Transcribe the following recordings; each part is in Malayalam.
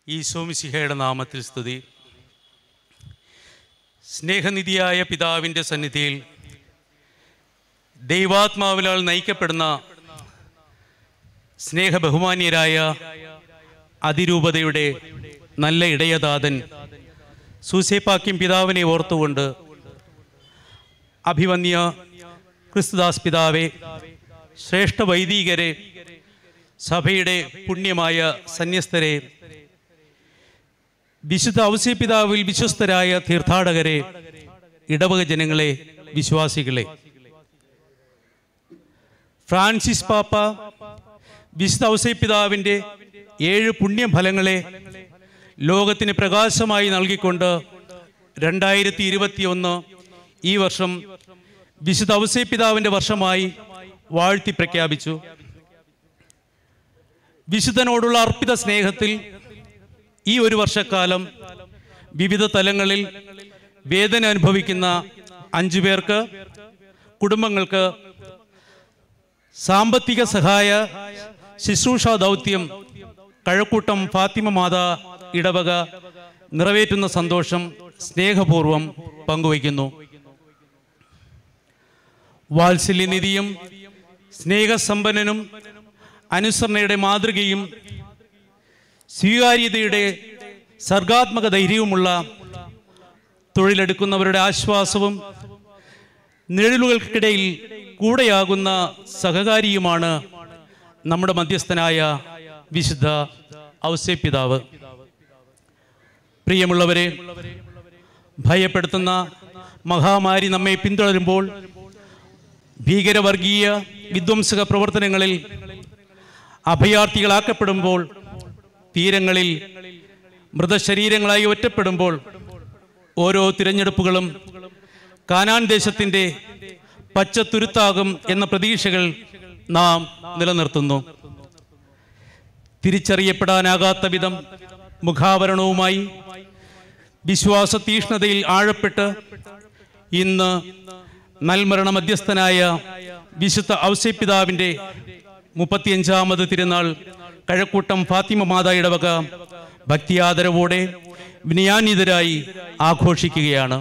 ഈശോമിശിഹയുടെ നാമത്തിൽ സ്തുതി സ്നേഹനിധിയായ പിതാവിൻ്റെ സന്നിധിയിൽ ദൈവാത്മാവിലാൽ നയിക്കപ്പെടുന്ന സ്നേഹബഹുമാന്യരായ അതിരൂപതയുടെ നല്ല ഇടയദാതൻ സൂസേപ്പാക്യം പിതാവിനെ ഓർത്തുകൊണ്ട് അഭിവന്യ ക്രിസ്തുദാസ് പിതാവെ ശ്രേഷ്ഠ വൈദികരെ സഭയുടെ പുണ്യമായ സന്യസ്തരെ വിശുദ്ധ ഔസ്യപിതാവിൽ വിശ്വസ്തരായ തീർത്ഥാടകരെ ഇടവക ജനങ്ങളെ വിശ്വാസികളെ ഫ്രാൻസിസ് പാപ്പ വിശുദ്ധ ഔസേപിതാവിൻ്റെ ഏഴ് പുണ്യഫലങ്ങളെ ലോകത്തിന് പ്രകാശമായി നൽകിക്കൊണ്ട് രണ്ടായിരത്തി ഇരുപത്തിയൊന്ന് ഈ വർഷം വിശുദ്ധ ഔസേപിതാവിൻ്റെ വർഷമായി വാഴ്ത്തി പ്രഖ്യാപിച്ചു വിശുദ്ധനോടുള്ള അർപ്പിത സ്നേഹത്തിൽ ഈ ഒരു വർഷക്കാലം വിവിധ തലങ്ങളിൽ വേദന അനുഭവിക്കുന്ന അഞ്ചു പേർക്ക് കുടുംബങ്ങൾക്ക് സാമ്പത്തിക സഹായ ശുശ്രൂഷ ദൗത്യം കഴക്കൂട്ടം ഫാത്തിമ മാതാ ഇടവക നിറവേറ്റുന്ന സന്തോഷം സ്നേഹപൂർവം പങ്കുവയ്ക്കുന്നു വാത്സല്യനിധിയും സ്നേഹസമ്പന്നനും അനുസരണയുടെ മാതൃകയും സ്വീകാര്യതയുടെ സർഗാത്മക ധൈര്യവുമുള്ള തൊഴിലെടുക്കുന്നവരുടെ ആശ്വാസവും നിഴലുകൾക്കിടയിൽ കൂടെയാകുന്ന സഹകാരിയുമാണ് നമ്മുടെ മധ്യസ്ഥനായ വിശുദ്ധ ഔസേപിതാവ് പ്രിയമുള്ളവരെ ഭയപ്പെടുത്തുന്ന മഹാമാരി നമ്മെ പിന്തുടരുമ്പോൾ ഭീകരവർഗീയ വിധ്വംസക പ്രവർത്തനങ്ങളിൽ അഭയാർത്ഥികളാക്കപ്പെടുമ്പോൾ തീരങ്ങളിൽ മൃതശരീരങ്ങളായി ഒറ്റപ്പെടുമ്പോൾ ഓരോ തിരഞ്ഞെടുപ്പുകളും കാനാൻ ദേശത്തിൻ്റെ പച്ചത്തുരുത്താകും എന്ന പ്രതീക്ഷകൾ നാം നിലനിർത്തുന്നു തിരിച്ചറിയപ്പെടാനാകാത്ത വിധം മുഖാവരണവുമായി വിശ്വാസ തീഷ്ണതയിൽ ആഴപ്പെട്ട് ഇന്ന് നൽമരണ മധ്യസ്ഥനായ വിശുദ്ധ ഔസേപിതാവിൻ്റെ മുപ്പത്തിയഞ്ചാമത് തിരുനാൾ കഴക്കൂട്ടം ഫാത്തിമ മാതാ ഇടവക ഭക്തിയാദരവോടെ വിനയാന്വിതരായി ആഘോഷിക്കുകയാണ്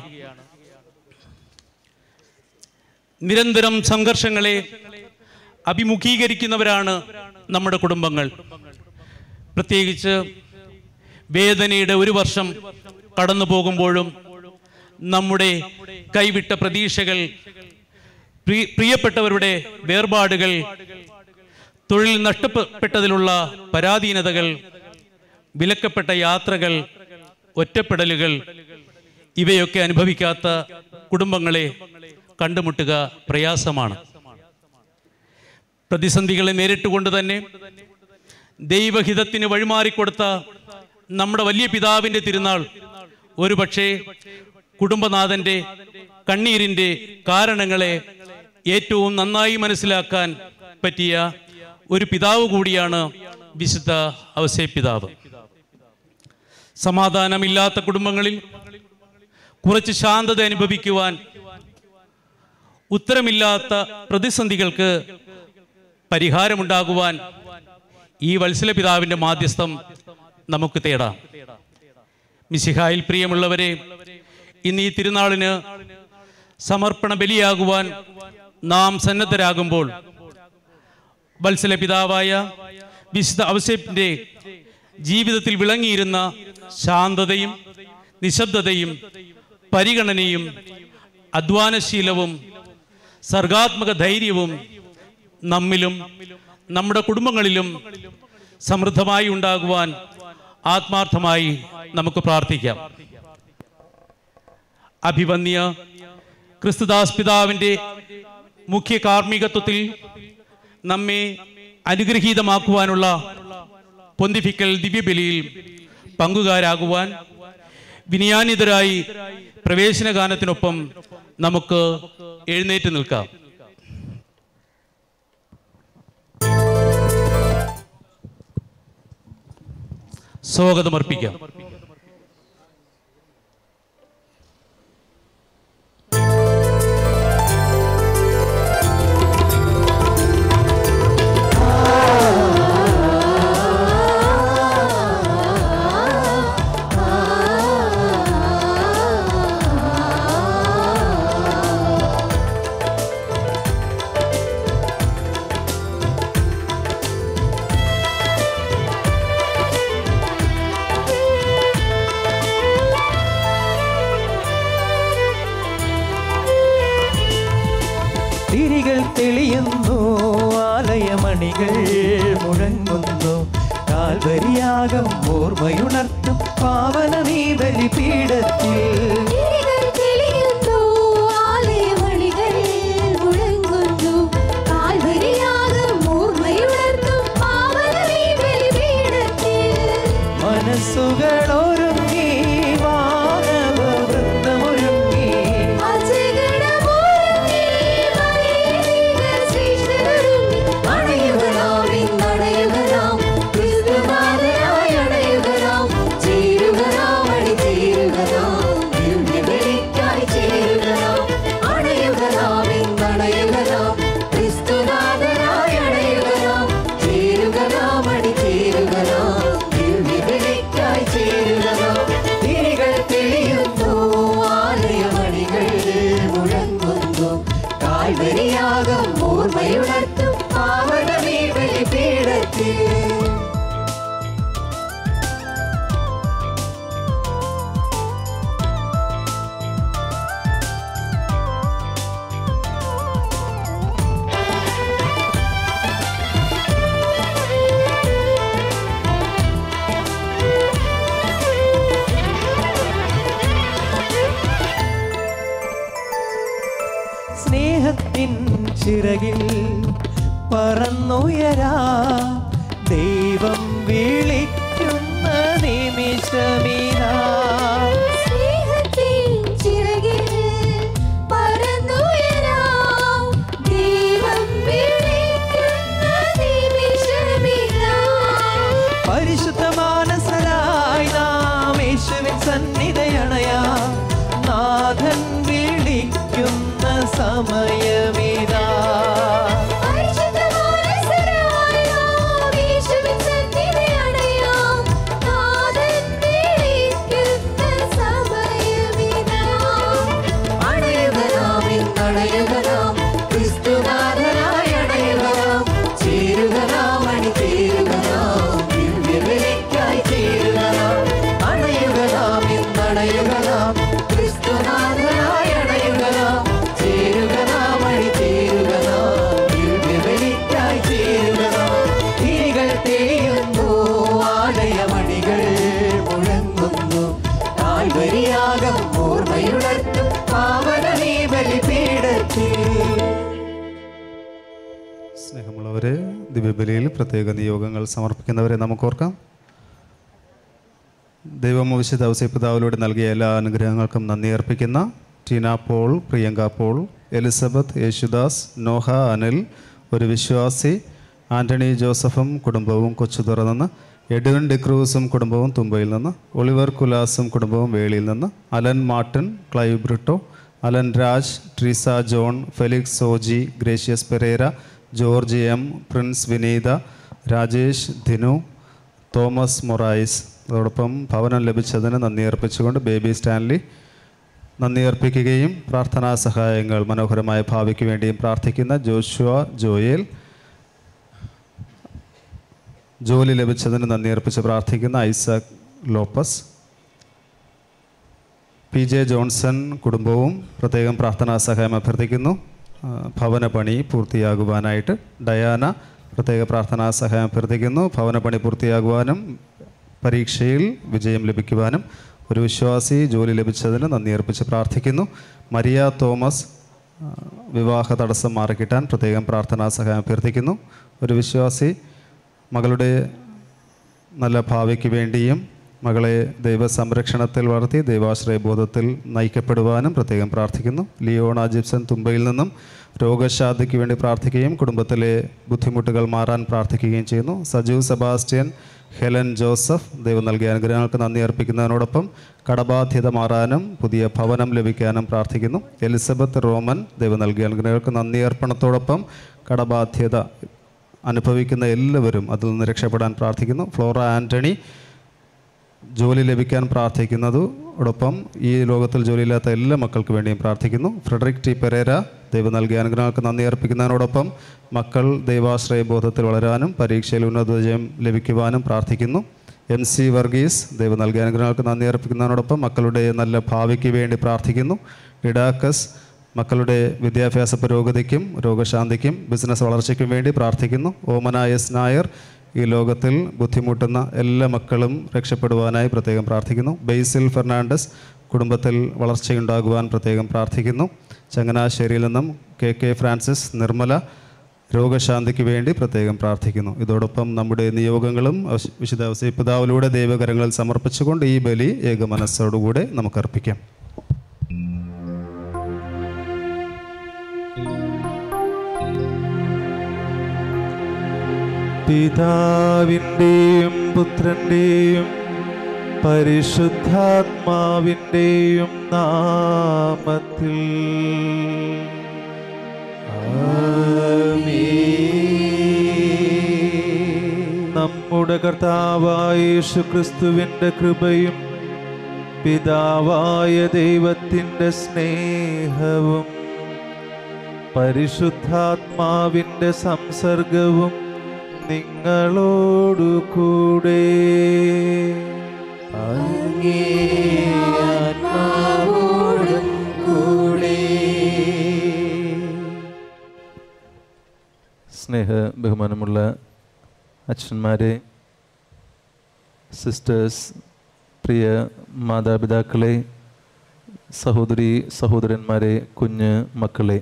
നിരന്തരം സംഘർഷങ്ങളെ അഭിമുഖീകരിക്കുന്നവരാണ് നമ്മുടെ കുടുംബങ്ങൾ പ്രത്യേകിച്ച് വേദനയുടെ ഒരു വർഷം കടന്നു പോകുമ്പോഴും നമ്മുടെ കൈവിട്ട പ്രതീക്ഷകൾ പ്രി- പ്രിയപ്പെട്ടവരുടെ വേർപാടുകൾ തൊഴിൽ നഷ്ടപ്പെട്ടതിലുള്ള പരാധീനതകൾ വിലക്കപ്പെട്ട യാത്രകൾ ഒറ്റപ്പെടലുകൾ ഇവയൊക്കെ അനുഭവിക്കാത്ത കുടുംബങ്ങളെ കണ്ടുമുട്ടുക പ്രയാസമാണ് പ്രതിസന്ധികളെ നേരിട്ടുകൊണ്ട് തന്നെ ദൈവഹിതത്തിന് വഴിമാറിക്കൊടുത്ത നമ്മുടെ വലിയ പിതാവിൻ്റെ തിരുനാൾ ഒരുപക്ഷെ കുടുംബനാഥൻ്റെ കണ്ണീരിൻ്റെ കാരണങ്ങളെ ഏറ്റവും നന്നായി മനസ്സിലാക്കാൻ പറ്റിയ ഒരു പിതാവ് കൂടിയാണ് വിശുദ്ധ ഔസേ പിതാവ് സമാധാനമില്ലാത്ത കുടുംബങ്ങളിൽ കുറച്ച് ശാന്തത അനുഭവിക്കുവാൻ ഉത്തരമില്ലാത്ത പ്രതിസന്ധികൾക്ക് പരിഹാരമുണ്ടാകുവാൻ ഈ വത്സല പിതാവിൻ്റെ മാധ്യസ്ഥം നമുക്ക് തേടാം മിശിഹായിൽ പ്രിയമുള്ളവരെ ഇന്ന് ഈ തിരുനാളിന് സമർപ്പണ ബലിയാകുവാൻ നാം സന്നദ്ധരാകുമ്പോൾ വത്സല പിതാവായ വിശുദ്ധ ഔസേപ്പിന്റെ ജീവിതത്തിൽ വിളങ്ങിയിരുന്ന ശാന്തതയും നിശബ്ദതയും പരിഗണനയും അധ്വാനശീലവും സർഗാത്മക ധൈര്യവും നമ്മിലും നമ്മുടെ കുടുംബങ്ങളിലും സമൃദ്ധമായി ഉണ്ടാകുവാൻ ആത്മാർത്ഥമായി നമുക്ക് പ്രാർത്ഥിക്കാം അഭിവന്യ ക്രിസ്തുദാസ് പിതാവിൻ്റെ മുഖ്യ കാർമ്മികത്വത്തിൽ നമ്മെ അനുഗ്രഹീതമാക്കുവാനുള്ള പൊന്തിഫിക്കൽ ദിവ്യബലിയിൽ പങ്കുകാരാകുവാൻ വിനയാന്വിതരായി പ്രവേശന ഗാനത്തിനൊപ്പം നമുക്ക് എഴുന്നേറ്റ് നിൽക്കാം സ്വാഗതമർപ്പിക്കാം ആ മണികൾ മുഴങ്ങുന്നു കാൽവരിയാകം ഓർമ്മയുണർത്തും പാവനമീ ബലിപീഠത്തിൽ തിരികൾ തെളിയുന്നു ആലയമണികൾ മുഴങ്ങുന്നു കാൽവരിയാകം ഓർമ്മയുണർത്തും പാവനമീ ബലിപീഠത്തിൽ മനസ്സുകളൊരുങ്ങി വാനവ വൃത്തമൊരുങ്ങി അജഗണമൊരുങ്ങി വൈദികർ ശ്രേഷ്ഠരൊരുങ്ങി അണയുകനാം ഇന്നണയുകനാം ക്രിസ്തുനാഥനായി അണയുകനാം ചേരുകനാം അണിചേരുകനാം ദിവ്യബലിക്കായി ചേരുകനാം അണയുകനാം ഇന്നണയുകനാം ക്രിസ്തുനാഥനായി അണയുകനാം ചേരുകനാം അണിചേരുകനാം ദിവ്യബലിക്കായി ചേരുകനാം തിരികൾ തെളിയുന്നു ആലയമണികൾ മുഴങ്ങുന്നു കാൽവരിയാകം ഓർമ്മയുണർത്തും പാവനമീ ബലിപീഠത്തിൽ സ്നേഹത്തിൻ ചിറകിൽ പറന്നുയരാ ദൈവം വിളിക്കുന്ന നിമിഷമീനാ സ്നേഹത്തിൻ ചിറകിൽ പറന്നുയരാം ദൈവം വിളിക്കുന്ന നിമിഷമിതാ പരിശുദ്ധ മാനസരായി നാം യേശുവിൻ സന്നിധയണയാ നാഥൻ വിളിക്കുന്ന സമയമിതാ പരിശുദ്ധമാനസരായ നാം യേശുവിൻ സന്നിധിയണയാം. നാഥൻ വിളിക്കുന്ന സമയമിതാ. അണയുക നാം ഇന്നണയുക നാം ക്രിസ്തുനാഥനായി അണയുക നാം. ചേരുക നാം അണിചേരുക നാം ദിവ്യബലിക്കായി ചേരുക നാം. അണയുക നാം ഇന്നണയുക നാം ക്രിസ്തുനാഥനായി അണയുക നാം. ചേരുക നാം അണിചേരുക നാം ദിവ്യബലിക്കായി ചേരുക നാം. തിരികൾ തെളിയുന്നു ആലയമണികൾ മുഴങ്ങുന്നു കാൽവരിയാകം ഓർമ്മയുണർത്തും പാവനമീ ബലിപീഠത്തിൽ സ്നേഹമുള്ളവരെ ദിവ്യബലിയിൽ പ്രത്യേക നിയോഗങ്ങൾ സമർപ്പിക്കുന്നവരെ നമുക്കോർക്കാം ദൈവം വിശുദ്ധ ഔസേപ്പിതാവിലൂടെ നൽകിയ എല്ലാ അനുഗ്രഹങ്ങൾക്കും നന്ദി അർപ്പിക്കുന്ന ടീന പോൾ പ്രിയങ്ക പോൾ എലിസബത്ത് യേശുദാസ് നോഹ അനിൽ ഒരു വിശ്വാസി ആന്റണി ജോസഫും കുടുംബവും കൊച്ചു തുറന്ന് എഡ്വിൻ ഡിക്രൂസും കുടുംബവും തുമ്പയിൽ നിന്ന് ഒളിവർ കുലാസും കുടുംബവും വേളിയിൽ നിന്ന് അലൻ മാർട്ടിൻ ക്ലൈവ് ബ്രിട്ടോ അലൻ രാജ് ട്രീസ ജോൺ ഫെലിക്സ് സോജി ഗ്രേഷ്യസ് പെരേര ജോർജ് എം പ്രിൻസ് വിനീത രാജേഷ് ധിനു തോമസ് മൊറായിസ് അതോടൊപ്പം ഭവനം ലഭിച്ചതിന് നന്ദി അർപ്പിച്ചുകൊണ്ട് ബേബി സ്റ്റാൻലി നന്ദി അർപ്പിക്കുകയും പ്രാർത്ഥനാ സഹായങ്ങൾ മനോഹരമായ ഭാവിക്ക് വേണ്ടിയും പ്രാർത്ഥിക്കുന്ന ജോഷുവ ജോയേൽ ജോലി ലഭിച്ചതിന് നന്ദി അർപ്പിച്ച് പ്രാർത്ഥിക്കുന്ന ഐസക് ലോപ്പസ് പി ജെ ജോൺസൺ കുടുംബവും പ്രത്യേകം പ്രാർത്ഥനാ സഹായം അഭ്യർത്ഥിക്കുന്നു ആ, ഭവന പണി പൂർത്തിയാകുവാനായിട്ട് ഡയാന പ്രത്യേക പ്രാർത്ഥനാ സഹായം അഭ്യർത്ഥിക്കുന്നു ഭവന പണി പൂർത്തിയാകുവാനും പരീക്ഷയിൽ വിജയം ലഭിക്കുവാനും ഒരു വിശ്വാസി ജോലി ലഭിച്ചതിന് നന്ദി അർപ്പിച്ച് പ്രാർത്ഥിക്കുന്നു മരിയ തോമസ് ആ, വിവാഹ തടസ്സം മാറിക്കിട്ടാൻ പ്രത്യേകം പ്രാർത്ഥനാ സഹായം അഭ്യർത്ഥിക്കുന്നു ഒരു വിശ്വാസി മകളുടെ നല്ല ഭാവിക്ക് വേണ്ടിയും മകളെ ദൈവസംരക്ഷണത്തിൽ വളർത്തി ദൈവാശ്രയ ബോധത്തിൽ നയിക്കപ്പെടുവാനും പ്രത്യേകം പ്രാർത്ഥിക്കുന്നു ലിയോണ ജിപ്സൺ തുമ്പയിൽ നിന്നും രോഗശാന്തിക്ക് വേണ്ടി പ്രാർത്ഥിക്കുകയും കുടുംബത്തിലെ ബുദ്ധിമുട്ടുകൾ മാറാൻ പ്രാർത്ഥിക്കുകയും ചെയ്യുന്നു സജീവ് സെബാസ്റ്റ്യൻ ഹെലൻ ജോസഫ് ദൈവം നൽകിയ അനുഗ്രഹങ്ങൾക്ക് നന്ദി അർപ്പിക്കുന്നതിനോടൊപ്പം കടബാധ്യത മാറാനും പുതിയ ഭവനം ലഭിക്കാനും പ്രാർത്ഥിക്കുന്നു എലിസബത്ത് റോമൻ ദൈവം നൽകിയ അനുഗ്രഹങ്ങൾക്ക് നന്ദി അർപ്പണത്തോടൊപ്പം കടബാധ്യത അനുഭവിക്കുന്ന എല്ലാവരും അതിൽ നിന്ന് രക്ഷപ്പെടാൻ പ്രാർത്ഥിക്കുന്നു ഫ്ലോറ ആൻ്റണി ജോലി ലഭിക്കാൻ പ്രാർത്ഥിക്കുന്നതോടൊപ്പം ഈ ലോകത്തിൽ ജോലിയില്ലാത്ത എല്ലാ മക്കൾക്ക് വേണ്ടിയും പ്രാർത്ഥിക്കുന്നു ഫ്രെഡറിക് ടി പെരേര ദൈവം നൽകിയ അനുഗ്രഹങ്ങൾക്ക് നന്ദി അർപ്പിക്കുന്നതിനോടൊപ്പം മക്കൾ ദൈവാശ്രയ ബോധത്തിൽ വളരാനും പരീക്ഷയിൽ ഉന്നത വിജയം ലഭിക്കുവാനും പ്രാർത്ഥിക്കുന്നു എം സി വർഗീസ് ദൈവം നൽകിയ അനുഗ്രഹങ്ങൾക്ക് നന്ദി അർപ്പിക്കുന്നതിനോടൊപ്പം മക്കളുടെ നല്ല ഭാവിക്ക് വേണ്ടി പ്രാർത്ഥിക്കുന്നു ഡിഡാക്കസ് മക്കളുടെ വിദ്യാഭ്യാസ പുരോഗതിക്കും രോഗശാന്തിക്കും ബിസിനസ് വളർച്ചയ്ക്കും വേണ്ടി പ്രാർത്ഥിക്കുന്നു ഓമന എസ് നായർ ഈ ലോകത്തിൽ ബുദ്ധിമുട്ടുന്ന എല്ലാ മക്കളും രക്ഷപ്പെടുവാനായി പ്രത്യേകം പ്രാർത്ഥിക്കുന്നു ബെയ്സിൽ ഫെർണാണ്ടസ് കുടുംബത്തിൽ വളർച്ചയുണ്ടാകുവാൻ പ്രത്യേകം പ്രാർത്ഥിക്കുന്നു ചങ്ങനാശ്ശേരിയിൽ നിന്നും കെ കെ ഫ്രാൻസിസ് നിർമ്മല രോഗശാന്തിക്ക് വേണ്ടി പ്രത്യേകം പ്രാർത്ഥിക്കുന്നു ഇതോടൊപ്പം നമ്മുടെ നിയോഗങ്ങളും ഔഷ- വിശുദ്ധ ഔസേ പിതാവിലൂടെ ദൈവകരങ്ങളിൽ സമർപ്പിച്ചുകൊണ്ട് ഈ ബലി ഏക മനസ്സോടുകൂടെ നമുക്ക് അർപ്പിക്കാം പിതാവിൻ്റെയും പുത്രൻ്റെയും പരിശുദ്ധാത്മാവിൻ്റെയും നാമത്തിൽ നമ്മുടെ കർത്താവായ യേശു ക്രിസ്തുവിൻ്റെ കൃപയും പിതാവായ ദൈവത്തിൻ്റെ സ്നേഹവും പരിശുദ്ധാത്മാവിൻ്റെ സംസർഗവും നിങ്ങളോടു കൂടെ ആത്മാവോടും കൂടെ സ്നേഹ ബഹുമാനമുള്ള അച്ഛന്മാരെ സിസ്റ്റേഴ്സ് പ്രിയ മാതാപിതാക്കളെ സഹോദരി സഹോദരന്മാരെ കുഞ്ഞ് മക്കളെ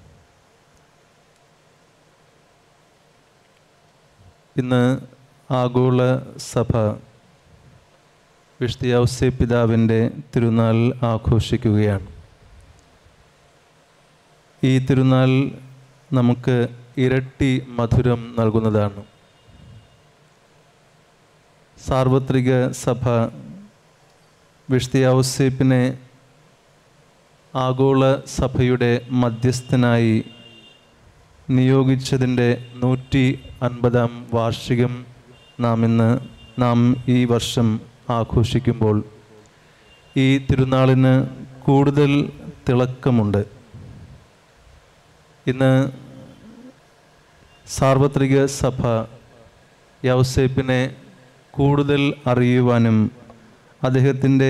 ഇന്ന് ആഗോള സഭ വിഷ്തിയൗസേ പിതാവിൻ്റെ തിരുനാൾ ആഘോഷിക്കുകയാണ് ഈ തിരുനാൾ നമുക്ക് ഇരട്ടി മധുരം നൽകുന്നതാണ് സാർവത്രിക സഭ വിഷ്തിയൗസേപ്പിനെ ആഗോള സഭയുടെ മധ്യസ്ഥനായി നിയോഗിച്ചതിൻ്റെ നൂറ്റി അൻപതാം വാർഷികം നാം ഇന്ന് നാം ഈ വർഷം ആഘോഷിക്കുമ്പോൾ ഈ തിരുനാളിന് കൂടുതൽ തിളക്കമുണ്ട് ഇന്ന് സാർവത്രിക സഭ യൗസേപ്പിനെ കൂടുതൽ അറിയുവാനും അദ്ദേഹത്തിൻ്റെ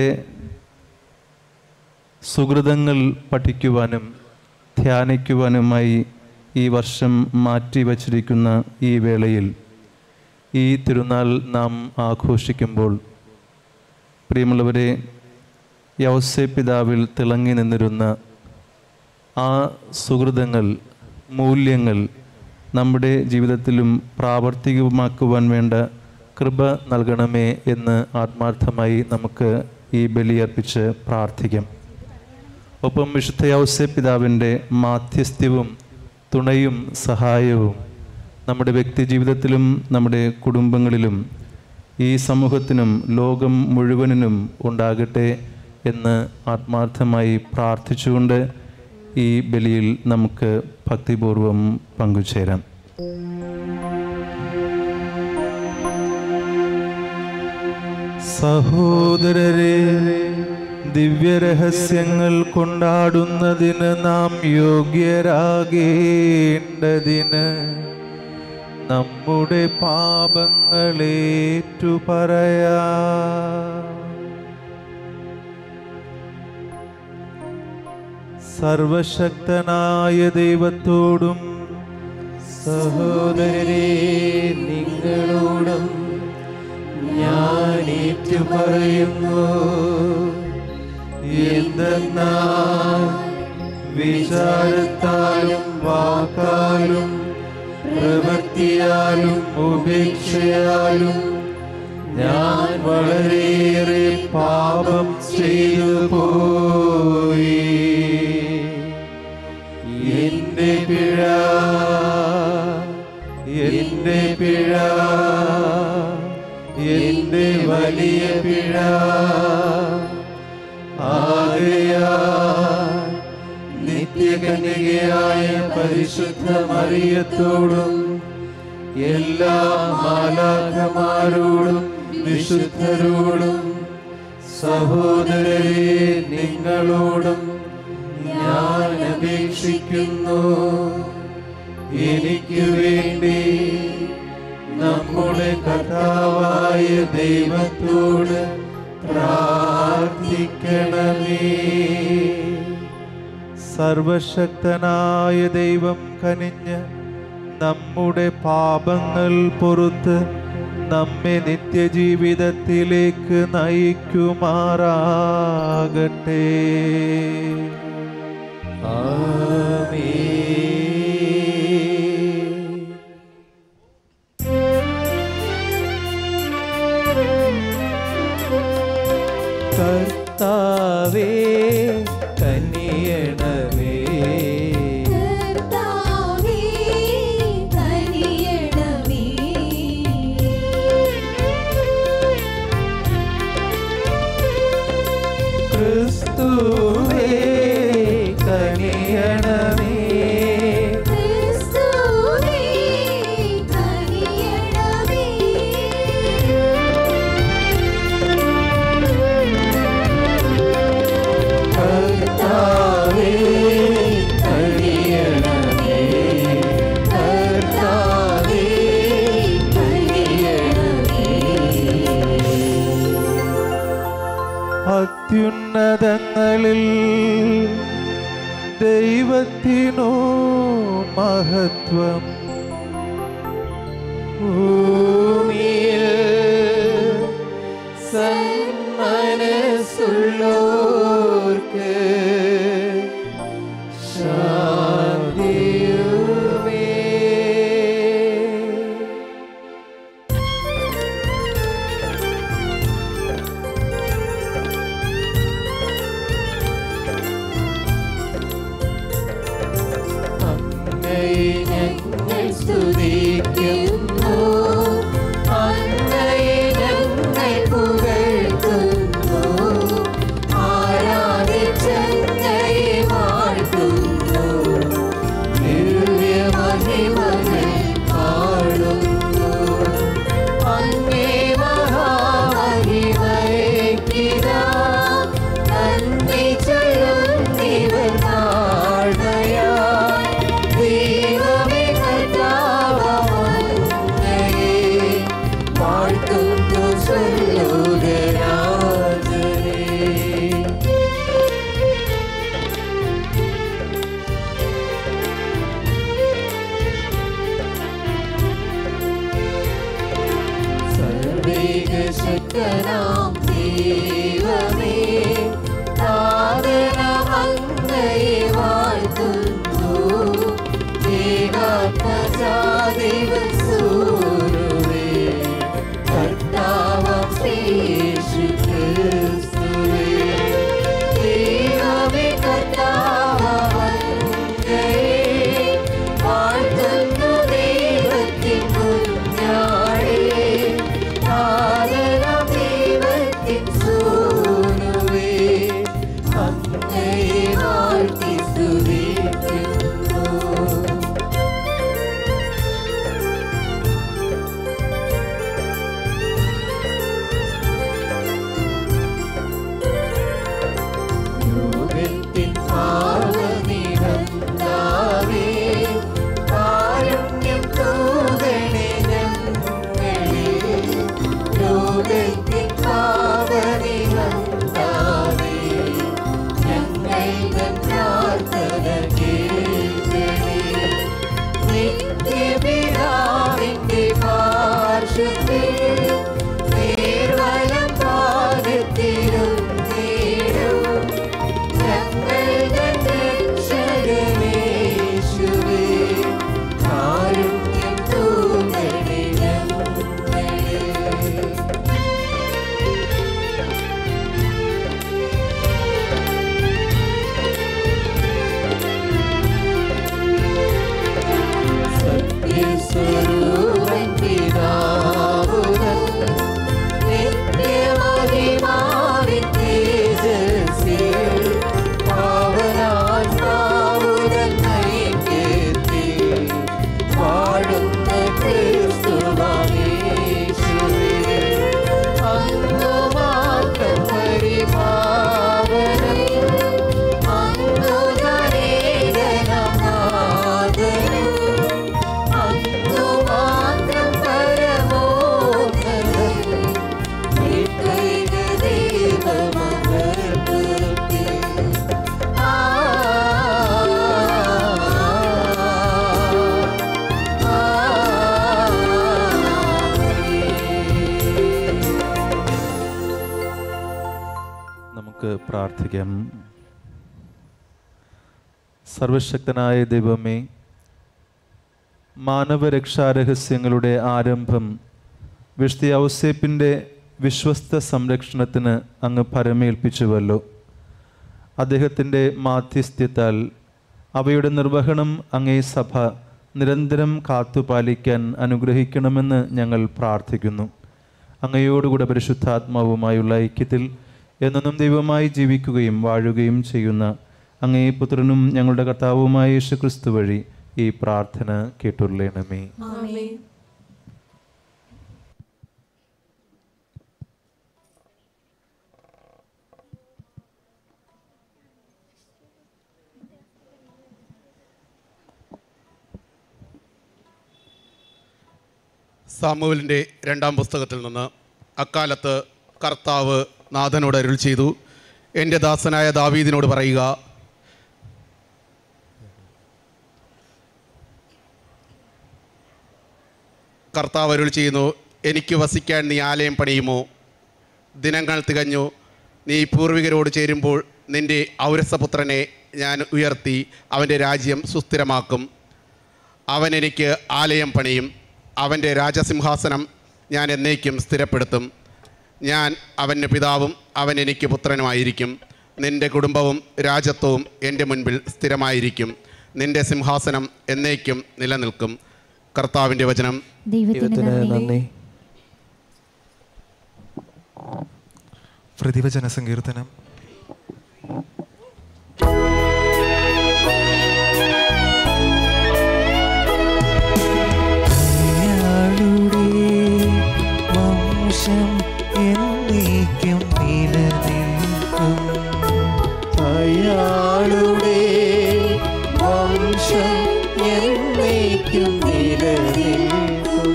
സുഹൃതങ്ങൾ പഠിക്കുവാനും ധ്യാനിക്കുവാനുമായി ഈ വർഷം മാറ്റി വച്ചിരിക്കുന്ന ഈ വേളയിൽ ഈ തിരുനാൾ നാം ആഘോഷിക്കുമ്പോൾ പ്രിയമുള്ളവരെ യൗസേ പിതാവിൽ തിളങ്ങി നിന്നിരുന്ന ആ സുഹൃതങ്ങൾ മൂല്യങ്ങൾ നമ്മുടെ ജീവിതത്തിലും പ്രാവർത്തികമാക്കുവാൻ വേണ്ട കൃപ നൽകണമേ എന്ന് ആത്മാർത്ഥമായി നമുക്ക് ഈ ബലിയർപ്പിച്ച് പ്രാർത്ഥിക്കാം ഒപ്പം വിശുദ്ധ യൗസേ പിതാവിൻ്റെ മാധ്യസ്ഥ്യവും തുണയും സഹായവും നമ്മുടെ വ്യക്തി ജീവിതത്തിലും നമ്മുടെ കുടുംബങ്ങളിലും ഈ സമൂഹത്തിനും ലോകം മുഴുവനും ഉണ്ടാകട്ടെ എന്ന് ആത്മാർത്ഥമായി പ്രാർത്ഥിച്ചുകൊണ്ട് ഈ ബലിയിൽ നമുക്ക് ഭക്തിപൂർവം പങ്കുചേരാം സഹോദരരെ ദിവ്യരഹസ്യങ്ങൾ കൊണ്ടാടുന്നതിന് നാം യോഗ്യരാകേണ്ടതിന് നമ്മുടെ പാപങ്ങളേറ്റു പറയാ സർവശക്തനായ ദൈവത്തോടും സഹോദരരെ നിങ്ങളോടും ഞാൻ ഏറ്റു പറയുന്നു എന്തെന്നാൽ വിചാരത്താലും വാക്കാലും പ്രവൃത്തിയാലും ഉപേക്ഷയാലും ഞാൻ വളരെയേറെ പാപം ചെയ്തു പോയി എന്റെ പിഴ എന്റെ പിഴ എന്റെ വലിയ പിഴ ആകയാ നിത്യകന്യകയായ പരിശുദ്ധ മറിയത്തോടും എല്ലാ മാലാഖമാരോടും വിശുദ്ധരോടും സഹോദരരെ നിങ്ങളോടും ഞാൻ അപേക്ഷിക്കുന്നു എനിക്ക് വേണ്ടി നമ്മുടെ കർത്താവായ ദൈവത്തോട് പ്രാർത്ഥിക്കണമേ സർവശക്തനായ ദൈവം കനിഞ്ഞ് നമ്മുടെ പാപങ്ങൾ പൊറുത്ത് നമ്മെ നിത്യജീവിതത്തിലേക്ക് നയിക്കുമാറാകട്ടെ കർത്താവേ കനിയണമേ കർത്താവേ കനിയണമേ ക്രിസ്തുവേ കനിയണമേ ക്രിസ്തുവേ കനിയണമേ കർത്താവേ കനിയണമേ കർത്താവേ അത്യുന്നതങ്ങളിൽ ദൈവത്തിനോ മഹത്വം ഭൂമിയിൽ സന്മനസ്സുള്ളോർക്ക് ശാന്തിയുമേ അങ്ങയെ ഞങ്ങൾ സ്തുതിക്കുന്നു അങ്ങയെ ഞങ്ങൾ പുകഴ്ത്തുന്നു ആരാധിച്ചങ്ങയെ പ്രാർത്ഥിക്കാം സർവശക്തനായ ദൈവമേ മാനവരക്ഷാരഹസ്യങ്ങളുടെ ആരംഭം വിഷ്ണു ഔസേപ്പിൻ്റെ വിശ്വസ്ത സംരക്ഷണത്തിന് അങ്ങ് പരമേൽപ്പിച്ചുവല്ലോ അദ്ദേഹത്തിൻ്റെ മാധ്യസ്ഥ്യത്താൽ അവയുടെ നിർവഹണം അങ്ങേ സഭ നിരന്തരം കാത്തുപാലിക്കാൻ അനുഗ്രഹിക്കണമെന്ന് ഞങ്ങൾ പ്രാർത്ഥിക്കുന്നു അങ്ങയോടുകൂടെ പരിശുദ്ധാത്മാവുമായുള്ള ഐക്യത്തിൽ എന്നും ദൈവമായി ജീവിക്കുകയും വാഴുകയും ചെയ്യുന്ന അങ്ങേ പുത്രനും ഞങ്ങളുടെ കർത്താവുമായ യേശു ക്രിസ്തു വഴി ഈ പ്രാർത്ഥന കേട്ടുള്ളണമേ ആമേൻ സാമുവലിൻ്റെ രണ്ടാം പുസ്തകത്തിൽ നിന്ന് അക്കാലത്ത് കർത്താവ് നാഥനോട് അരുൾ ചെയ്തു എൻ്റെ ദാസനായ ദാവീദിനോട് പറയുക കർത്താവ് അരുൾ ചെയ്യുന്നു എനിക്ക് വസിക്കാൻ നീ ആലയം പണിയുമോ ദിനങ്ങൾ തികഞ്ഞു നീ പൂർവികരോട് ചേരുമ്പോൾ നിന്റെ ഔരസപുത്രനെ ഞാൻ ഉയർത്തി അവൻ്റെ രാജ്യം സുസ്ഥിരമാക്കും അവൻ എനിക്ക് ആലയം പണിയും അവൻ്റെ രാജസിംഹാസനം ഞാൻ എന്നേക്കും സ്ഥിരപ്പെടുത്തും ഞാൻ അവന് പിതാവും അവൻ എനിക്ക് പുത്രനുമായിരിക്കും നിന്റെ കുടുംബവും രാജത്വവും എൻ്റെ മുൻപിൽ സ്ഥിരമായിരിക്കും നിന്റെ സിംഹാസനം എന്നേക്കും നിലനിൽക്കും കർത്താവിൻ്റെ വചനം ദൈവത്തിന് നന്ദി പ്രതിവചന സങ്കീർത്തനം അയാളുടെ വംശം എന്നേക്കും നിലനിൽക്കും അയാളുടെ വംശം എന്നേക്കും നിലനിൽക്കും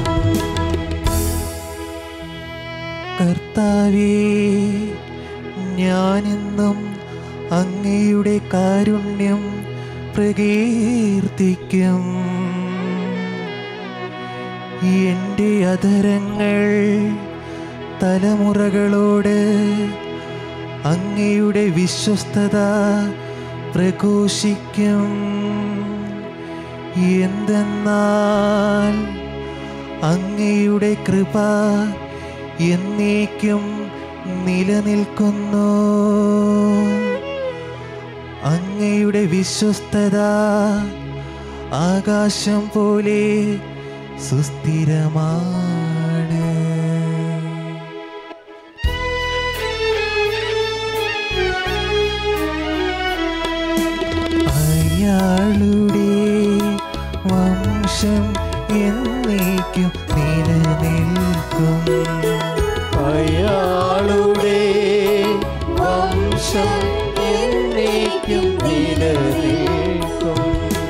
കർത്താവേ ഞാനെന്നും അങ്ങയുടെ കാരുണ്യം പ്രകീർത്തിക്കും എൻ്റെ അധരങ്ങൾ തലമുറകളോട് അങ്ങയുടെ വിശ്വസ്തത പ്രഘോഷിക്കും എന്തെന്നാൽ അങ്ങയുടെ കൃപ എന്നേക്കും നിലനിൽക്കുന്നു അങ്ങയുടെ വിശ്വസ്തത ആകാശം പോലെ സുസ്ഥിരമാണ് അയാളുടെ വംശം എന്നേക്കും നിലനിൽക്കും അയാളുടെ വംശം എന്നേക്കും നിലനിൽക്കും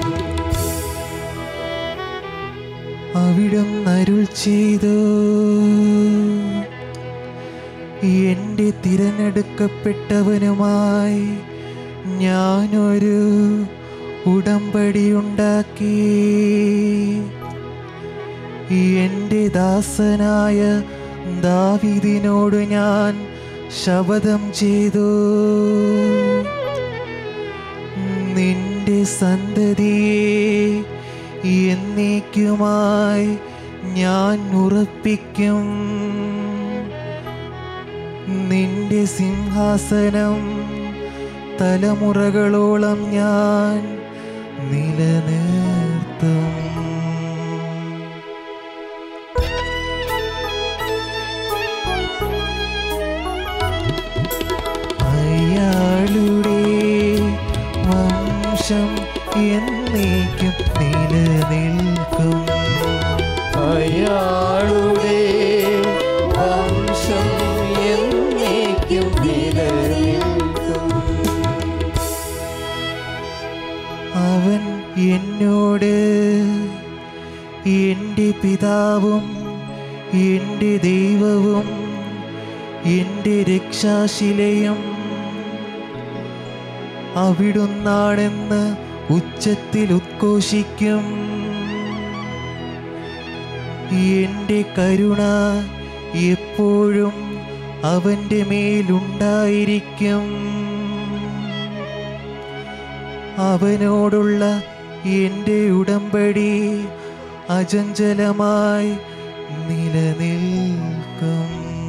അവിടം അരുൾ ചെയ്തു എൻ്റെ തിരഞ്ഞെടുക്കപ്പെട്ടവനുമായി ഞാനൊരു ഉടമ്പടി ഉണ്ടാക്കി എൻ്റെ ദാസനായ ദാവിദിനോട് ഞാൻ ശപഥം ചെയ്തു നിന്റെ സന്തതിയെ എന്നേക്കുമായി ഞാൻ ഉറപ്പിക്കും നിന്റെ സിംഹാസനം തലമുറകളോളം ഞാൻ നിലനിർത്തും അയാളുടെ വംശം എന്നേക്കും നിലനിൽക്കും അയാളുടെ വംശം എന്നേക്കും നിലനിൽക്കും അവൻ എന്നോട് എൻ്റെ പിതാവും എൻ്റെ ദൈവവും എൻ്റെ രക്ഷാശിലയും അവിടുന്നാണെന്ന് ഉച്ചത്തിൽ ഉദ്ഘോഷിക്കും എൻ്റെ കരുണ എപ്പോഴും അവൻ്റെ മേലുണ്ടായിരിക്കും അവനോടുള്ള എൻ്റെ ഉടമ്പടി അചഞ്ചലമായി നിലനിൽക്കും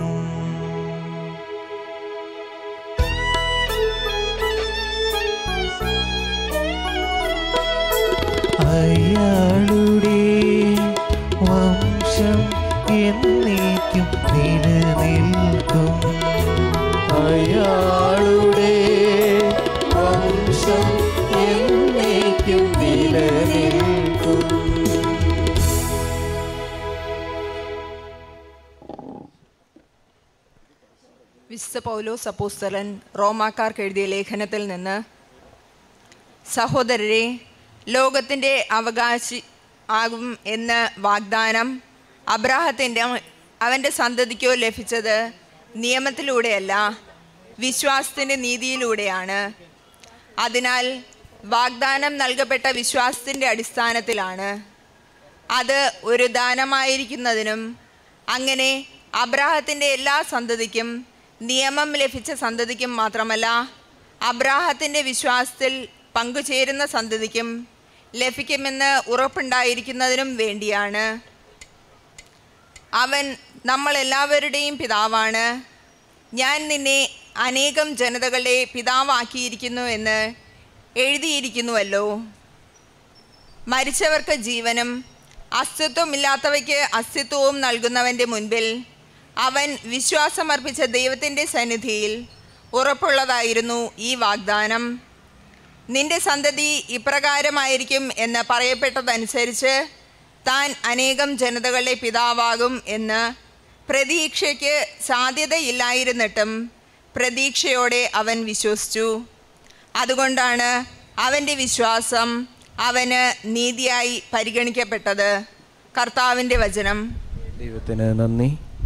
അയാളുടെ വംശം എന്നേക്കും നിലനിൽക്കും അയാളുടെ വംശം എന്നേക്കും നിലനിൽക്കും വിശുദ്ധ പൗലോസ് അപ്പോസ്തലൻ റോമാക്കാർക്ക് എഴുതിയ ലേഖനത്തിൽ നിന്ന് സഹോദരരെ ലോകത്തിൻ്റെ അവകാശി ആകും എന്ന വാഗ്ദാനം അബ്രാഹത്തിൻ്റെ അവൻ്റെ സന്തതിക്കോ ലഭിച്ചത് നിയമത്തിലൂടെയല്ല വിശ്വാസത്തിൻ്റെ നീതിയിലൂടെയാണ് അതിനാൽ വാഗ്ദാനം നൽകപ്പെട്ട വിശ്വാസത്തിൻ്റെ അടിസ്ഥാനത്തിലാണ് അത് ഒരു ദാനമായിരിക്കുന്നതിനും അങ്ങനെ അബ്രാഹത്തിൻ്റെ എല്ലാ സന്തതിക്കും നിയമം ലഭിച്ച സന്തതിക്കും മാത്രമല്ല അബ്രാഹത്തിൻ്റെ വിശ്വാസത്തിൽ പങ്കുചേരുന്ന സന്തതിക്കും ലഭിക്കുമെന്ന് ഉറപ്പുണ്ടായിരിക്കുന്നതിനും വേണ്ടിയാണ് അവൻ നമ്മളെല്ലാവരുടെയും പിതാവാണ് ഞാൻ നിന്നെ അനേകം ജനതകളുടെ പിതാവാക്കിയിരിക്കുന്നു എന്ന് എഴുതിയിരിക്കുന്നുവല്ലോ മരിച്ചവർക്ക് ജീവനും അസ്തിത്വമില്ലാത്തവയ്ക്ക് അസ്തിത്വവും നൽകുന്നവൻ്റെ മുൻപിൽ അവൻ വിശ്വാസമർപ്പിച്ച ദൈവത്തിൻ്റെ സന്നിധിയിൽ ഉറപ്പുള്ളതായിരുന്നു ഈ വാഗ്ദാനം നിന്റെ സന്തതി ഇപ്രകാരമായിരിക്കും എന്ന് പറയപ്പെട്ടതനുസരിച്ച് താൻ അനേകം ജനതകളുടെ പിതാവാകും എന്ന് പ്രതീക്ഷയ്ക്ക് സാധ്യതയില്ലായിരുന്നിട്ടും പ്രതീക്ഷയോടെ അവൻ വിശ്വസിച്ചു അതുകൊണ്ടാണ് അവൻ്റെ വിശ്വാസം അവന് നീതിയായി പരിഗണിക്കപ്പെട്ടത് കർത്താവിൻ്റെ വചനം ദൈവത്തിന് നന്ദി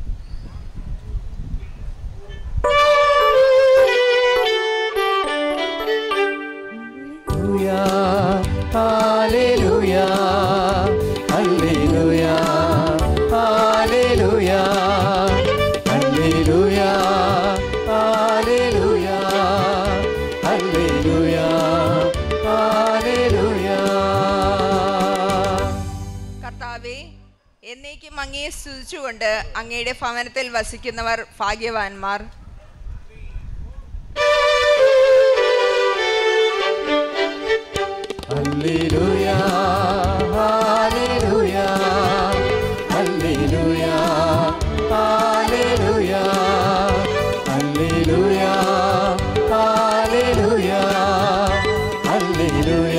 ഹല്ലേലൂയ ഹല്ലേലൂയ ഹല്ലേലൂയ ഹല്ലേലൂയ ഹല്ലേലൂയ ഹല്ലേലൂയ ഹല്ലേലൂയ കർത്താവെ എന്നേക്കും അങ്ങയെ സ്തുതിച്ചുകൊണ്ട് അങ്ങയുടെ ഭവനത്തിൽ വസിക്കുന്നവർ ഭാഗ്യവാന്മാർ ഹല്ലേലൂയ ഹല്ലേലൂയ ഹല്ലേലൂയ ഹല്ലേലൂയ ഹല്ലേലൂയ ഹല്ലേലൂയ ഹല്ലേലൂയ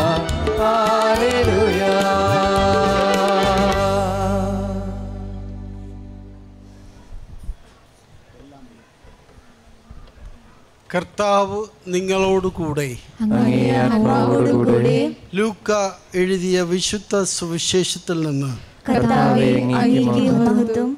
ഹല്ലേലൂയ കർത്താവ് നിങ്ങളോട് കൂടെ അങ്ങേ ആത്മാവോടുകൂടെ ലൂക്ക എഴുതിയ വിശുദ്ധ സുവിശേഷത്തിൽ നിന്ന് കർത്താവേ അങ്ങേക്ക് മഹത്വം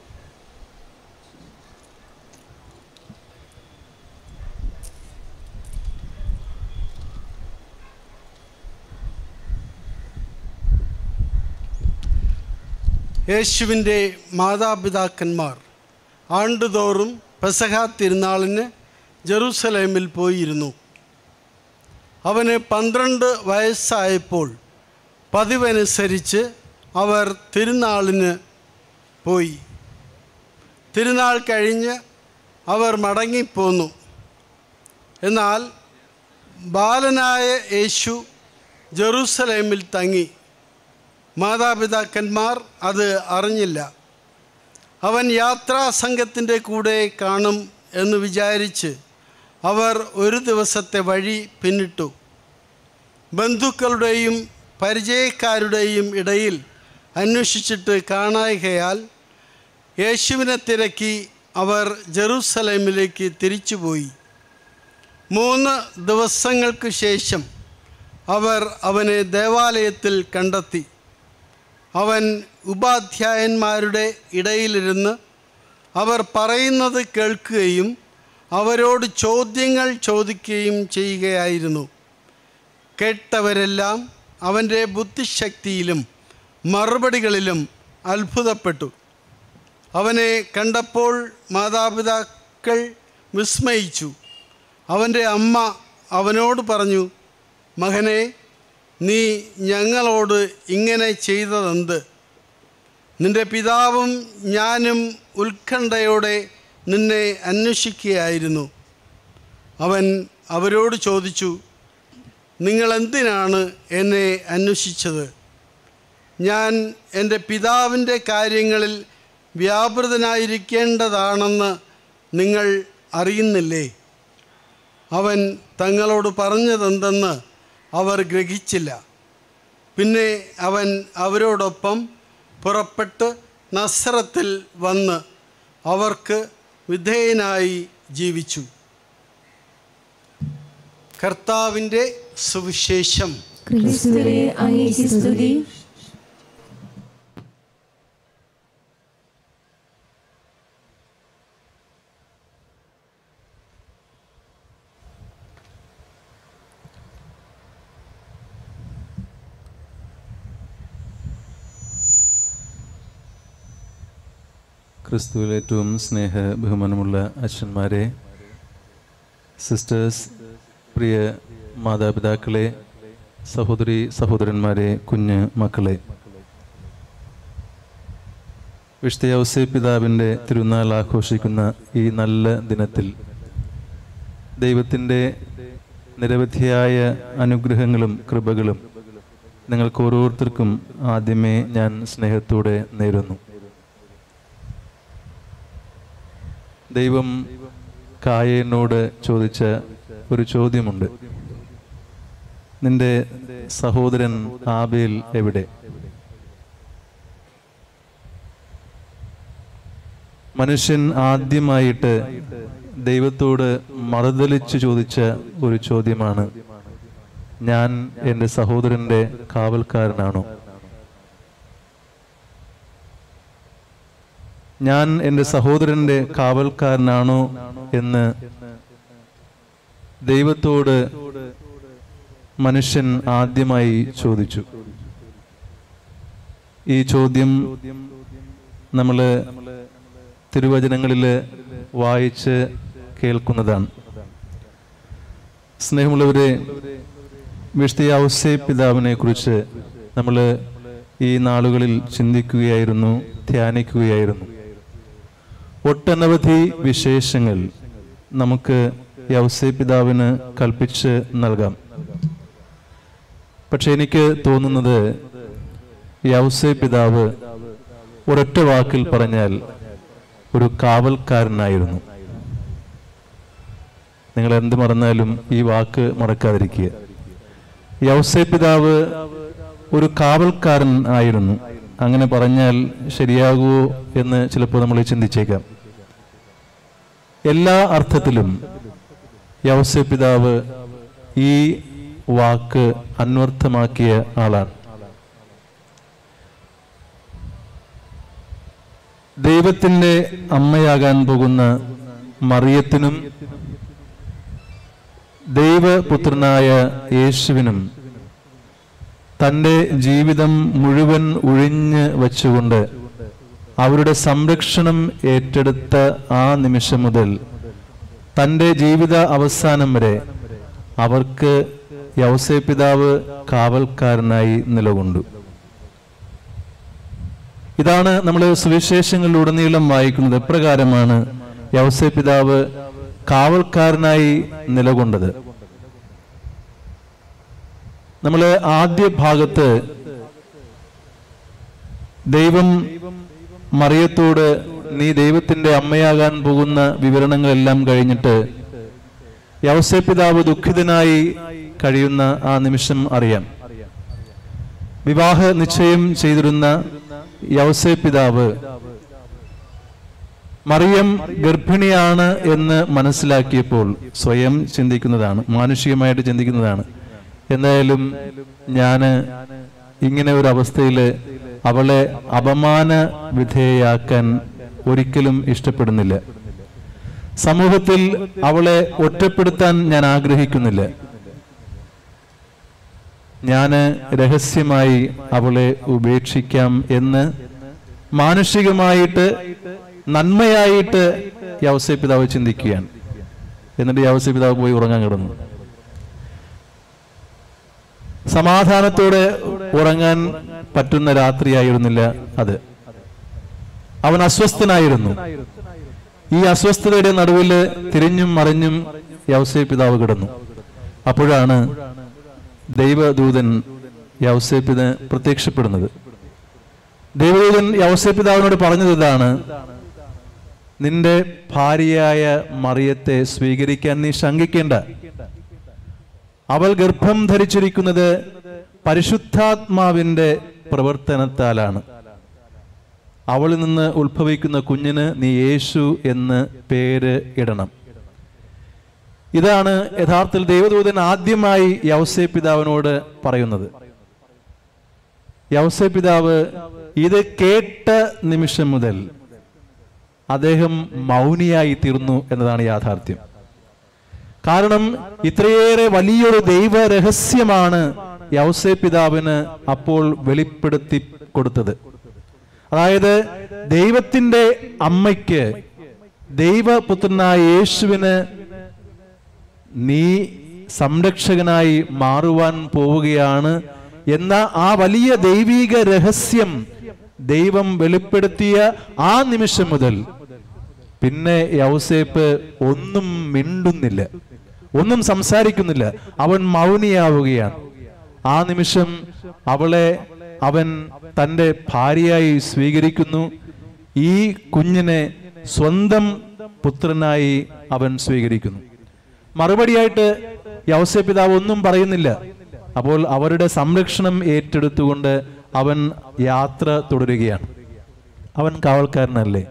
യേശുവിൻ്റെ മാതാപിതാക്കന്മാർ ആണ്ടുതോറും പെസഹ തിരുനാളിന് ജെറൂസലേമിൽ പോയിരുന്നു അവന് പന്ത്രണ്ട് വയസ്സായപ്പോൾ പതിവനുസരിച്ച് അവർ തിരുനാളിന് പോയി തിരുനാൾ കഴിഞ്ഞ് അവർ മടങ്ങിപ്പോന്നു എന്നാൽ ബാലനായ യേശു ജെറൂസലേമിൽ തങ്ങി മാതാപിതാക്കന്മാർ അത് അറിഞ്ഞില്ല അവൻ യാത്രാസംഘത്തിൻ്റെ കൂടെ കാണും എന്ന് വിചാരിച്ച് അവർ ഒരു ദിവസത്തെ വഴി പിന്നിട്ടു ബന്ധുക്കളുടെയും പരിചയക്കാരുടെയും ഇടയിൽ അന്വേഷിച്ചിട്ട് കാണായികയാൽ യേശുവിനെ തിരക്കി അവർ ജെറൂസലേമിലേക്ക് തിരിച്ചുപോയി മൂന്ന് ദിവസങ്ങൾക്ക് ശേഷം അവർ അവനെ ദേവാലയത്തിൽ കണ്ടെത്തി അവൻ ഉപാധ്യായന്മാരുടെ ഇടയിലിരുന്ന് അവർ പറയുന്നത് കേൾക്കുകയും അവരോട് ചോദ്യങ്ങൾ ചോദിക്കുകയും ചെയ്യുകയായിരുന്നു കേട്ടവരെല്ലാം അവൻ്റെ ബുദ്ധിശക്തിയിലും മറുപടികളിലും അത്ഭുതപ്പെട്ടു അവനെ കണ്ടപ്പോൾ മാതാപിതാക്കൾ വിസ്മയിച്ചു അവൻ്റെ അമ്മ അവനോട് പറഞ്ഞു മകനെ നീ ഞങ്ങളോട് ഇങ്ങനെ ചെയ്തതെന്ത് നിന്റെ പിതാവും ഞാനും ഉത്കണ്ഠയോടെ നിന്നെ അന്വേഷിക്കുകയായിരുന്നു അവൻ അവരോട് ചോദിച്ചു നിങ്ങൾ എന്തിനാണ് എന്നെ അന്വേഷിച്ചത് ഞാൻ എൻ്റെ പിതാവിൻ്റെ കാര്യങ്ങളിൽ വ്യാപൃതനായിരിക്കേണ്ടതാണെന്ന് നിങ്ങൾ അറിയുന്നില്ലേ അവൻ തങ്ങളോട് പറഞ്ഞതെന്തെന്ന് അവർ ഗ്രഹിച്ചില്ല പിന്നെ അവൻ അവരോടൊപ്പം പുറപ്പെട്ട് നസ്രത്തിൽ വന്ന് അവർക്ക് വിധേയനായി ജീവിച്ചു കർത്താവിൻ്റെ സുവിശേഷം ക്രിസ്തുവേ അങ്ങേക്ക് സ്തുതി ക്രിസ്തുവിൽ ഏറ്റവും സ്നേഹ ബഹുമാനമുള്ള അച്ഛന്മാരെ സിസ്റ്റേഴ്സ് പ്രിയ മാതാപിതാക്കളെ സഹോദരി സഹോദരന്മാരെ കുഞ്ഞ് മക്കളെ വിശുദ്ധ ഔസേ പിതാവിൻ്റെ തിരുനാൾ ആഘോഷിക്കുന്ന ഈ നല്ല ദിനത്തിൽ ദൈവത്തിൻ്റെ നിരവധിയായ അനുഗ്രഹങ്ങളും കൃപകളും നിങ്ങൾക്ക് ഓരോരുത്തർക്കും ആദ്യമേ ഞാൻ സ്നേഹത്തോടെ നേരുന്നു ദൈവം കായനോട് ചോദിച്ച ഒരു ചോദ്യമുണ്ട് നിന്റെ സഹോദരൻ ആബേൽ എവിടെ മനുഷ്യൻ ആദ്യമായിട്ട് ദൈവത്തോട് മറുതലിച്ച് ചോദിച്ച ഒരു ചോദ്യമാണ് ഞാൻ എൻ്റെ സഹോദരൻ്റെ കാവൽക്കാരനാണോ ഞാൻ എൻ്റെ സഹോദരൻ്റെ കാവൽക്കാരനാണോ എന്ന് ദൈവത്തോട് മനുഷ്യൻ ആദ്യമായി ചോദിച്ചു ഈ ചോദ്യം നമ്മൾ തിരുവചനങ്ങളിൽ വായിച്ച് കേൾക്കുന്നതാണ് സ്നേഹമുള്ളവരെ വിശുദ്ധ ഔസേ പിതാവിനെ കുറിച്ച് നമ്മൾ ഈ നാളുകളിൽ ചിന്തിക്കുകയായിരുന്നു ധ്യാനിക്കുകയായിരുന്നു ഒട്ടനവധി വിശേഷങ്ങൾ നമുക്ക് യൗസേ പിതാവിന് കൽപ്പിച്ച് നൽകാം പക്ഷെ എനിക്ക് തോന്നുന്നത് യൗസേ പിതാവ് ഒരൊറ്റ വാക്കിൽ പറഞ്ഞാൽ ഒരു കാവൽക്കാരനായിരുന്നു നിങ്ങൾ എന്ത് മറന്നാലും ഈ വാക്ക് മറക്കാതിരിക്കുക യൗസേ പിതാവ് ഒരു കാവൽക്കാരൻ ആയിരുന്നു അങ്ങനെ പറഞ്ഞാൽ ശരിയാകുമോ എന്ന് ചിലപ്പോൾ നമ്മൾ ചിന്തിച്ചേക്കാം എല്ലാ അർത്ഥത്തിലും യൗസേ പിതാവ് ഈ വാക്ക് അന്വർത്ഥമാക്കിയ ആളാണ് ദൈവത്തിൻ്റെ അമ്മയാകാൻ പോകുന്ന മറിയത്തിനും ദൈവപുത്രനായ യേശുവിനും തൻ്റെ ജീവിതം മുഴുവൻ ഒഴിഞ്ഞ് വച്ചുകൊണ്ട് അവരുടെ സംരക്ഷണം ഏറ്റെടുത്ത ആ നിമിഷം മുതൽ തൻ്റെ ജീവിത അവസാനം വരെ അവർക്ക് യൗസേ പിതാവ് കാവൽക്കാരനായി നിലകൊണ്ടു ഇതാണ് നമ്മൾ സുവിശേഷങ്ങളിലുടനീളം വായിക്കുന്നത് എപ്രകാരമാണ് യൗസേ പിതാവ് കാവൽക്കാരനായി നിലകൊണ്ടത് നമ്മൾ ആദ്യ ഭാഗത്ത് ദൈവം മറിയത്തോട് നീ ദൈവത്തിന്റെ അമ്മയാകാൻ പോകുന്ന വിവരണങ്ങളെല്ലാം കഴിഞ്ഞിട്ട് യവസേ പിതാവ് ദുഃഖിതനായി കഴിയുന്ന ആ നിമിഷം അറിയാം വിവാഹ നിശ്ചയം ചെയ്തിരുന്ന യവസേ പിതാവ് മറിയം ഗർഭിണിയാണ് എന്ന് മനസ്സിലാക്കിയപ്പോൾ സ്വയം ചിന്തിക്കുന്നതാണ് മാനുഷികമായിട്ട് ചിന്തിക്കുന്നതാണ് എന്തായാലും ഞാന് ഇങ്ങനെ ഒരു അവസ്ഥയിൽ അവളെ അപമാന വിധേയയാക്കാൻ ഒരിക്കലും ഇഷ്ടപ്പെടുന്നില്ല സമൂഹത്തിൽ അവളെ ഒറ്റപ്പെടുത്താൻ ഞാൻ ആഗ്രഹിക്കുന്നില്ല ഞാൻ രഹസ്യമായി അവളെ ഉപേക്ഷിക്കാം എന്ന് മാനുഷികമായിട്ട് നന്മയായിട്ട് യവസേ പിതാവ് ചിന്തിക്കുകയാണ് എന്നിട്ട് യവസേ പിതാവ് പോയി ഉറങ്ങാൻ കിടന്നു സമാധാനത്തോടെ ഉറങ്ങാൻ പറ്റുന്ന രാത്രിയായിരുന്നില്ല അത് അവൻ അസ്വസ്ഥനായിരുന്നു ഈ അസ്വസ്ഥതയുടെ നടുവിൽ തിരിഞ്ഞും മറിഞ്ഞും യൗസേ പിതാവ് കിടന്നു അപ്പോഴാണ് ദൈവദൂതൻ യൗസേപ്പിന് പ്രത്യക്ഷപ്പെടുന്നത് ദൈവദൂതൻ യൗസേ പിതാവിനോട് പറഞ്ഞത് ഇതാണ് നിന്റെ ഭാര്യയായ മറിയത്തെ സ്വീകരിക്കാൻ നീ ശങ്കിക്കേണ്ട അവൾ ഗർഭം ധരിച്ചിരിക്കുന്നത് പരിശുദ്ധാത്മാവിന്റെ പ്രവർത്തനത്താലാണ് അവളിൽ നിന്ന് ഉത്ഭവിക്കുന്ന കുഞ്ഞിന് നീ യേശു എന്ന് പേര് ഇടണം ഇതാണ് യഥാർത്ഥത്തിൽ ദൈവദൂതൻ ആദ്യമായി യൗസേ പിതാവിനോട് പറയുന്നത് യൗസേ പിതാവ് ഇത് കേട്ട നിമിഷം മുതൽ അദ്ദേഹം മൗനിയായി തീർന്നു എന്നതാണ് യാഥാർത്ഥ്യം കാരണം ഇത്രയേറെ വലിയൊരു ദൈവ രഹസ്യമാണ് യൗസേ പിതാവിന് അപ്പോൾ വെളിപ്പെടുത്തി കൊടുത്തത് അതായത് ദൈവത്തിന്റെ അമ്മയ്ക്ക് ദൈവപുത്രനായ യേശുവിന് നീ സംരക്ഷകനായി മാറുവാൻ പോവുകയാണ് എന്ന ആ വലിയ ദൈവീക രഹസ്യം ദൈവം വെളിപ്പെടുത്തിയ ആ നിമിഷം മുതൽ പിന്നെ യൗസേപ്പ് ഒന്നും മിണ്ടുന്നില്ല ഒന്നും സംസാരിക്കുന്നില്ല അവൻ മൗനിയാവുകയാണ് ആ നിമിഷം അവളെ അവൻ തൻ്റെ ഭാര്യയായി സ്വീകരിക്കുന്നു ഈ കുഞ്ഞിനെ സ്വന്തം പുത്രനായി അവൻ സ്വീകരിക്കുന്നു മറുപടിയായിട്ട് യൗസേ പിതാവ് ഒന്നും പറയുന്നില്ല അപ്പോൾ അവരുടെ സംരക്ഷണം ഏറ്റെടുത്തുകൊണ്ട് അവൻ യാത്ര തുടരുകയാണ് അവൻ കാവൽക്കാരനല്ലേ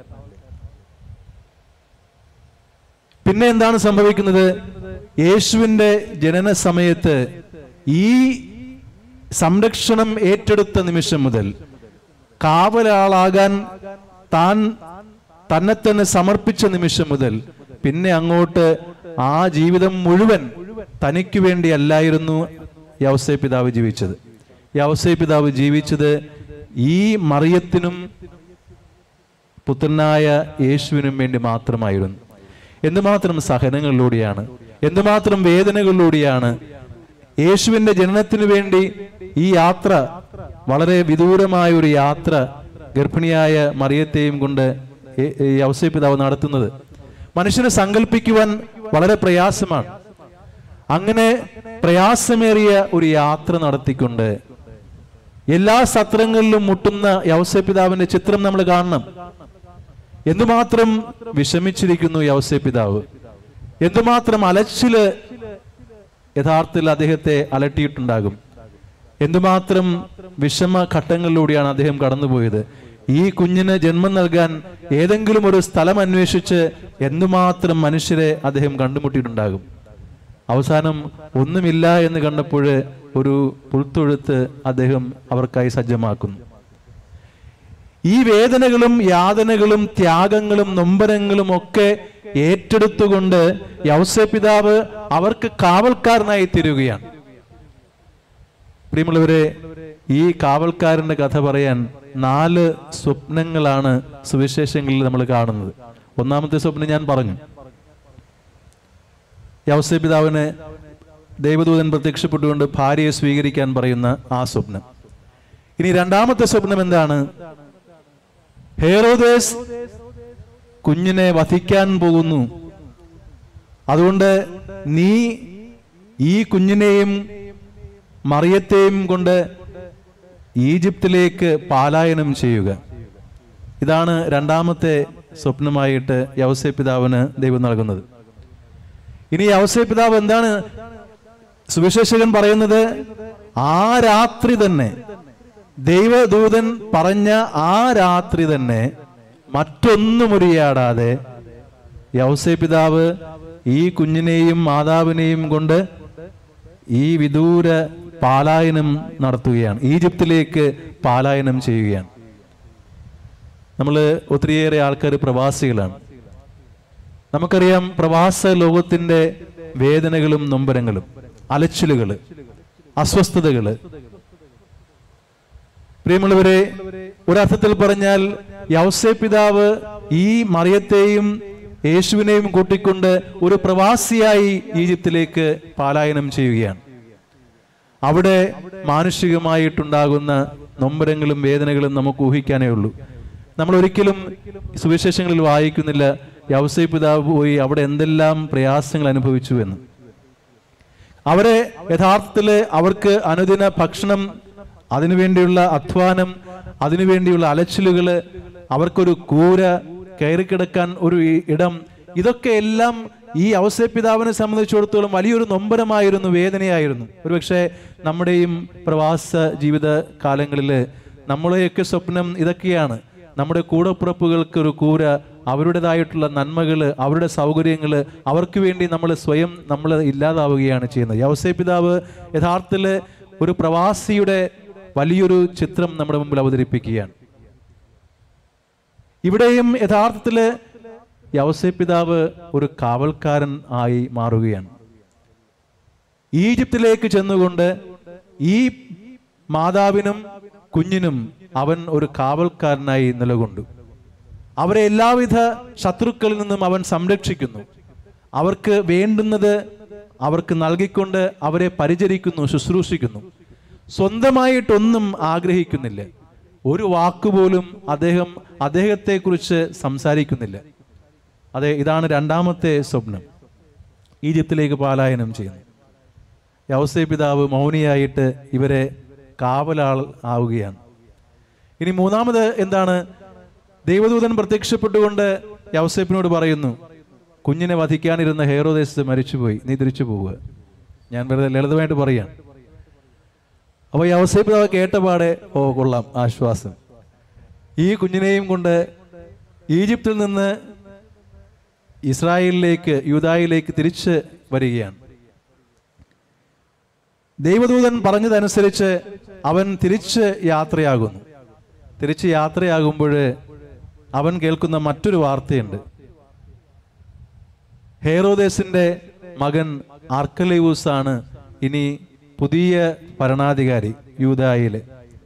പിന്നെ എന്താണ് സംഭവിക്കുന്നത് യേശുവിന്റെ ജനന സമയത്ത് ഈ സംരക്ഷണം ഏറ്റെടുത്ത നിമിഷം മുതൽ കാവലാളാകാൻ താൻ തന്നെ തന്നെ സമർപ്പിച്ച നിമിഷം മുതൽ പിന്നെ അങ്ങോട്ട് ആ ജീവിതം മുഴുവൻ തനിക്ക് വേണ്ടി അല്ലായിരുന്നു യവസേ പിതാവ് ജീവിച്ചത് യവസേ പിതാവ് ജീവിച്ചത് ഈ മറിയത്തിനും പുത്രനായ യേശുവിനും വേണ്ടി മാത്രമായിരുന്നു എന്തുമാത്രം സഹനങ്ങളിലൂടെയാണ് എന്തുമാത്രം വേദനകളിലൂടെയാണ് യേശുവിന്റെ ജനനത്തിനു വേണ്ടി ഈ യാത്ര വളരെ വിദൂരമായ ഒരു യാത്ര ഗർഭിണിയായ മറിയത്തെയും കൊണ്ട് ഏ- ഈ യൗസേ പിതാവ് നടത്തുന്നത് മനുഷ്യന് സങ്കല്പിക്കുവാൻ വളരെ പ്രയാസമാണ് അങ്ങനെ പ്രയാസമേറിയ ഒരു യാത്ര നടത്തിക്കൊണ്ട് എല്ലാ സത്രങ്ങളിലും മുട്ടുന്ന യൗസേ പിതാവിന്റെ ചിത്രം നമ്മൾ കാണണം എന്തുമാത്രം വിഷമിച്ചിരിക്കുന്നു യൗസേ പിതാവ് എന്തുമാത്രം അലച്ചില് യഥാർത്ഥത്തിൽ അദ്ദേഹത്തെ അലട്ടിയിട്ടുണ്ടാകും എന്തുമാത്രം വിഷമ ഘട്ടങ്ങളിലൂടെയാണ് അദ്ദേഹം കടന്നുപോയത് ഈ കുഞ്ഞിന് ജന്മം നൽകാൻ ഏതെങ്കിലും ഒരു സ്ഥലം അന്വേഷിച്ച് എന്തുമാത്രം മനുഷ്യരെ അദ്ദേഹം കണ്ടുമുട്ടിയിട്ടുണ്ടാകും അവസാനം ഒന്നുമില്ല എന്ന് കണ്ടപ്പോൾ ഒരു പുൽത്തൊഴുത്ത് അദ്ദേഹം അവർക്കായി സജ്ജമാക്കുന്നു ഈ വേദനകളും യാതനകളും ത്യാഗങ്ങളും നൊമ്പരങ്ങളും ഒക്കെ ഏറ്റെടുത്തുകൊണ്ട് യൗസേ പിതാവ് അവർക്ക് കാവൽക്കാരനായി തീരുകയാണ് പ്രിയമുള്ളവരെ ഈ കാവൽക്കാരന്റെ കഥ പറയാൻ നാല് സ്വപ്നങ്ങളാണ് സുവിശേഷങ്ങളിൽ നമ്മൾ കാണുന്നത് ഒന്നാമത്തെ സ്വപ്നം ഞാൻ പറഞ്ഞു യൗസേ പിതാവിന് ദൈവദൂതൻ പ്രത്യക്ഷപ്പെട്ടുകൊണ്ട് ഭാര്യയെ സ്വീകരിക്കാൻ പറയുന്ന ആ സ്വപ്നം ഇനി രണ്ടാമത്തെ സ്വപ്നം എന്താണ് ഹേറോദേസ് കുഞ്ഞിനെ വധിക്കാൻ പോകുന്നു അതുകൊണ്ട് നീ ഈ കുഞ്ഞിനെയും മറിയത്തെയും കൊണ്ട് ഈജിപ്തിലേക്ക് പാലായനം ചെയ്യുക ഇതാണ് രണ്ടാമത്തെ സ്വപ്നമായിട്ട് യവസേ പിതാവിന് ദൈവം നൽകുന്നത് ഇനി യവസേ പിതാവ് എന്താണ് സുവിശേഷകൻ പറയുന്നത് ആ രാത്രി തന്നെ ദൈവദൂതൻ പറഞ്ഞ ആ രാത്രി തന്നെ മറ്റൊന്നും ഉരിയാടാതെ യൗസേ പിതാവ് ഈ കുഞ്ഞിനെയും മാതാവിനെയും കൊണ്ട് ഈ വിദൂര പാലായനം നടത്തുകയാണ് ഈജിപ്തിലേക്ക് പാലായനം ചെയ്യുകയാണ് നമ്മൾ ഒത്തിരിയേറെ ആൾക്കാർ പ്രവാസികളാണ് നമുക്കറിയാം പ്രവാസ ലോകത്തിന്റെ വേദനകളും നൊമ്പരങ്ങളും അലച്ചിലുകള് അസ്വസ്ഥതകള് പ്രിയമുള്ളവരെ ഒരർത്ഥത്തിൽ പറഞ്ഞാൽ യൗസേ പിതാവ് ഈ മറിയത്തെയും യേശുവിനെയും കൂട്ടിക്കൊണ്ട് ഒരു പ്രവാസിയായി ഈജിപ്തിലേക്ക് പാലായനം ചെയ്യുകയാണ് അവിടെ മാനുഷികമായിട്ടുണ്ടാകുന്ന നൊമ്പരങ്ങളും വേദനകളും നമുക്ക് ഊഹിക്കാനേ ഉള്ളൂ നമ്മൾ ഒരിക്കലും സുവിശേഷങ്ങളിൽ വായിക്കുന്നില്ല യവസൈ പിതാവ് പോയി അവിടെ എന്തെല്ലാം പ്രയാസങ്ങൾ അനുഭവിച്ചു എന്ന് അവരെ യഥാർത്ഥത്തിൽ അവർക്ക് അനുദിന ഭക്ഷണം അതിനുവേണ്ടിയുള്ള അധ്വാനം അതിനുവേണ്ടിയുള്ള അലച്ചിലുകൾ അവർക്കൊരു കൂര കയറിക്കിടക്കാൻ ഒരു ഇ- ഇടം ഇതൊക്കെ എല്ലാം ഈ അവസര പിതാവിനെ സംബന്ധിച്ചിടത്തോളം വലിയൊരു നൊമ്പരമായിരുന്നു വേദനയായിരുന്നു ഒരുപക്ഷെ നമ്മുടെയും പ്രവാസ ജീവിത കാലങ്ങളിൽ നമ്മളെയൊക്കെ സ്വപ്നം ഇതൊക്കെയാണ് നമ്മുടെ കൂടപ്പുറപ്പുകൾക്ക് ഒരു കൂര അവരുടേതായിട്ടുള്ള നന്മകൾ അവരുടെ സൗകര്യങ്ങൾ അവർക്ക് വേണ്ടി നമ്മൾ സ്വയം നമ്മൾ ഇല്ലാതാവുകയാണ് ചെയ്യുന്നത് യവസേ പിതാവ് യഥാർത്ഥത്തിൽ ഒരു പ്രവാസിയുടെ വലിയൊരു ചിത്രം നമ്മുടെ മുമ്പിൽ അവതരിപ്പിക്കുകയാണ് ഇവിടെയും യഥാർത്ഥത്തിൽ യവസേ പിതാവ് ഒരു കാവൽക്കാരൻ ആയി മാറുകയാണ് ഈജിപ്തിലേക്ക് ചെന്നുകൊണ്ട് ഈ മാതാവിനും കുഞ്ഞിനും അവൻ ഒരു കാവൽക്കാരനായി നിലകൊണ്ടു അവരെ എല്ലാവിധ ശത്രുക്കളിൽ നിന്നും അവൻ സംരക്ഷിക്കുന്നു അവർക്ക് വേണ്ടുന്നത് അവർക്ക് നൽകിക്കൊണ്ട് അവരെ പരിചരിക്കുന്നു ശുശ്രൂഷിക്കുന്നു സ്വന്തമായിട്ടൊന്നും ആഗ്രഹിക്കുന്നില്ല ഒരു വാക്കുപോലും അദ്ദേഹം അദ്ദേഹത്തെക്കുറിച്ച് സംസാരിക്കുന്നില്ല അതെ ഇതാണ് രണ്ടാമത്തെ സ്വപ്നം ഈജിപ്തിലേക്ക് പാലായനം ചെയ്യുന്നു യവസേ പിതാവ് മൗനിയായിട്ട് ഇവരെ കാവലാൾ ആവുകയാണ് ഇനി മൂന്നാമത് എന്താണ് ദൈവദൂതൻ പ്രത്യക്ഷപ്പെട്ടുകൊണ്ട് യവസേപ്പിനോട് പറയുന്നു കുഞ്ഞിനെ വധിക്കാനിരുന്ന ഹേറോദേശ് മരിച്ചുപോയി നീ തിരിച്ചു പോവുക ഞാൻ വെറുതെ ലളിതമായിട്ട് പറയാം അപ്പോൾ ഈ യവസേ പിതാവ് കേട്ടപാടെ ഓ കൊള്ളാം ആശ്വാസം ഈ കുഞ്ഞിനെയും കൊണ്ട് ഈജിപ്തിൽ നിന്ന് ഇസ്രായേലിലേക്ക് യൂതായിലേക്ക് തിരിച്ച് വരികയാണ് ദൈവദൂതൻ പറഞ്ഞതനുസരിച്ച് അവൻ തിരിച്ച് യാത്രയാകുന്നു തിരിച്ച് യാത്രയാകുമ്പോൾ അവൻ കേൾക്കുന്ന മറ്റൊരു വാർത്തയുണ്ട് ഹേറോദേസിന്റെ മകൻ ആർക്കലേവൂസ് ആണ് ഇനി പുതിയ ഭരണാധികാരി യൂതായില്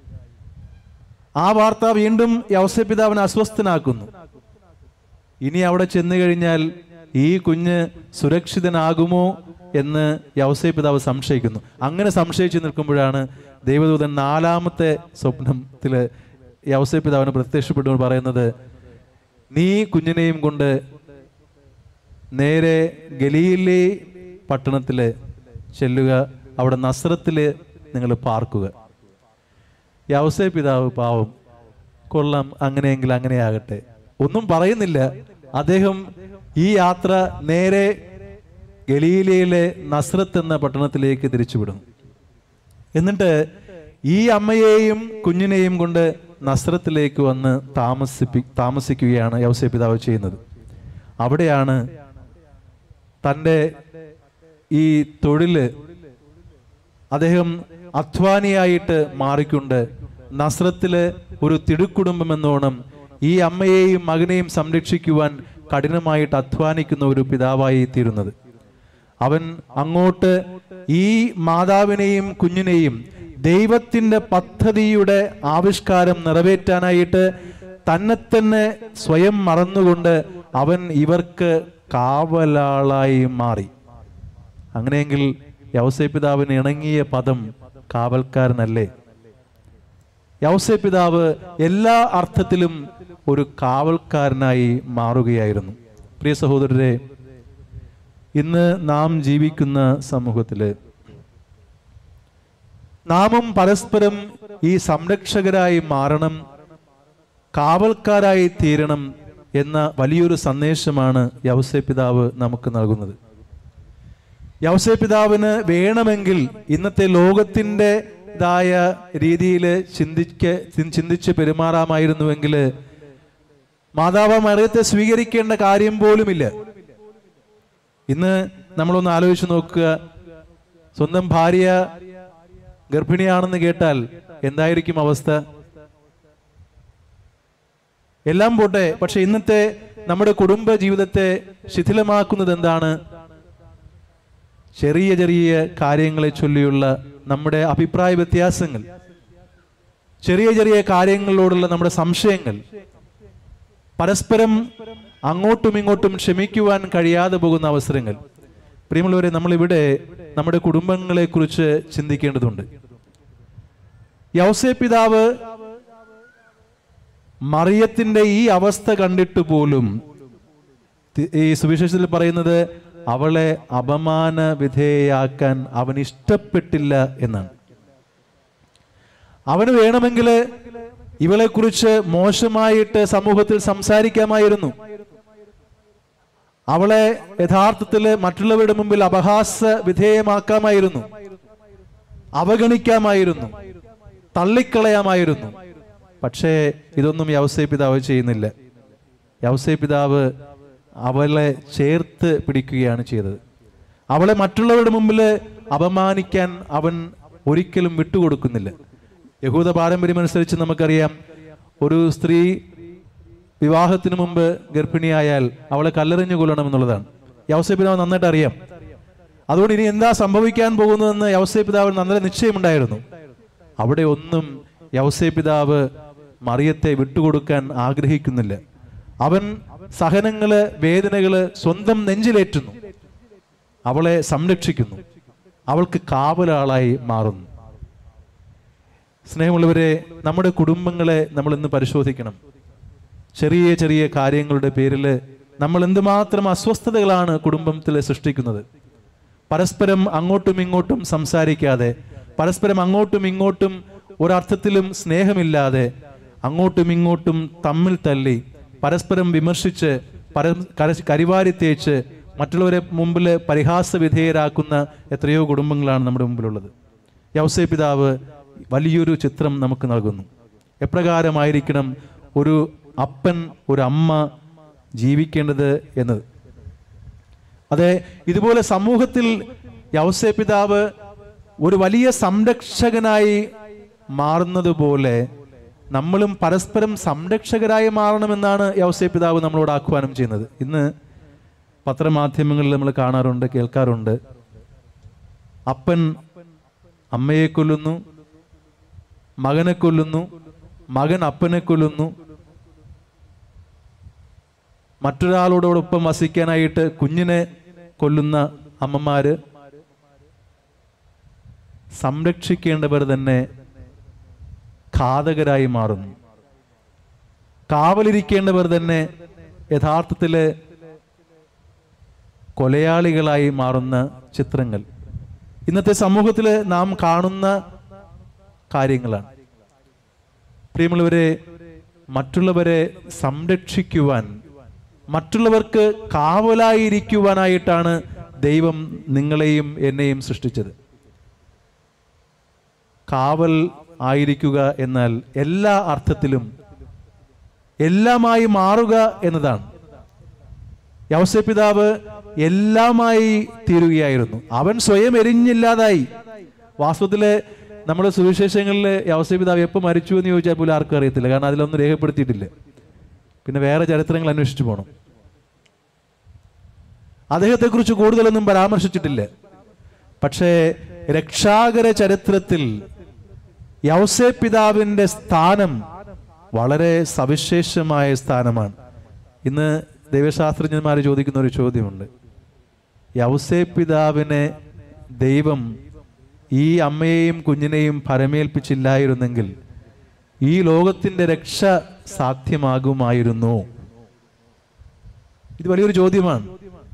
ആ വാർത്ത വീണ്ടും യവസപിതാവിനെ അസ്വസ്ഥനാക്കുന്നു ഇനി അവിടെ ചെന്നു കഴിഞ്ഞാൽ ഈ കുഞ്ഞ് സുരക്ഷിതനാകുമോ എന്ന് യവസേ പിതാവ് സംശയിക്കുന്നു അങ്ങനെ സംശയിച്ചു നിൽക്കുമ്പോഴാണ് ദൈവദൂതൻ നാലാമത്തെ സ്വപ്നത്തിൽ യവസേ പിതാവിന് പ്രത്യക്ഷപ്പെട്ടു പറയുന്നത് നീ കുഞ്ഞിനെയും കൊണ്ട് നേരെ ഗലീലി പട്ടണത്തിൽ ചെല്ലുക അവിടെ നസ്രത്തിൽ നിങ്ങൾ പാർക്കുക യവസേ പിതാവ് പാവം കൊള്ളാം അങ്ങനെയെങ്കിൽ അങ്ങനെയാകട്ടെ ഒന്നും പറയുന്നില്ല അദ്ദേഹം ഈ യാത്ര നേരെ ഗലീലയിലെ നസ്രത്ത് എന്ന പട്ടണത്തിലേക്ക് തിരിച്ചുവിടും എന്നിട്ട് ഈ അമ്മയെയും കുഞ്ഞിനെയും കൊണ്ട് നസ്രത്തിലേക്ക് വന്ന് താമസിപ്പി താമസിക്കുകയാണ് യവസേ പിതാവ് ചെയ്യുന്നത് അവിടെയാണ് തൻ്റെ ഈ തൊഴില് അദ്ദേഹം അധ്വാനിയായിട്ട് മാറിക്കൊണ്ട് നസ്രത്തില് ഒരു തിടുക്കുടുംബം എന്നോണം ഈ അമ്മയെയും മകനെയും സംരക്ഷിക്കുവാൻ കഠിനമായിട്ട് അധ്വാനിക്കുന്ന ഒരു പിതാവായി തീരുന്നത് അവൻ അങ്ങോട്ട് ഈ മാതാവിനെയും കുഞ്ഞിനെയും ദൈവത്തിന്റെ പദ്ധതിയുടെ ആവിഷ്കാരം നിറവേറ്റാനായിട്ട് തന്നെ തന്നെ സ്വയം മറന്നുകൊണ്ട് അവൻ ഇവർക്ക് കാവലാളായി മാറി അങ്ങനെയെങ്കിൽ യവസേ പിതാവിന് ഇണങ്ങിയ പദം കാവൽക്കാരനല്ലേ യവസേ പിതാവ് എല്ലാ അർത്ഥത്തിലും ഒരു കാവൽക്കാരനായി മാറുകയായിരുന്നു പ്രിയ സഹോദരരെ ഇന്ന് നാം ജീവിക്കുന്ന സമൂഹത്തില് നാമും പരസ്പരം ഈ സംരക്ഷകരായി മാറണം കാവൽക്കാരായി തീരണം എന്ന വലിയൊരു സന്ദേശമാണ് യവസേ പിതാവ് നമുക്ക് നൽകുന്നത് യവസേ പിതാവിന് വേണമെങ്കിൽ ഇന്നത്തെ ലോകത്തിൻ്റെതായ രീതിയിൽ ചിന്തിക്ക ചിന്തിച്ച് പെരുമാറാമായിരുന്നുവെങ്കിൽ മാതാവ് മറിയത്തെ സ്വീകരിക്കേണ്ട കാര്യം പോലുമില്ല ഇന്ന് നമ്മളൊന്ന് ആലോചിച്ച് നോക്കുക സ്വന്തം ഭാര്യ ഗർഭിണിയാണെന്ന് കേട്ടാൽ എന്തായിരിക്കും അവസ്ഥ എല്ലാം പോട്ടെ പക്ഷെ ഇന്നത്തെ നമ്മുടെ കുടുംബ ജീവിതത്തെ ശിഥിലമാക്കുന്നത് എന്താണ് ചെറിയ ചെറിയ കാര്യങ്ങളെ ചൊല്ലിയുള്ള നമ്മുടെ അഭിപ്രായ വ്യത്യാസങ്ങൾ ചെറിയ ചെറിയ കാര്യങ്ങളോടുള്ള നമ്മുടെ സംശയങ്ങൾ പരസ്പരം അങ്ങോട്ടും ഇങ്ങോട്ടും ക്ഷമിക്കുവാൻ കഴിയാതെ പോകുന്ന അവസരങ്ങൾ പ്രിയമുള്ളവരെ നമ്മളിവിടെ നമ്മുടെ കുടുംബങ്ങളെക്കുറിച്ച് ചിന്തിക്കേണ്ടതുണ്ട് യൗസേ പിതാവ് മറിയത്തിന്റെ ഈ അവസ്ഥ കണ്ടിട്ട് പോലും തി- ഈ സുവിശേഷത്തിൽ പറയുന്നത് അവളെ അപമാന വിധേയയാക്കാൻ അവൻ ഇഷ്ടപ്പെട്ടില്ല എന്നാണ് അവന് വേണമെങ്കിൽ ഇവളെക്കുറിച്ച് മോശമായിട്ട് സമൂഹത്തിൽ സംസാരിക്കാമായിരുന്നു അവളെ യഥാർത്ഥത്തിൽ മറ്റുള്ളവരുടെ മുമ്പിൽ അപഹാസ വിധേയമാക്കാമായിരുന്നു അവഗണിക്കാമായിരുന്നു തള്ളിക്കളയാമായിരുന്നു പക്ഷേ ഇതൊന്നും യവസേ പിതാവ് ചെയ്യുന്നില്ല യവസേ പിതാവ് അവളെ ചേർത്ത് പിടിക്കുകയാണ് ചെയ്തത് അവളെ മറ്റുള്ളവരുടെ മുമ്പിൽ അപമാനിക്കാൻ അവൻ ഒരിക്കലും വിട്ടുകൊടുക്കുന്നില്ല യഹൂദ പാരമ്പര്യം അനുസരിച്ച് നമുക്കറിയാം ഒരു സ്ത്രീ വിവാഹത്തിന് മുമ്പ് ഗർഭിണിയായാൽ അവളെ കല്ലെറിഞ്ഞു കൊല്ലണം എന്നുള്ളതാണ് യവസേ പിതാവ് നന്നായിട്ട് അറിയാം അതുകൊണ്ട് ഇനി എന്താ സംഭവിക്കാൻ പോകുന്നതെന്ന് യവസേ പിതാവിന് നല്ല നിശ്ചയമുണ്ടായിരുന്നു അവിടെ ഒന്നും യവസേ പിതാവ് മറിയത്തെ വിട്ടുകൊടുക്കാൻ ആഗ്രഹിക്കുന്നില്ല അവൻ സഹനങ്ങള് വേദനകള് സ്വന്തം നെഞ്ചിലേറ്റുന്നു അവളെ സംരക്ഷിക്കുന്നു അവൾക്ക് കാവലാളായി മാറുന്നു സ്നേഹമുള്ളവരെ നമ്മുടെ കുടുംബങ്ങളെ നമ്മൾ ഇന്ന് പരിശോധിക്കണം ചെറിയ ചെറിയ കാര്യങ്ങളുടെ പേരിൽ നമ്മൾ എന്തുമാത്രം അസ്വസ്ഥതകളാണ് കുടുംബത്തിൽ സൃഷ്ടിക്കുന്നത് പരസ്പരം അങ്ങോട്ടും ഇങ്ങോട്ടും സംസാരിക്കാതെ പരസ്പരം അങ്ങോട്ടും ഇങ്ങോട്ടും ഒരർത്ഥത്തിലും സ്നേഹമില്ലാതെ അങ്ങോട്ടും ഇങ്ങോട്ടും തമ്മിൽ തല്ലി പരസ്പരം വിമർശിച്ച് പര കര- കരിവാരി തേച്ച് മറ്റുള്ളവരെ മുമ്പിൽ പരിഹാസ വിധേയരാക്കുന്ന എത്രയോ കുടുംബങ്ങളാണ് നമ്മുടെ മുമ്പിലുള്ളത് യൗസേ പിതാവ് വലിയൊരു ചിത്രം നമുക്ക് നൽകുന്നു എപ്രകാരമായിരിക്കണം ഒരു അപ്പൻ ഒരു അമ്മ ജീവിക്കേണ്ടത് എന്നത് അതെ ഇതുപോലെ സമൂഹത്തിൽ യൗസേ പിതാവ് ഒരു വലിയ സംരക്ഷകനായി മാറുന്നത് പോലെ നമ്മളും പരസ്പരം സംരക്ഷകരായി മാറണമെന്നാണ് യൗസേ പിതാവ് നമ്മളോട് ആഹ്വാനം ചെയ്യുന്നത് ഇന്ന് പത്രമാധ്യമങ്ങളിൽ നമ്മൾ കാണാറുണ്ട് കേൾക്കാറുണ്ട് അപ്പൻ അമ്മയെ കൊല്ലുന്നു മകനെ കൊല്ലുന്നു മകൻ അപ്പനെ കൊല്ലുന്നു മറ്റൊരാളോടൊപ്പം വസിക്കാനായിട്ട് കുഞ്ഞിനെ കൊല്ലുന്ന അമ്മമാര് സംരക്ഷിക്കേണ്ടവർ തന്നെ ഘാതകരായി മാറുന്നു കാവലിരിക്കേണ്ടവർ തന്നെ യഥാർത്ഥത്തില് കൊലയാളികളായി മാറുന്ന ചിത്രങ്ങൾ ഇന്നത്തെ സമൂഹത്തിൽ നാം കാണുന്ന കാര്യങ്ങളാണ് പ്രിയമുള്ളവരെ മറ്റുള്ളവരെ സംരക്ഷിക്കുവാൻ മറ്റുള്ളവർക്ക് കാവലായിരിക്കുവാനായിട്ടാണ് ദൈവം നിങ്ങളെയും എന്നെയും സൃഷ്ടിച്ചത് കാവൽ ആയിരിക്കുക എന്നാൽ എല്ലാ അർത്ഥത്തിലും എല്ലാമായി മാറുക എന്നതാണ് യവസ പിതാവ് എല്ലാമായി തീരുകയായിരുന്നു അവൻ സ്വയം എരിഞ്ഞില്ലാതായി വാസ്തവത്തില് നമ്മുടെ സുവിശേഷങ്ങളിൽ യവസ പിതാവ് എപ്പോൾ മരിച്ചു എന്ന് ചോദിച്ചാൽ പോലും ആർക്കും അറിയത്തില്ല കാരണം അതിലൊന്നും രേഖപ്പെടുത്തിയിട്ടില്ല പിന്നെ വേറെ ചരിത്രങ്ങൾ അന്വേഷിച്ചു പോകണം അദ്ദേഹത്തെക്കുറിച്ച് കൂടുതലൊന്നും പരാമർശിച്ചിട്ടില്ല പക്ഷേ രക്ഷാകര ചരിത്രത്തിൽ യൗസേ പിതാവിൻ്റെ സ്ഥാനം വളരെ സവിശേഷമായ സ്ഥാനമാണ് ഇന്ന് ദൈവശാസ്ത്രജ്ഞന്മാർ ചോദിക്കുന്ന ഒരു ചോദ്യമുണ്ട് യൗസേ പിതാവിനെ ദൈവം ഈ അമ്മയെയും കുഞ്ഞിനെയും ഭരമേൽപ്പിച്ചില്ലായിരുന്നെങ്കിൽ ഈ ലോകത്തിൻ്റെ രക്ഷ സാധ്യമാകുമായിരുന്നോ ഇത് വലിയൊരു ചോദ്യമാണ്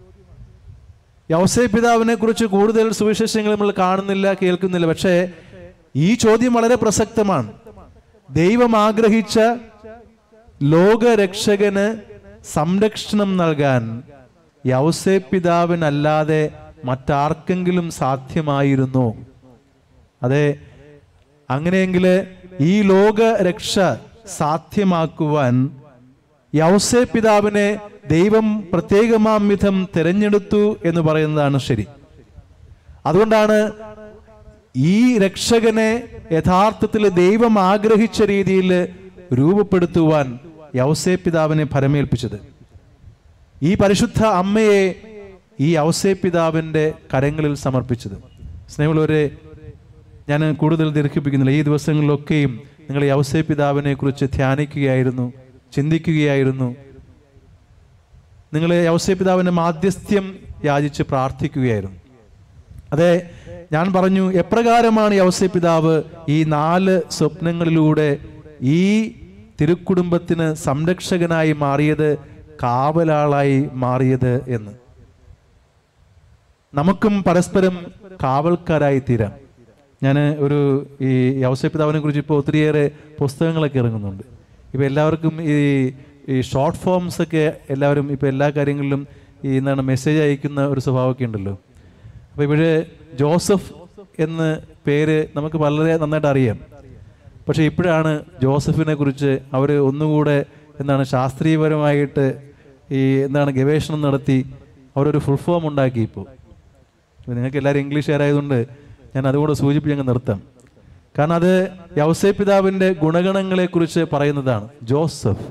യൗസേ പിതാവിനെ കുറിച്ച് കൂടുതൽ സുവിശേഷങ്ങൾ നമ്മൾ കാണുന്നില്ല കേൾക്കുന്നില്ല പക്ഷേ ഈ ചോദ്യം വളരെ പ്രസക്തമാണ് ദൈവം ആഗ്രഹിച്ച ലോകരക്ഷകന് സംരക്ഷണം നൽകാൻ യൗസേ പിതാവിനല്ലാതെ മറ്റാർക്കെങ്കിലും സാധ്യമായിരുന്നോ അതെ അങ്ങനെയെങ്കിൽ ഈ ലോക രക്ഷ സാധ്യമാക്കുവാൻ യൗസേ പിതാവിനെ ദൈവം പ്രത്യേകമാം വിധം തിരഞ്ഞെടുത്തു എന്ന് പറയുന്നതാണ് ശരി അതുകൊണ്ടാണ് ഈ രക്ഷകനെ യഥാർത്ഥത്തിൽ ദൈവം ആഗ്രഹിച്ച രീതിയിൽ രൂപപ്പെടുത്തുവാൻ യൗസേ പിതാവിനെ ഭരമേൽപ്പിച്ചത് ഈ പരിശുദ്ധ അമ്മയെ ഈ യൗസേ പിതാവിൻ്റെ കരങ്ങളിൽ സമർപ്പിച്ചത് സ്നേഹമുള്ളവരെ ഞാൻ കൂടുതൽ ദീർഘിപ്പിക്കുന്നില്ല ഈ ദിവസങ്ങളിലൊക്കെയും നിങ്ങൾ ഈ യൗസേ പിതാവിനെ കുറിച്ച് ധ്യാനിക്കുകയായിരുന്നു ചിന്തിക്കുകയായിരുന്നു നിങ്ങൾ യൗസേ പിതാവിൻ്റെ മാധ്യസ്ഥ്യം യാചിച്ച് പ്രാർത്ഥിക്കുകയായിരുന്നു അതെ ഞാൻ പറഞ്ഞു എപ്രകാരമാണ് യവസ പിതാവ് ഈ നാല് സ്വപ്നങ്ങളിലൂടെ ഈ തിരുക്കുടുംബത്തിന് സംരക്ഷകനായി മാറിയത് കാവലാളായി മാറിയത് എന്ന് നമുക്കും പരസ്പരം കാവൽക്കാരായി തീരാം ഞാൻ ഒരു ഈ യവസപിതാവിനെ കുറിച്ച് ഇപ്പോൾ ഒത്തിരിയേറെ പുസ്തകങ്ങളൊക്കെ ഇറങ്ങുന്നുണ്ട് ഇപ്പോൾ എല്ലാവർക്കും ഈ ഈ ഷോർട്ട് ഫോംസ് ഒക്കെ എല്ലാവരും ഇപ്പോൾ എല്ലാ കാര്യങ്ങളിലും ഈ എന്താണ് മെസ്സേജ് അയക്കുന്ന ഒരു സ്വഭാവമൊക്കെ ഉണ്ടല്ലോ അപ്പോൾ ഇവിടെ ജോസഫ് എന്ന പേര് നമുക്ക് വളരെ നന്നായിട്ട് അറിയാം പക്ഷേ ഇപ്പോഴാണ് ജോസഫിനെ കുറിച്ച് അവർ ഒന്നുകൂടെ എന്താണ് ശാസ്ത്രീയപരമായിട്ട് ഈ എന്താണ് ഗവേഷണം നടത്തി അവരൊരു ഫുൾ ഫോം ഉണ്ടാക്കി ഇപ്പോൾ അപ്പോൾ നിങ്ങൾക്ക് എല്ലാവരും ഇംഗ്ലീഷുകാരായതുകൊണ്ട് ഞാൻ അതുകൂടെ സൂചിപ്പിച്ച് അങ്ങ് നിർത്താം കാരണം അത് യവസേ പിതാവിൻ്റെ ഗുണഗണങ്ങളെക്കുറിച്ച് പറയുന്നതാണ് Joseph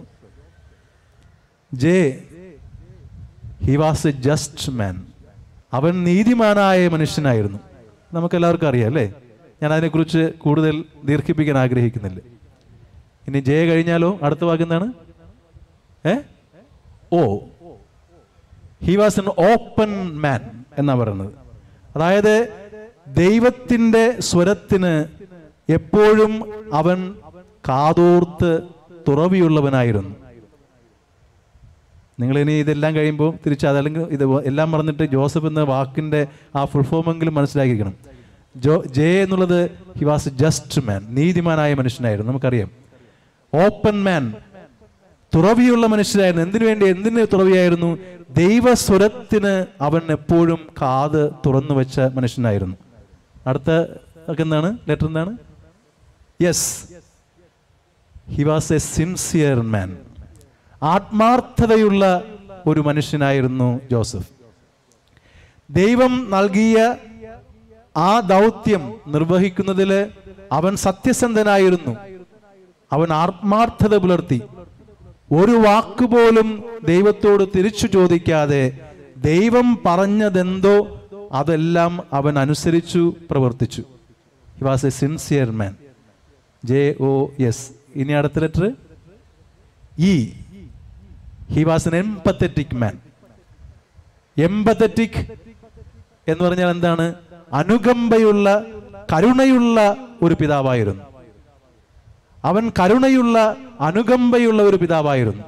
J he was a just man അവൻ നീതിമാനായ മനുഷ്യനായിരുന്നു നമുക്കെല്ലാവർക്കും അറിയാം അല്ലേ ഞാൻ അതിനെക്കുറിച്ച് കൂടുതൽ ദീർഘിപ്പിക്കാൻ ആഗ്രഹിക്കുന്നില്ല ഇനി ജയ കഴിഞ്ഞാലോ അടുത്ത വാക്ക് എന്താണ് ഏ O he was an open man എന്നാ പറയുന്നത് അതായത് ദൈവത്തിൻ്റെ സ്വരത്തിന് എപ്പോഴും അവൻ കാതോർത്ത് തുറവിയുള്ളവനായിരുന്നു നിങ്ങൾ ഇനി ഇതെല്ലാം കഴിയുമ്പോൾ തിരിച്ച് അതല്ലെങ്കിൽ ഇത് എല്ലാം പറഞ്ഞിട്ട് ജോസഫ് എന്ന വാക്കിൻ്റെ ആ ഫുൾ ഫോമെങ്കിലും മനസ്സിലാക്കിയിരിക്കണം ജോ ജെ എന്നുള്ളത് ഹി വാസ് ജസ്റ്റ് മാൻ നീതിമാനായ മനുഷ്യനായിരുന്നു നമുക്കറിയാം ഓപ്പൺ മാൻ തുറവിയുള്ള മനുഷ്യരായിരുന്നു എന്തിനു വേണ്ടി എന്തിന് തുറവിയായിരുന്നു ദൈവസ്വരത്തിന് അവൻ എപ്പോഴും കാത് തുറന്നു വെച്ച മനുഷ്യനായിരുന്നു അടുത്ത ഒക്കെ എന്താണ് ലെറ്റർ എന്താണ് yes he was a sincere man ആത്മാർത്ഥതയുള്ള ഒരു മനുഷ്യനായിരുന്നു ജോസഫ് ദൈവം നൽകിയ ആ ദൗത്യം നിർവഹിക്കുന്നതിൽ അവൻ സത്യസന്ധനായിരുന്നു അവൻ ആത്മാർത്ഥത പുലർത്തി ഒരു വാക്കുപോലും ദൈവത്തോട് തിരിച്ചു ചോദിക്കാതെ ദൈവം പറഞ്ഞതെന്തോ അതെല്ലാം അവൻ അനുസരിച്ചു പ്രവർത്തിച്ചു he was a sincere man J O S ഇനി അടുത്ത letter E he was an empathetic man empathetic എന്ന് പറഞ്ഞാൽ എന്താണ് അനുകമ്പയുള്ള കരുണയുള്ള ഒരു പിതാവായിരുന്നു അവൻ കരുണയുള്ള അനുകമ്പയുള്ള ഒരു പിതാവായിരുന്നു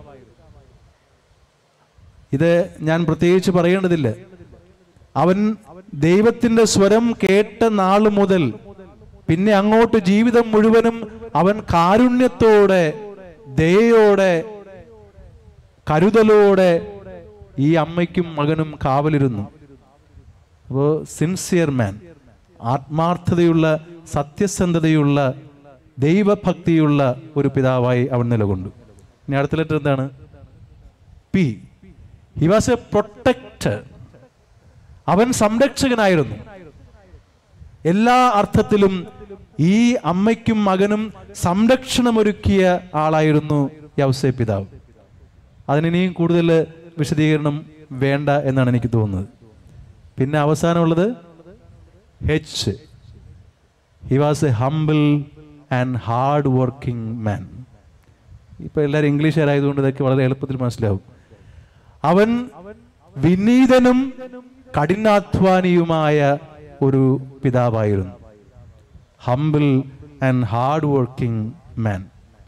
ഇത് ഞാൻ പ്രത്യേകിച്ച് പറയേണ്ടതില്ല അവൻ ദൈവത്തിന്റെ സ്വരം കേട്ട നാൾ മുതൽ പിന്നെ അങ്ങോട്ട് ജീവിതം മുഴുവനും അവൻ കാരുണ്യത്തോടെ ദയോടെ കരുതലോടെ ഈ അമ്മയ്ക്കും മകനും കാവലിരുന്നു അപ്പോൾ സിൻസിയർ മാൻ ആത്മാർത്ഥതയുള്ള സത്യസന്ധതയുള്ള ദൈവഭക്തിയുള്ള ഒരു പിതാവായി അവൻ നിലകൊണ്ടു ഇനി അടുത്ത ലെറ്റർ എന്താണ് P he was a protector അവൻ സംരക്ഷകനായിരുന്നു എല്ലാ അർത്ഥത്തിലും ഈ അമ്മയ്ക്കും മകനും സംരക്ഷണമൊരുക്കിയ ആളായിരുന്നു യവസേ പിതാവ് അതിനിനിയും കൂടുതൽ വിശദീകരണം വേണ്ട എന്നാണ് എനിക്ക് തോന്നുന്നത് പിന്നെ അവസാനമുള്ളത് H he was a humble and hard working man ഇപ്പോൾ എല്ലാവരും ഇംഗ്ലീഷുകാരായതുകൊണ്ട് ഇതൊക്കെ വളരെ എളുപ്പത്തിൽ മനസ്സിലാവും അവൻ വിനീതനും കഠിനാധ്വാനിയുമായ ഒരു പിതാവായിരുന്നു humble and hard working man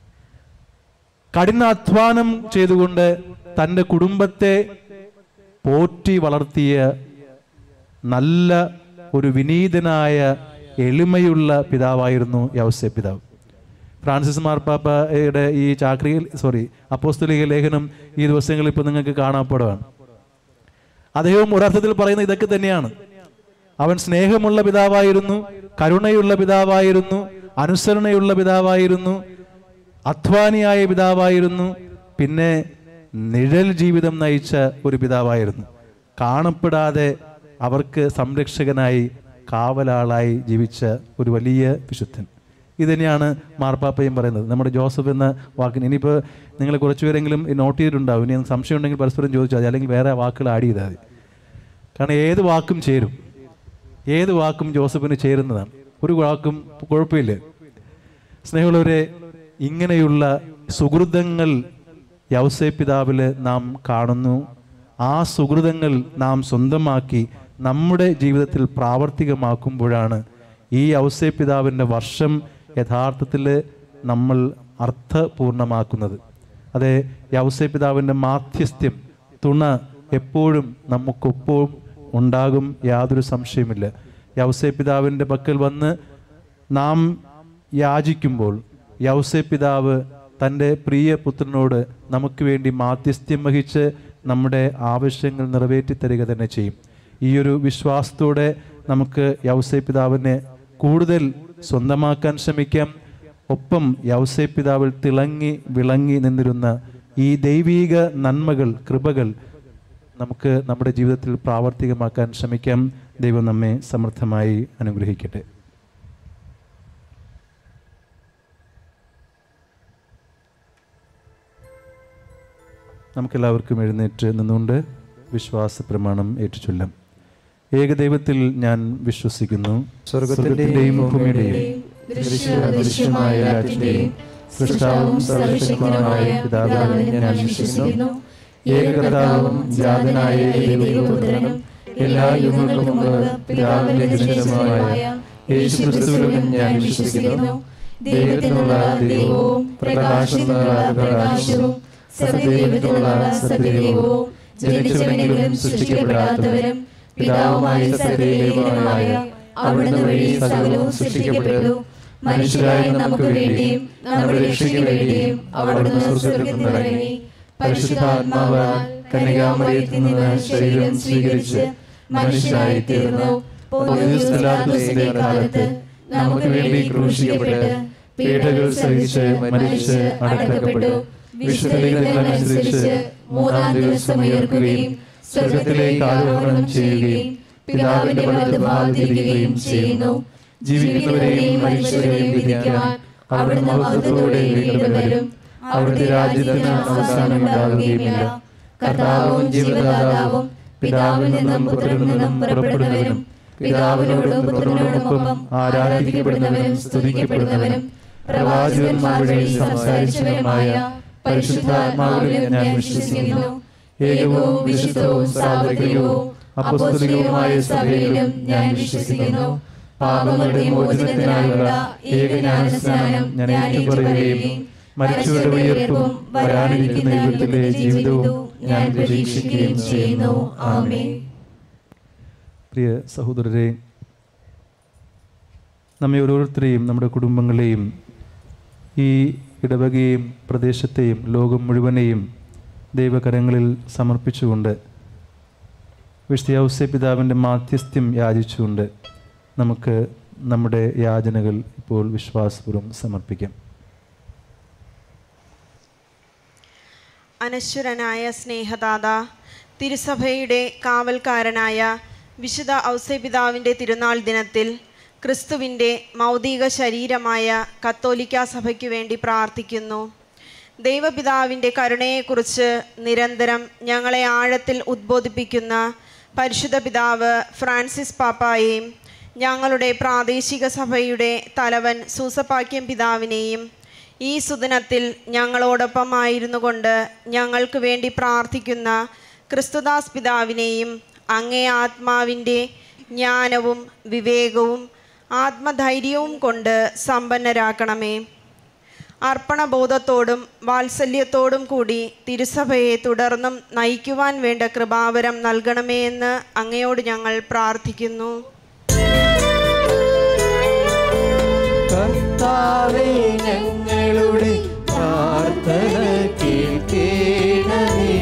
കഠിനാധ്വാനം ചെയ്തുകൊണ്ട് തൻ്റെ കുടുംബത്തെ പോറ്റി വളർത്തിയ നല്ല ഒരു വിനീതനായ എളിമയുള്ള പിതാവായിരുന്നു യവസ്യ പിതാവ് ഫ്രാൻസിസ് മാർപ്പാപ്പയുടെ ഈ ചാക്രിയിൽ സോറി അപ്പോസ്തലിക ലേഖനം ഈ ദിവസങ്ങളിൽ ഇപ്പോൾ നിങ്ങൾക്ക് കാണപ്പെടുകയാണ് അദ്ദേഹം ഒരർത്ഥത്തിൽ പറയുന്ന ഇതൊക്കെ തന്നെയാണ് അവൻ സ്നേഹമുള്ള പിതാവായിരുന്നു കരുണയുള്ള പിതാവായിരുന്നു അനുസരണയുള്ള പിതാവായിരുന്നു അധ്വാനിയായ പിതാവായിരുന്നു പിന്നെ നിഴൽ ജീവിതം നയിച്ച ഒരു പിതാവായിരുന്നു കാണപ്പെടാതെ അവർക്ക് സംരക്ഷകനായി കാവലാളായി ജീവിച്ച ഒരു വലിയ വിശുദ്ധൻ ഇത് തന്നെയാണ് മാർപ്പാപ്പയും പറയുന്നത് നമ്മുടെ ജോസഫ് എന്ന വാക്കിന് ഇനിയിപ്പോൾ നിങ്ങൾ കുറച്ചുപേരെങ്കിലും നോട്ട് ചെയ്തിട്ടുണ്ടാവും ഇനി സംശയം ഉണ്ടെങ്കിൽ പരസ്പരം ചോദിച്ചാൽ മതി അല്ലെങ്കിൽ വേറെ വാക്കുകൾ ആഡ് ചെയ്താൽ മതി കാരണം ഏത് വാക്കും ചേരും ഏത് വാക്കും ജോസഫിന് ചേരുന്നതാണ് ഒരു വാക്കും കുഴപ്പമില്ല സ്നേഹമുള്ളവരെ ഇങ്ങനെയുള്ള സുഹൃതങ്ങൾ യവസേ പിതാവിൽ നാം കാണുന്നു ആ സുഹൃതങ്ങൾ നാം സ്വന്തമാക്കി നമ്മുടെ ജീവിതത്തിൽ പ്രാവർത്തികമാക്കുമ്പോഴാണ് ഈ ഔസേ പിതാവിൻ്റെ വർഷം യഥാർത്ഥത്തിൽ നമ്മൾ അർത്ഥപൂർണമാക്കുന്നത് അതെ യൗസേ പിതാവിൻ്റെ മാധ്യസ്ഥ്യം തുണ എപ്പോഴും നമുക്കൊപ്പവും ഉണ്ടാകും യാതൊരു സംശയമില്ല യൗസേ പിതാവിൻ്റെ പക്കൽ വന്ന് നാം യാചിക്കുമ്പോൾ യൗസേ പിതാവ് തൻ്റെ പ്രിയ പുത്രനോട് നമുക്ക് വേണ്ടി മാധ്യസ്ഥ്യം വഹിച്ച് നമ്മുടെ ആവശ്യങ്ങൾ നിറവേറ്റി തരിക തന്നെ ചെയ്യും ഈ ഒരു വിശ്വാസത്തോടെ നമുക്ക് യൗസേ പിതാവിനെ കൂടുതൽ സ്വന്തമാക്കാൻ ശ്രമിക്കാം ഒപ്പം യൗസേ പിതാവിൽ തിളങ്ങി വിളങ്ങി നിന്നിരുന്ന ഈ ദൈവീക നന്മകൾ കൃപകൾ നമുക്ക് നമ്മുടെ ജീവിതത്തിൽ പ്രാവർത്തികമാക്കാൻ ശ്രമിക്കാം ദൈവം നമ്മെ സമൃദ്ധമായി അനുഗ്രഹിക്കട്ടെ നമുക്കെല്ലാവർക്കും എഴുന്നേറ്റ് നിന്നുകൊണ്ട് വിശ്വാസ പ്രമാണം ഏറ്റുചൊല്ലാം ഏകദൈവത്തിൽ ഞാൻ വിശ്വസിക്കുന്നു സ്വർഗത്തിന്റെയും ഭൂമിയുടെയും ദൃശ്യമായ രാജ്യത്തെയും സൃഷ്ടാവും സർവശക്തനുമായ പിതാവിനെ ഞാൻ വിശ്വസിക്കുന്നു ഏകകർത്താവും ജാതനായ ദൈവപുത്രനും എല്ലാ യുഗങ്ങൾക്കും മുമ്പ് പിതാവിന്റെ ജനനമായ യേശുക്രിസ്തുവിലും ഞാൻ വിശ്വസിക്കുന്നു ദൈവത്തിനുള്ള ദൈവവും പ്രകാശത്തിനുള്ള പ്രകാശവും സത്യദൈവത്തിനുള്ള സത്യദൈവവും ജനിച്ചവനെങ്കിലും സൃഷ്ടിക്കപ്പെടാത്തവരും പിതാവുമായ സത്യദൈവമായ അവിടുന്ന് വഴി സകലവും സൃഷ്ടിക്കപ്പെട്ടു മനുഷ്യരായ നമുക്ക് വേണ്ടിയും നമ്മുടെ രക്ഷയ്ക്ക് വേണ്ടിയും അവിടുന്ന് സ്വർഗത്തിൽ നിന്നിറങ്ങി പരിശുദ്ധാത്മാവാൽ കന്യകാമറിയത്തിൽ നിന്ന് ശരീരം സ്വീകരിച്ച് മനുഷ്യനായി തീർന്നു പൊതുസ്ഥലാത്തിന്റെ കാലത്ത് നമുക്ക് വേണ്ടി ക്രൂശിക്കപ്പെട്ട് പീഡകൾ സഹിച്ച് മരിച്ച് അടക്കപ്പെട്ടു വിശുദ്ധനുസരിച്ച് മൂന്നാം ദിവസം ഉയർക്കുകയും സ്വർഗത്തിലേക്ക് ആരോഹണം ചെയ്യുകയും പിതാവിന്റെ വലതുഭാഗത്തിരിക്കുകയും ചെയ്യുന്നു ജീവിക്കുന്നവരെയും മനുഷ്യരെയും വിധിക്കാൻ അവിടുന്ന് മഹത്വത്തോടെ വീണ്ടും വരും അവിടുത്തെ രാജ്യത്തിന് അവസാനമുണ്ടാകുകയുമില്ല കർത്താവും ജീവദാതാവും പിതാവിൽ നിന്നും പുത്രനിൽ നിന്നും പുറപ്പെടുന്നവനും പിതാവിനോടും പുത്രനോടൊപ്പം ആരാധിക്കപ്പെടുന്നവനും സ്തുതിക്കപ്പെടുന്നവനും പ്രവാചകന്മാരുടെ സംസാരിച്ചവനുമായ പരിശുദ്ധാത്മാവിലും ഞാൻ വിശ്വസിക്കുന്നു ഏകവും വിശുദ്ധവും സാർവത്രികവും അപ്പസ്തലികവുമായ സഭയിലും ഞാൻ വിശ്വസിക്കുന്നു പാപങ്ങളുടെ മോചനത്തിനായുള്ള ഏകജ്ഞാനസ്നാനം ഞാൻ ഏറ്റുപറയുകയും മരിച്ചവരുടെ ഉയർപ്പും വരാനിരിക്കുന്ന യുഗത്തിലെ ജീവിതവും ഞാൻ പ്രതീക്ഷിക്കുകയും ചെയ്യുന്നു ആമേ പ്രിയ സഹോദരരെ നമ്മെ ഓരോരുത്തരെയും നമ്മുടെ കുടുംബങ്ങളെയും ഈ ഇടവകയും പ്രദേശത്തെയും ലോകം മുഴുവനെയും ദൈവകരങ്ങളിൽ സമർപ്പിച്ചുകൊണ്ട് വിശുദ്ധ പിതാവിൻ്റെ മാധ്യസ്ഥ്യം യാചിച്ചുകൊണ്ട് നമുക്ക് നമ്മുടെ യാചനകൾ ഇപ്പോൾ വിശ്വാസപൂർവ്വം സമർപ്പിക്കാം അനശ്വരനായ സ്നേഹദാത തിരുസഭയുടെ കാവൽക്കാരനായ വിശുദ്ധ ഔസേപിതാവിൻ്റെ തിരുനാൾ ദിനത്തിൽ ക്രിസ്തുവിൻ്റെ മൗതിക ശരീരമായ കത്തോലിക്ക സഭയ്ക്കു വേണ്ടി പ്രാർത്ഥിക്കുന്നു ദൈവപിതാവിൻ്റെ കരുണയെക്കുറിച്ച് നിരന്തരം ഞങ്ങളെ ആഴത്തിൽ ഉദ്ബോധിപ്പിക്കുന്ന പരിശുദ്ധ പിതാവ് ഫ്രാൻസിസ് പാപ്പായെയും ഞങ്ങളുടെ പ്രാദേശിക സഭയുടെ തലവൻ സൂസപാക്യം പിതാവിനെയും ഈ സുദിനത്തിൽ ഞങ്ങളോടൊപ്പമായിരുന്നു കൊണ്ട് ഞങ്ങൾക്ക് വേണ്ടി പ്രാർത്ഥിക്കുന്ന ക്രിസ്തുദാസ് പിതാവിനെയും അങ്ങേ ആത്മാവിൻ്റെ ജ്ഞാനവും വിവേകവും ആത്മധൈര്യവും കൊണ്ട് സമ്പന്നരാക്കണമേ അർപ്പണബോധത്തോടും വാത്സല്യത്തോടും കൂടി തിരുസഭയെ തുടർന്നും നയിക്കുവാൻ വേണ്ട കൃപാവരം നൽകണമേ എന്ന് അങ്ങയോട് ഞങ്ങൾ പ്രാർത്ഥിക്കുന്നു കർത്താവേ ഞങ്ങളുടെ പ്രാർത്ഥന കേൾക്കേണമേ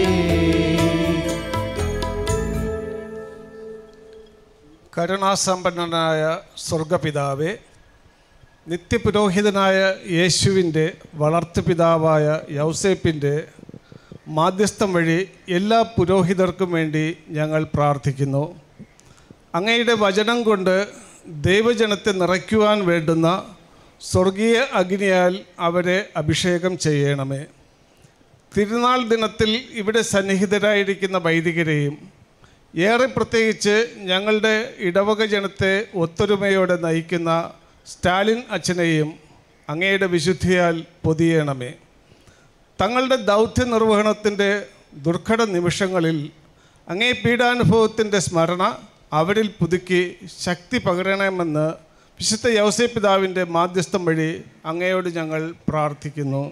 കരുണാസമ്പന്നനായ സ്വർഗപിതാവേ നിത്യപുരോഹിതനായ യേശുവിൻ്റെ വളർത്തുപിതാവായ യൗസേപ്പിൻ്റെ മാധ്യസ്ഥം വഴി എല്ലാ പുരോഹിതർക്കും വേണ്ടി ഞങ്ങൾ പ്രാർത്ഥിക്കുന്നു അങ്ങയുടെ വചനം കൊണ്ട് ദൈവജനത്തെ നിറയ്ക്കുവാൻ വേണ്ടുന്ന സ്വർഗീയ അഗ്നിയാൽ അവരെ അഭിഷേകം ചെയ്യണമേ തിരുനാൾ ദിനത്തിൽ ഇവിടെ സന്നിഹിതരായിരിക്കുന്ന വൈദികരെയും ഏറെ പ്രത്യേകിച്ച് ഞങ്ങളുടെ ഇടവക ജനത്തെ ഒത്തൊരുമയോടെ നയിക്കുന്ന സ്റ്റാലിൻ അച്ഛനെയും അങ്ങയുടെ വിശുദ്ധിയാൽ പൊതിയണമേ തങ്ങളുടെ ദൗത്യ നിർവഹണത്തിൻ്റെ ദുർഘട നിമിഷങ്ങളിൽ അങ്ങേ പീഡാനുഭവത്തിൻ്റെ സ്മരണ അവരിൽ പുതുക്കി ശക്തി പകരണമെന്ന് വിശുദ്ധ യൗസേ പിതാവിൻ്റെ മാധ്യസ്ഥം വഴി അങ്ങയോട് ഞങ്ങൾ പ്രാർത്ഥിക്കുന്നു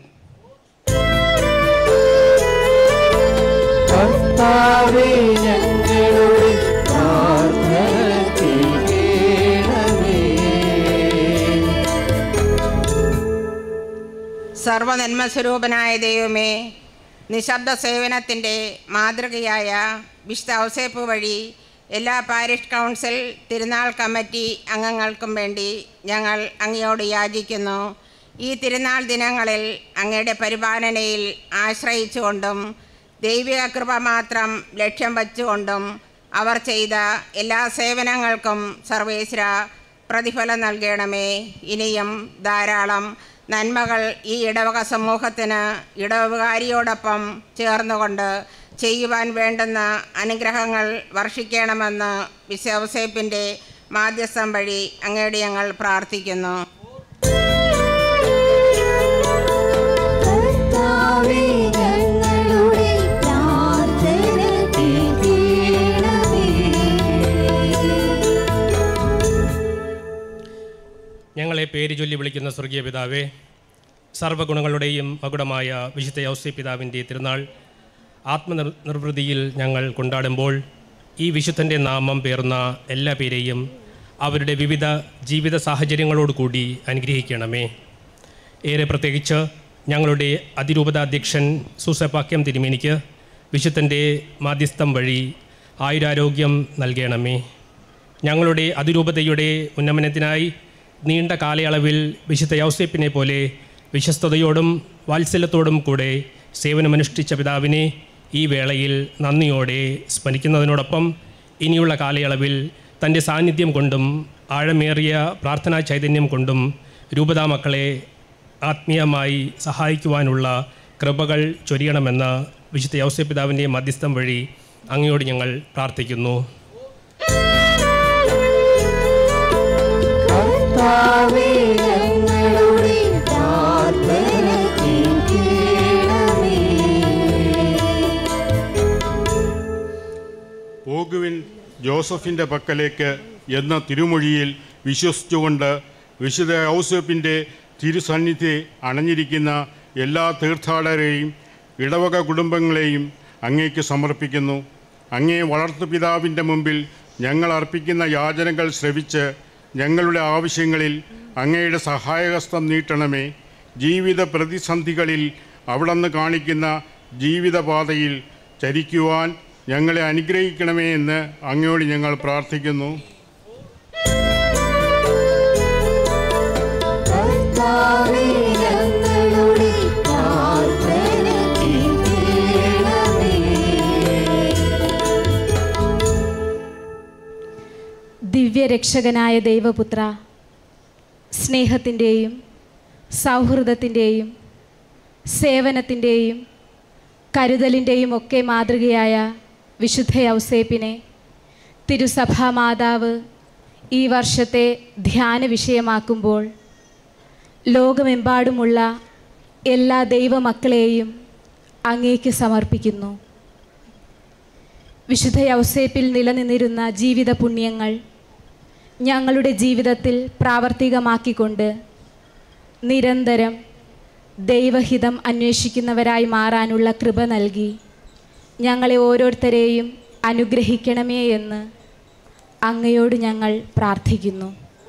കർത്താവേ ഞങ്ങളുടെ പ്രാർത്ഥന കേൾക്കണമേ സർവനന്മസ്വരൂപനായ ദൈവമേ നിശബ്ദ സേവനത്തിൻ്റെ മാതൃകയായ വിശുദ്ധ ഔസേപ്പ് വഴി എല്ലാ പാരിഷ് കൗൺസിൽ തിരുനാൾ കമ്മിറ്റി അംഗങ്ങൾക്കും വേണ്ടി ഞങ്ങൾ അങ്ങയോട് യാചിക്കുന്നു ഈ തിരുനാൾ ദിനങ്ങളിൽ അങ്ങയുടെ പരിപാലനയിൽ ആശ്രയിച്ചുകൊണ്ടും ദൈവിക കൃപ മാത്രം ലക്ഷ്യം വച്ചുകൊണ്ടും അവർ ചെയ്ത എല്ലാ സേവനങ്ങൾക്കും സർവേശ്വര പ്രതിഫലം നൽകണമേ ഇനിയും ധാരാളം നന്മകൾ ഈ ഇടവക സമൂഹത്തിന് ഇടവകാരിയോടൊപ്പം ചേർന്നുകൊണ്ട് ചെയ്യുവാൻ വേണ്ടുന്ന അനുഗ്രഹങ്ങൾ വർഷിക്കണമെന്ന് വിശ്വസേപ്പിൻ്റെ മാധ്യസ്ഥം വഴി അങ്ങയുടെ ഞങ്ങൾ പ്രാർത്ഥിക്കുന്നു കർത്താവേ ഞങ്ങളുടെ പ്രാർത്ഥന കേൾക്കണമേ ഞങ്ങളെ പേര് ചൊല്ലി വിളിക്കുന്ന സ്വർഗീയ പിതാവേ സർവ്വഗുണങ്ങളുടെയും മകുടമായ വിശുദ്ധ യൗസി പിതാവിൻ്റെ തിരുനാൾ ആത്മനിർ നിർവൃതിയിൽ ഞങ്ങൾ കൊണ്ടാടുമ്പോൾ ഈ വിശുദ്ധൻ്റെ നാമം പേർന്ന എല്ലാ പേരെയും അവരുടെ വിവിധ ജീവിത സാഹചര്യങ്ങളോടുകൂടി അനുഗ്രഹിക്കണമേ ഏറെ പ്രത്യേകിച്ച് ഞങ്ങളുടെ അതിരൂപതാധ്യക്ഷൻ സൂസപാക്യം തിരുമേനിക്ക് വിശുദ്ധൻ്റെ മാധ്യസ്ഥം വഴി ആയുരാരോഗ്യം നൽകണമേ ഞങ്ങളുടെ അതിരൂപതയുടെ ഉന്നമനത്തിനായി നീണ്ട കാലയളവിൽ വിശുദ്ധ യൗസേപ്പിനെ പോലെ വിശ്വസ്തയോടും വാത്സല്യത്തോടും കൂടെ സേവനമനുഷ്ഠിച്ച പിതാവിനെ ഈ വേളയിൽ നന്ദിയോടെ സ്മരിക്കുന്നതിനോടൊപ്പം ഇനിയുള്ള കാലയളവിൽ തൻ്റെ സാന്നിധ്യം കൊണ്ടും ആഴമേറിയ പ്രാർത്ഥനാ ചൈതന്യം കൊണ്ടും രൂപതാ മക്കളെ ആത്മീയമായി സഹായിക്കുവാനുള്ള കൃപകൾ ചൊരിയണമെന്ന് വിശുദ്ധ യൗസേ പിതാവിൻ്റെ മധ്യസ്ഥം വഴി അങ്ങയോട് ഞങ്ങൾ പ്രാർത്ഥിക്കുന്നു കർത്താവേ ഞങ്ങളുടെ പ്രാർത്ഥന കേൾക്കണമേ പോകുവിൻ ജോസഫിൻ്റെ പക്കലേക്ക് എന്ന തിരുമൊഴിയിൽ വിശ്വസിച്ചുകൊണ്ട് വിശുദ്ധ ഔസേപ്പിൻ്റെ തിരുസന്നിധി അണഞ്ഞിരിക്കുന്ന എല്ലാ തീർത്ഥാടകരെയും ഇടവക കുടുംബങ്ങളെയും അങ്ങേക്ക് സമർപ്പിക്കുന്നു അങ്ങേ വളർത്തുപിതാവിൻ്റെ മുമ്പിൽ ഞങ്ങൾ അർപ്പിക്കുന്ന യാചനകൾ ശ്രവിച്ച് ഞങ്ങളുടെ ആവശ്യങ്ങളിൽ അങ്ങയുടെ സഹായഹസ്തം നീട്ടണമേ ജീവിത പ്രതിസന്ധികളിൽ അവിടുന്ന് കാണിക്കുന്ന ജീവിതപാതയിൽ ചരിക്കുവാൻ ഞങ്ങളെ അനുഗ്രഹിക്കണമേ എന്ന് അങ്ങയോട് ഞങ്ങൾ പ്രാർത്ഥിക്കുന്നു കർത്താവേ ഞങ്ങളുടെ പ്രാർത്ഥന കേൾക്കണമേ ദിവ്യരക്ഷകനായ ദൈവപുത്ര സ്നേഹത്തിൻ്റെയും സൗഹൃദത്തിൻ്റെയും സേവനത്തിൻ്റെയും കരുതലിൻ്റെയും ഒക്കെ മാതൃകയായ വിശുദ്ധ ഔസേപ്പിനെ തിരുസഭാ മാതാവ് ഈ വർഷത്തെ ധ്യാന വിഷയമാക്കുമ്പോൾ ലോകമെമ്പാടുമുള്ള എല്ലാ ദൈവമക്കളെയും അങ്ങേക്ക് സമർപ്പിക്കുന്നു വിശുദ്ധ യൗസേപ്പിൽ നിലനിന്നിരുന്ന ജീവിത പുണ്യങ്ങൾ ഞങ്ങളുടെ ജീവിതത്തിൽ പ്രാവർത്തികമാക്കിക്കൊണ്ട് നിരന്തരം ദൈവഹിതം അന്വേഷിക്കുന്നവരായി മാറാനുള്ള കൃപ നൽകി ഞങ്ങളെ ഓരോരുത്തരെയും അനുഗ്രഹിക്കണമേ എന്ന് അങ്ങയോട് ഞങ്ങൾ പ്രാർത്ഥിക്കുന്നു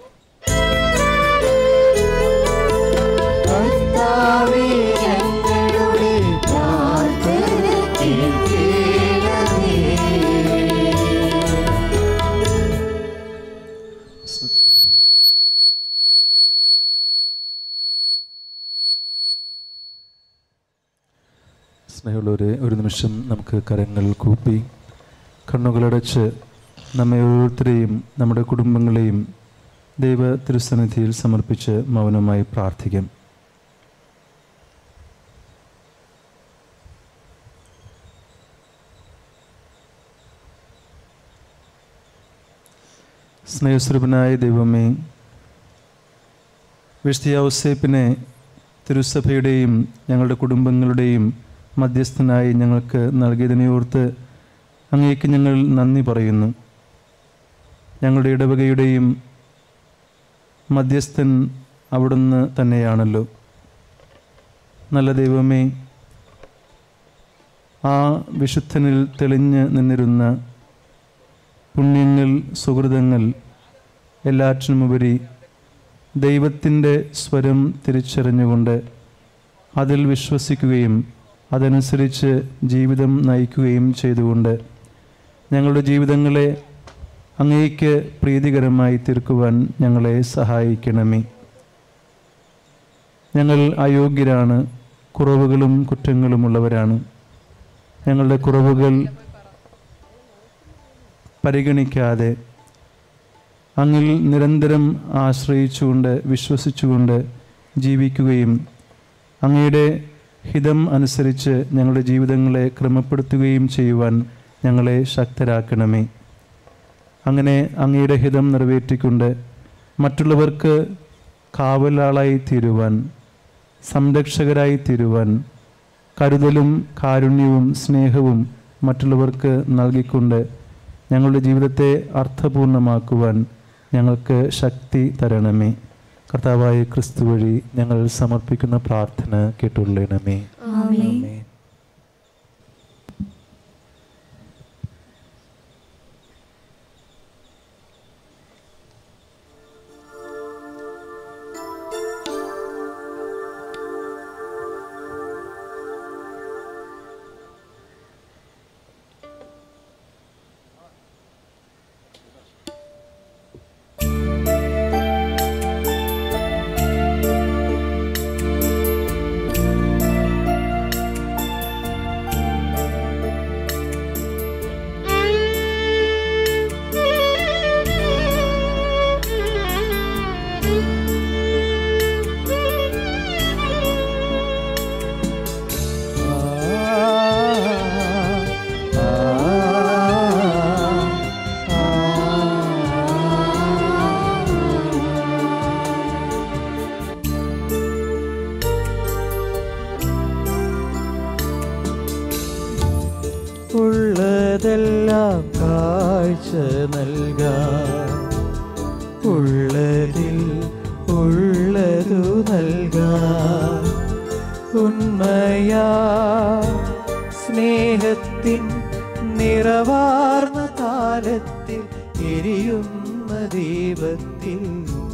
കർത്താവേ ഞങ്ങളുടെ പ്രാർത്ഥന കേൾക്കണമേ സ്നേഹമുള്ളവരെ ഒരു നിമിഷം നമുക്ക് കരങ്ങൾ കൂപ്പി കണ്ണുകളടച്ച് നമ്മെ ഓരോരുത്തരെയും നമ്മുടെ കുടുംബങ്ങളെയും ദൈവ തിരുസന്നിധിയിൽ സമർപ്പിച്ച് മൗനമായി പ്രാർത്ഥിക്കാം സ്നേഹസ്വരൂപനായ ദൈവമേ വിശുദ്ധ ഔസേപ്പിനെ തിരുസഭയുടെയും ഞങ്ങളുടെ കുടുംബങ്ങളുടെയും മധ്യസ്ഥനായി ഞങ്ങൾക്ക് നൽകിയതിനെ ഓർത്ത് അങ്ങേക്ക് ഞങ്ങൾ നന്ദി പറയുന്നു ഞങ്ങളുടെ ഇടവകയുടെയും മധ്യസ്ഥൻ അവിടുന്ന് തന്നെയാണല്ലോ നല്ല ദൈവമേ ആ വിശുദ്ധനിൽ തെളിഞ്ഞ് നിന്നിരുന്ന പുണ്യങ്ങൾ സുഹൃതങ്ങൾ എല്ലാറ്റിനുമുപരി ദൈവത്തിൻ്റെ സ്വരം തിരിച്ചറിഞ്ഞുകൊണ്ട് അതിൽ വിശ്വസിക്കുകയും അതനുസരിച്ച് ജീവിതം നയിക്കുകയും ചെയ്തുകൊണ്ട് ഞങ്ങളുടെ ജീവിതങ്ങളെ അങ്ങേക്ക് പ്രീതികരമായി തീർക്കുവാൻ ഞങ്ങളെ സഹായിക്കണമേ ഞങ്ങൾ അയോഗ്യരാണ് കുറവുകളും കുറ്റങ്ങളുമുള്ളവരാണ് ഞങ്ങളുടെ കുറവുകൾ പരിഗണിക്കാതെ അങ്ങിൽ നിരന്തരം ആശ്രയിച്ചുകൊണ്ട് വിശ്വസിച്ചുകൊണ്ട് ജീവിക്കുകയും അങ്ങയുടെ ഹിതം അനുസരിച്ച് ഞങ്ങളുടെ ജീവിതങ്ങളെ ക്രമപ്പെടുത്തുകയും ചെയ്യുവാൻ ഞങ്ങളെ ശക്തരാക്കണമേ അങ്ങനെ അങ്ങയുടെ ഹിതം നിറവേറ്റിക്കൊണ്ട് മറ്റുള്ളവർക്ക് കാവലാളായി തീരുവാൻ സംരക്ഷകരായി തീരുവാൻ കരുതലും കാരുണ്യവും സ്നേഹവും മറ്റുള്ളവർക്ക് നൽകിക്കൊണ്ട് ഞങ്ങളുടെ ജീവിതത്തെ അർത്ഥപൂർണമാക്കുവാൻ ഞങ്ങൾക്ക് ശക്തി തരണമേ കർത്താവായ ക്രിസ്തു വഴി ഞങ്ങൾ സമർപ്പിക്കുന്ന പ്രാർത്ഥന കേട്ടുള്ളണമേ ആമേൻ ഉള്ളതെല്ലാം കാഴ്ച നൽകാം ഉള്ളതിൽ ഉള്ളതു നൽകാം ഉണ്മയാ സ്നേഹത്തിൻ നിറവാർന്ന കാലത്തിൽ എരിയുന്ന ദീപത്തിൽ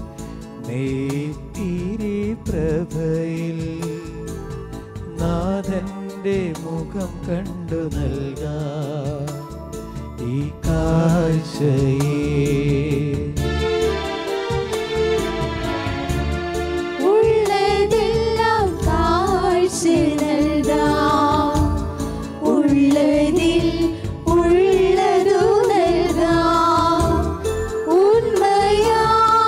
നെയ്ത്തിരി പ്രഭയിൽ നാഥന്റെ മുഖം കണ്ടു നൽകാ ഈ കാഴ്ചയെ ഉള്ളതെല്ലാം കാഴ്ച നൽകാം ഉള്ളതിൽ ഉള്ളതു നൽകാം ഉണ്മയാ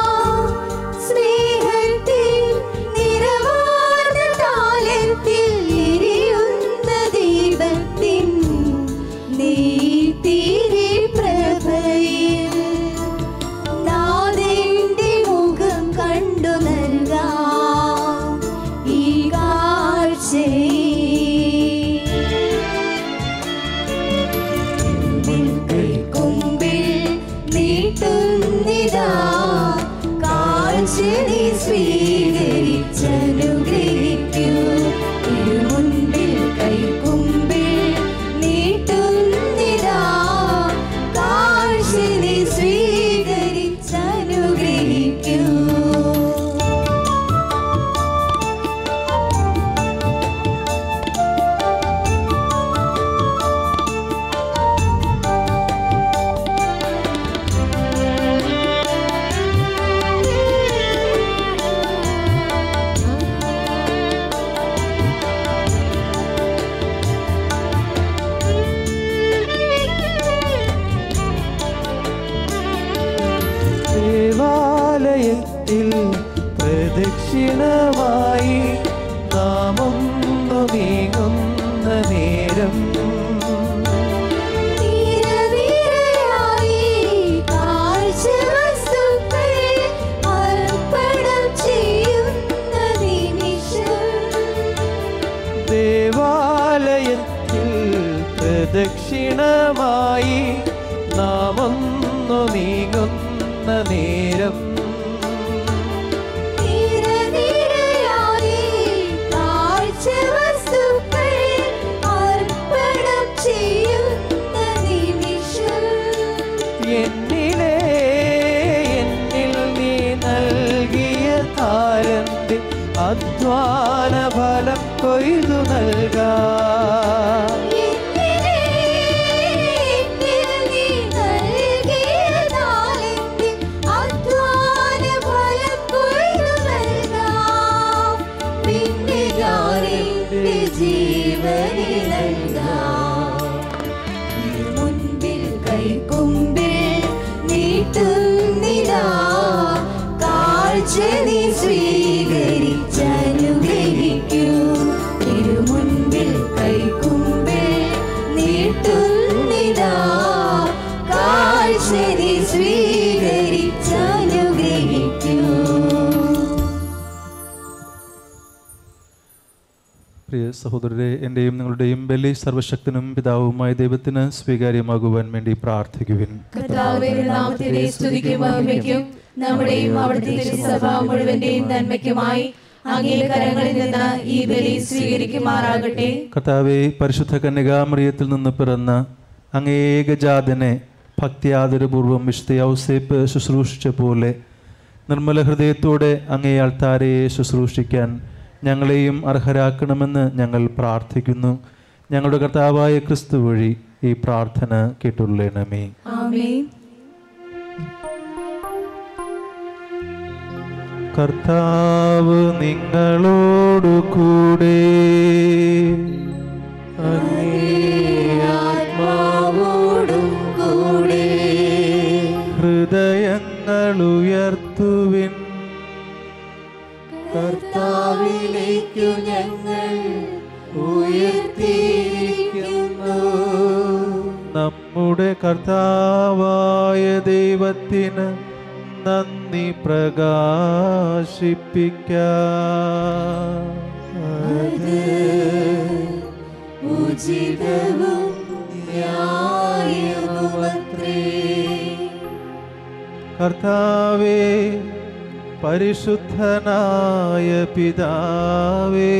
സ്നേഹത്തിൽ നിറവാർന്ന താലത്തിൽ എരിയുന്ന ദീപത്തിൻ നീത്തിരി പ്രഭയിൽ നാഥന്റെ മുഖം കണ്ടു നൽകാം ഈ കാഴ്ചയിൽ നീട്ടുന്നിതാ കാഴ്ച നീ സ്വീകരിച്ചനുഗ്രഹിക്കൂ തിരുമുൻപിൽ കൈക്കുമ്പിൽ നീട്ടുന്നിതാ കാഴ്ച നീ സ്വീകരിച്ചനുഗ്രഹിക്കൂ ദേവാലയത്തിൽ പ്രദക്ഷിണമായി നാമൊന്നു നീങ്ങുന്ന നേരം നിരനിരയായി കാഴ്ചവസ്തുക്കൾ അർപ്പണം ചെയ്യുന്ന നിമിഷം ദേവാലയ പ്രദക്ഷിണമായി നാം ഒന്നു നീങ്ങുന്ന നേരം നിരനിരയായി കാഴ്ചവസ്തുക്കൾ അർപ്പണം ചെയ്യുന്ന നിമിഷം എന്നിലെ എന്നിൽ നീ നൽകിയ താരന്റെ അധ്വാന ഫലം കൊയ്തു നൽകാം എന്നിലെ എന്നിൽ നീ നൽകിയ താലന്തിൻ അധ്വാന ഫലം കൊയ്തു നൽകാം. പിന്നെ ഞാൻ എന്റെ ജീവനെ നൽകാം. മുൻപിൽ കൈക്കുമ്പിൽ നീട്ടുന്നിതാ കാഴ്ച നീ സ്വീകരിച്ചനുഗ്രഹിക്കൂ തിരുമുൻപിൽ കൈക്കുമ്പിൽ നീട്ടുന്നിതാ കാഴ്ച നീ സ്വീകരിച്ചനുഗ്രഹിക്കൂ പ്രിയ സഹോദരരെ എൻ്റെയും നിങ്ങളുടെയും ബലി സർവശക്തനും പിതാവുമായ ദൈവത്തിന് സ്വീകാര്യമാകുവാൻ വേണ്ടി പ്രാർത്ഥിക്കുവിൻ കർത്താവിന്റെ നാമത്തിന്റെ സ്തുതിക്കും മഹിമയ്ക്കും നമ്മുടെയും അവിടുത്തെ തിരുസഭ മുഴുവന്റെയും നന്മയ്ക്കുമായി അങ്ങേ കരങ്ങളിൽ നിന്ന് ഈ ബലി സ്വീകരിക്കുമാറാകട്ടെ കർത്താവെ പരിശുദ്ധ കന്യകാമറിയത്തിൽ നിന്ന് പിറന്ന അങ്ങേ ഏകജാതനെ ഭക്തിയാദരപൂർവ്വം വിശുദ്ധ ഔസേപ്പ് ശുശ്രൂഷിച്ച പോലെ നിർമ്മല ഹൃദയത്തോടെ അങ്ങേ ആൾത്താരയെ ശുശ്രൂഷിക്കാൻ ഞങ്ങളെയും അർഹരാക്കണമെന്ന് ഞങ്ങൾ പ്രാർത്ഥിക്കുന്നു ഞങ്ങളുടെ കർത്താവായ ക്രിസ്തു വഴി ഈ പ്രാർത്ഥന കേട്ടുള്ളണമേ ആമേൻ കർത്താവ് നിങ്ങളോടു കൂടെ ആത്മാവോടും കൂടെ ഹൃദയങ്ങൾ ഉയർത്തുവിൻ കർത്താവിലേക്കു ഞങ്ങൾ ഉയർത്തിയിരിക്കുന്നു നമ്മുടെ കർത്താവായ ദൈവത്തിന് നന്ദി പ്രകാശിപ്പിക്കാം ഉചിതവും ന്യായവുമത്രേ കർത്താവേ പരിശുദ്ധനായ പിതാവേ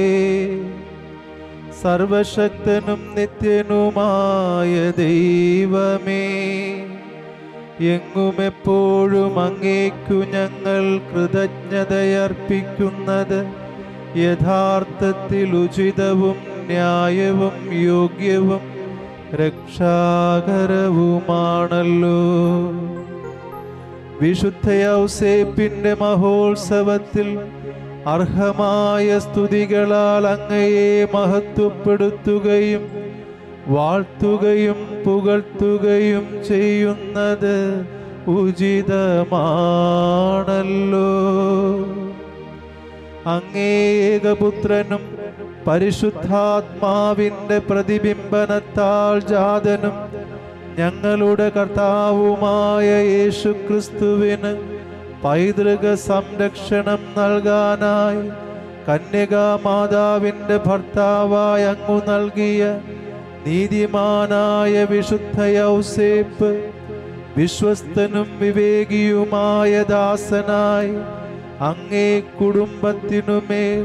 സർവശക്തനും നിത്യനുമായ ദൈവമേ എങ്ങും എപ്പോഴും അങ്ങേക്കു ഞങ്ങൾ കൃതജ്ഞതയർപ്പിക്കുന്നത് യഥാർത്ഥത്തിൽ ഉചിതവും ന്യായവും യോഗ്യവും രക്ഷാകരവുമാണല്ലോ വിശുദ്ധ ഔസേപ്പിന്റെ മഹോത്സവത്തിൽ അർഹമായ സ്തുതികളാൽ അങ്ങയെ മഹത്വപ്പെടുത്തുകയും വാഴ്ത്തുകയും പുകഴ്ത്തുകയും ചെയ്യുന്നത് ഉചിതമാണല്ലോ അങ്ങേകപുത്രനും പരിശുദ്ധാത്മാവിൻ്റെ പ്രതിബിംബനത്താൽ ജാതനും ഞങ്ങളുടെ കർത്താവുമായ യേശു ക്രിസ്തുവിന് പൈതൃക സംരക്ഷണം നൽകാനായി കന്യകാ മാതാവിൻ്റെ ഭർത്താവായി അങ്ങു നൽകിയ നീതിമാനായ വിശുദ്ധ യൗസേപ്പ് വിശ്വസ്തനും വിവേകിയുമായ ദാസനായി അങ്ങേ കുടുംബത്തിനുമേൽ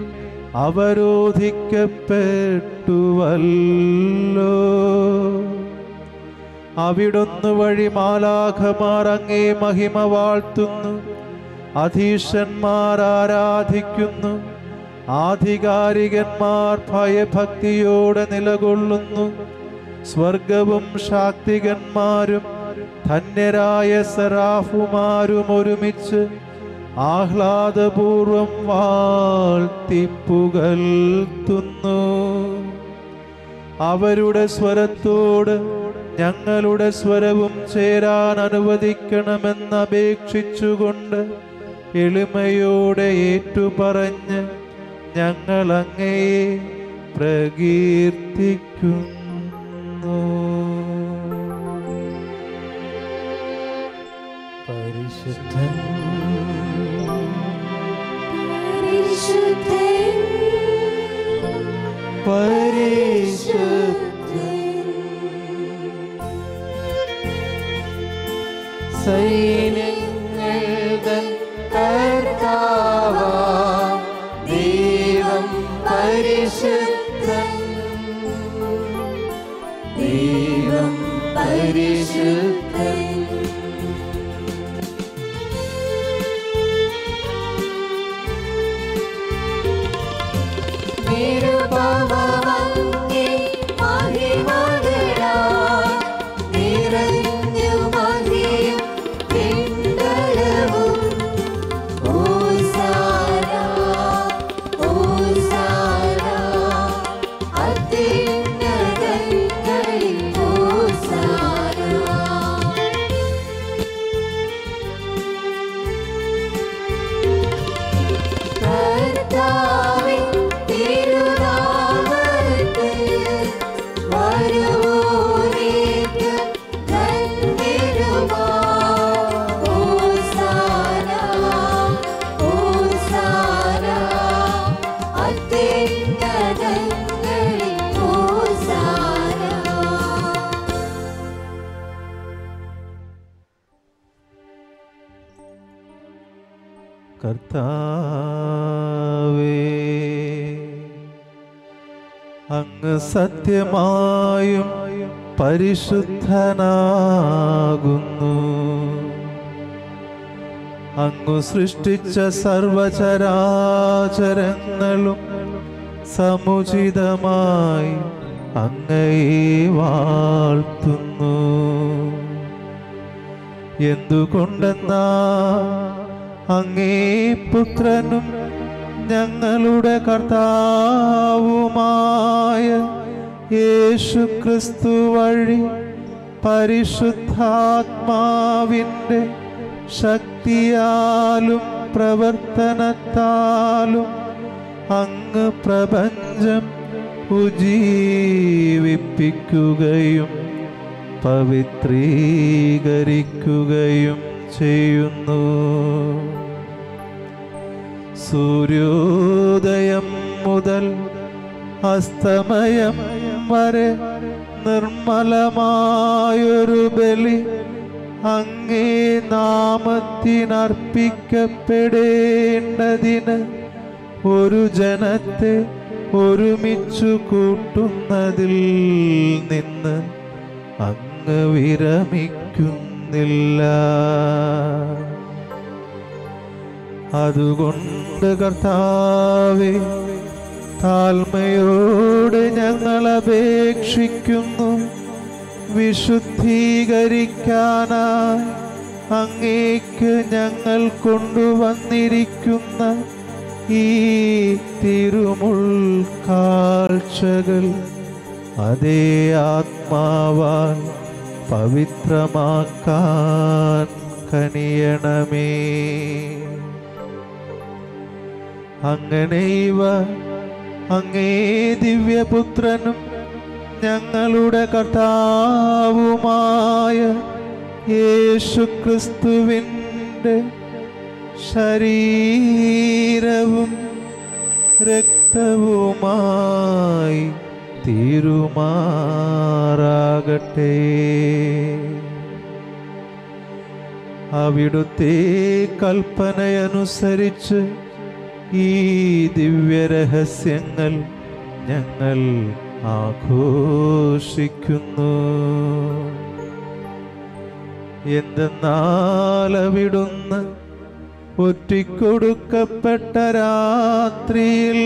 അവരോധിക്കപ്പെട്ടുവല്ലോ അവിടൊന്നു വഴി മാലാഖമാർ അങ്ങേ മഹിമ വാഴ്ത്തുന്നു അധീശന്മാർ ആരാധിക്കുന്നു ആധികാരികന്മാർ ഭയഭക്തിയോടെ നിലകൊള്ളുന്നു സ്വർഗവും ശാക്തികന്മാരും ധന്യരായ സറാഫുമാരും ഒരുമിച്ച് ആഹ്ലാദപൂർവം വാഴ്ത്തിപ്പുകൽത്തുന്നു അവരുടെ സ്വരത്തോട് ഞങ്ങളുടെ സ്വരവും ചേരാൻ അനുവദിക്കണമെന്ന് അപേക്ഷിച്ചുകൊണ്ട് എളിമയോടെ ഏറ്റുപറഞ്ഞ് ഞങ്ങൾ അങ്ങയെ പ്രകീർത്തിക്കുന്നു പരിശുദ്ധൻ പരിശുദ്ധൻ പരിശുദ്ധൻ പരിശുദ്ധൻ ദൈവം പരിശുദ്ധൻ നിരുപമങ്ങേ മഹിമകളാൽ നിറഞ്ഞു മഹിയും പിണ്ടലവും ഓസാന ഓസാന അത്യുന്നതങ്ങളിൽ ഓസാന കർത്താവിൻ തിരുനാമത്തിൽ വരുവോരേക്ക് ധന്യരുമാ. ഹോസാന, ഹോസാന, അത്യുന്നതങ്ങളിൽ ഹോസാന. കർത്താവേ അങ്ങ് സത്യമായും പരിശുദ്ധനാകുന്നു അങ്ങു സൃഷ്ടിച്ച സർവചരാചരങ്ങളും സമുചിതമായി അങ്ങയെ വാഴ്ത്തുന്നു എന്തുകൊണ്ടെന്നാ അങ്ങേ പുത്രനും ഞങ്ങളുടെ കർത്താവുമായ യേശു ക്രിസ്തു വഴി പരിശുദ്ധാത്മാവിൻ്റെ ശക്തിയാലും പ്രവർത്തനത്താലും അങ്ങ് പ്രപഞ്ചം ഉജ്ജീവിപ്പിക്കുകയും പവിത്രീകരിക്കുകയും ചെയ്യുന്നു സൂര്യോദയം മുതൽ അസ്തമയം വരെ നിർമ്മലമായൊരു ബലി അങ്ങേ നാമത്തിനർപ്പിക്കപ്പെടേണ്ടതിന് ഒരു ജനത്തെ ഒരുമിച്ചു കൂട്ടുന്നതിൽ നിന്ന് അങ്ങ് വിരമിക്കുന്നില്ല അതുകൊണ്ട് കർത്താവെ താഴ്മയോട് ഞങ്ങൾ അപേക്ഷിക്കുന്നു വിശുദ്ധീകരിക്കാനായി അങ്ങേക്ക് ഞങ്ങൾ കൊണ്ടുവന്നിരിക്കുന്ന ഈ തിരുമുൾ കാഴ്ചകൾ അതേ ആത്മാവാൽ പവിത്രമാക്കാൻ കനിയണമേ അങ്ങനെ ഇവ അങ്ങേ ദിവ്യപുത്രനും ഞങ്ങളുടെ കർത്താവുമായ യേശുക്രിസ്തുവിൻ്റെ ശരീരവും രക്തവുമായി തീരുമാറാകട്ടെ അവിടുത്തെ കൽപ്പനയനുസരിച്ച് ഈ ദിവ്യരഹസ്യങ്ങൾ ഞങ്ങൾ ആഘോഷിക്കുന്നു എന്തെന്നാൽ അവിടുന്ന് ഒറ്റിക്കൊടുക്കപ്പെട്ട രാത്രിയിൽ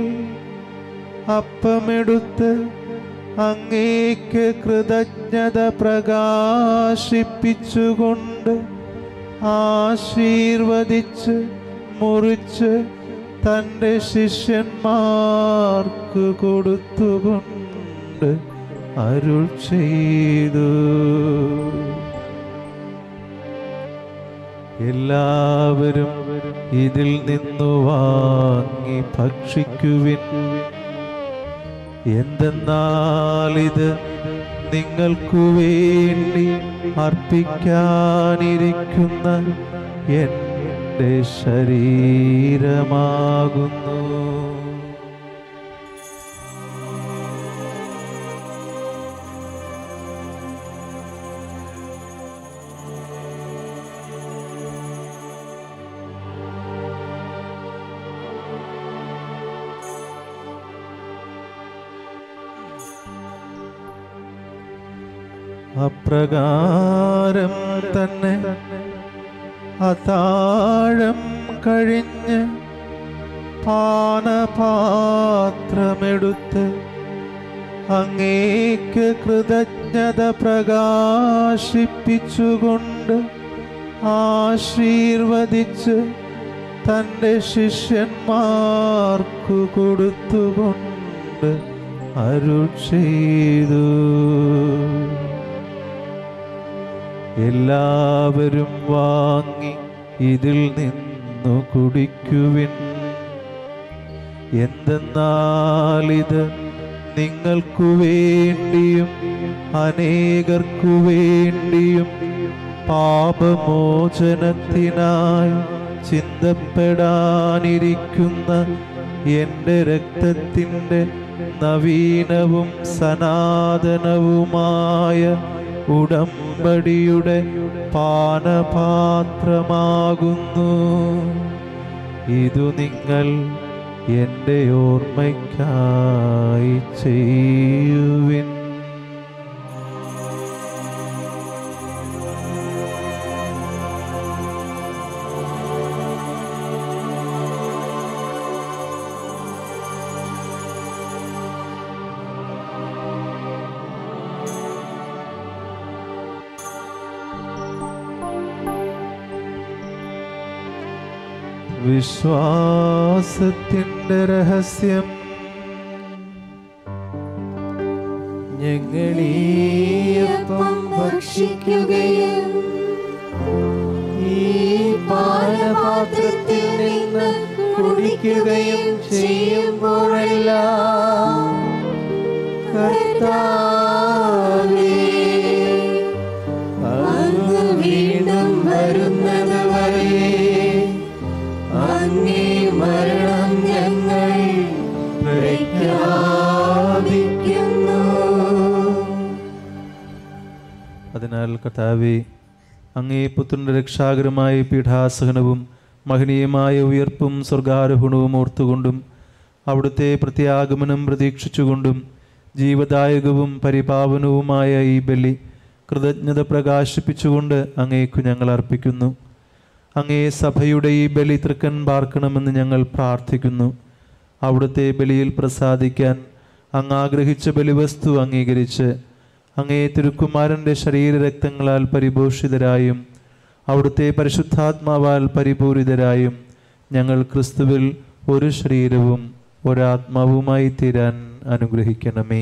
അപ്പമെടുത്ത് അങ്ങേക്ക് കൃതജ്ഞത പ്രകാശിപ്പിച്ചുകൊണ്ട് ആശീർവദിച്ച് മുറിച്ച് തൻ്റെ ശിഷ്യന്മാർക്ക് കൊടുത്തുകൊണ്ട് അരുൾ ചെയ്തു എല്ലാവരും ഇതിൽ നിന്നു വാങ്ങി ഭക്ഷിക്കുവിൻ എന്തെന്നാൽ ഇത് നിങ്ങൾക്കു വേണ്ടി അർപ്പിക്കാനിരിക്കുന്ന എൻ്റെ ശരീരമാകുന്നു അപ്രകാരം തന്നെ അത്താഴം കഴിഞ്ഞ് പാനപാത്രമെടുത്ത് അങ്ങേക്ക് കൃതജ്ഞത പ്രകാശിപ്പിച്ചുകൊണ്ട് ആശീർവദിച്ച് തൻ്റെ ശിഷ്യന്മാർക്കു കൊടുത്തുകൊണ്ട് അരുൾ ചെയ്തു എല്ലാവരും വാങ്ങി ഇതിൽ നിന്നു കുടിക്കുവിൻ എന്തെന്നാൽ ഇത് നിങ്ങൾക്കു വേണ്ടിയും അനേകർക്കു വേണ്ടിയും പാപമോചനത്തിനായി ചിന്തപ്പെടാനിരിക്കുന്ന എൻ്റെ രക്തത്തിൻ്റെ നവീനവും സനാതനവുമായ ഉടമ്പടിയുടെ പാനപാത്രമാകുന്നു ഇതു നിങ്ങൾ എൻ്റെ ഓർമ്മയ്ക്കായി ചെയ്യുവിൻ വിശ്വാസത്തിൻ്റെ രഹസ്യം ഞങ്ങളീയപ്പം ഭക്ഷിക്കുകയും ഈ പാനപാത്രത്തിൽ നിന്ന് കുടിക്കുകയും ചെയ്യുമ്പോഴെല്ലാം കർത്താവേ അങ്ങ് വീണ്ടും വരുന്നത് വരെ അങ്ങേ മരണം ഞങ്ങൾ പ്രഖ്യാപിക്കുന്നു അതിനാൽ കർത്താവെ അങ്ങേ പുത്രൻ്റെ രക്ഷാകരമായ പീഠാസഹനവും മഹനീയമായ ഉയർപ്പും സ്വർഗാരോഹണവും ഓർത്തുകൊണ്ടും അവിടുത്തെ പ്രത്യാഗമനം പ്രതീക്ഷിച്ചുകൊണ്ടും ജീവദായകവും പരിപാവനവുമായ ഈ ബലി കൃതജ്ഞത പ്രകാശിപ്പിച്ചുകൊണ്ട് അങ്ങേക്കു ഞങ്ങൾ അർപ്പിക്കുന്നു അങ്ങേ സഭയുടെ ഈ ബലി തൃക്കൻ പാർക്കണമെന്ന് ഞങ്ങൾ പ്രാർത്ഥിക്കുന്നു അവിടുത്തെ ബലിയിൽ പ്രസാദിക്കാൻ അങ്ങ് ആഗ്രഹിച്ച ബലിവസ്തു അംഗീകരിച്ച് അങ്ങേ തിരുക്കുമാരൻ്റെ ശരീരരക്തങ്ങളാൽ പരിപോഷിതരായും അവിടുത്തെ പരിശുദ്ധാത്മാവാൽ പരിപൂരിതരായും ഞങ്ങൾ ക്രിസ്തുവിൽ ഒരു ശരീരവും ഒരാത്മാവുമായി തീരാൻ അനുഗ്രഹിക്കണമേ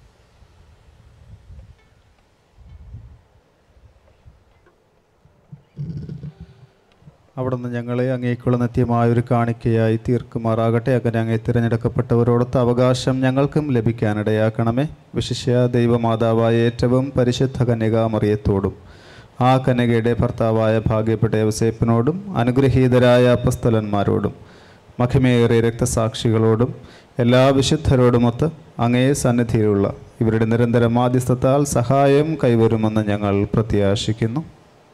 അവിടുന്ന് ഞങ്ങളെ അങ്ങേക്കുള്ള നിത്യമായ ഒരു കാണിക്കയായി തീർക്കുമാറാകട്ടെ അങ്ങനെ അങ്ങേ തിരഞ്ഞെടുക്കപ്പെട്ടവരോടൊത്ത് അവകാശം ഞങ്ങൾക്കും ലഭിക്കാനിടയാക്കണമേ വിശിഷ്യ ദൈവമാതാവായ ഏറ്റവും പരിശുദ്ധ കന്യകാമറിയത്തോടും ആ കന്യകയുടെ ഭർത്താവായ ഭാഗ്യപ്പെട്ട യവസേപ്പിനോടും അനുഗ്രഹീതരായ അപ്പസ്തലന്മാരോടും മഹിമയേറിയ രക്തസാക്ഷികളോടും എല്ലാ വിശുദ്ധരോടുമൊത്ത് അങ്ങേ സന്നിധിയിലുള്ള ഇവരുടെ നിരന്തര മാധ്യസ്ഥത്താൽ സഹായം കൈവരുമെന്ന് ഞങ്ങൾ പ്രത്യാശിക്കുന്നു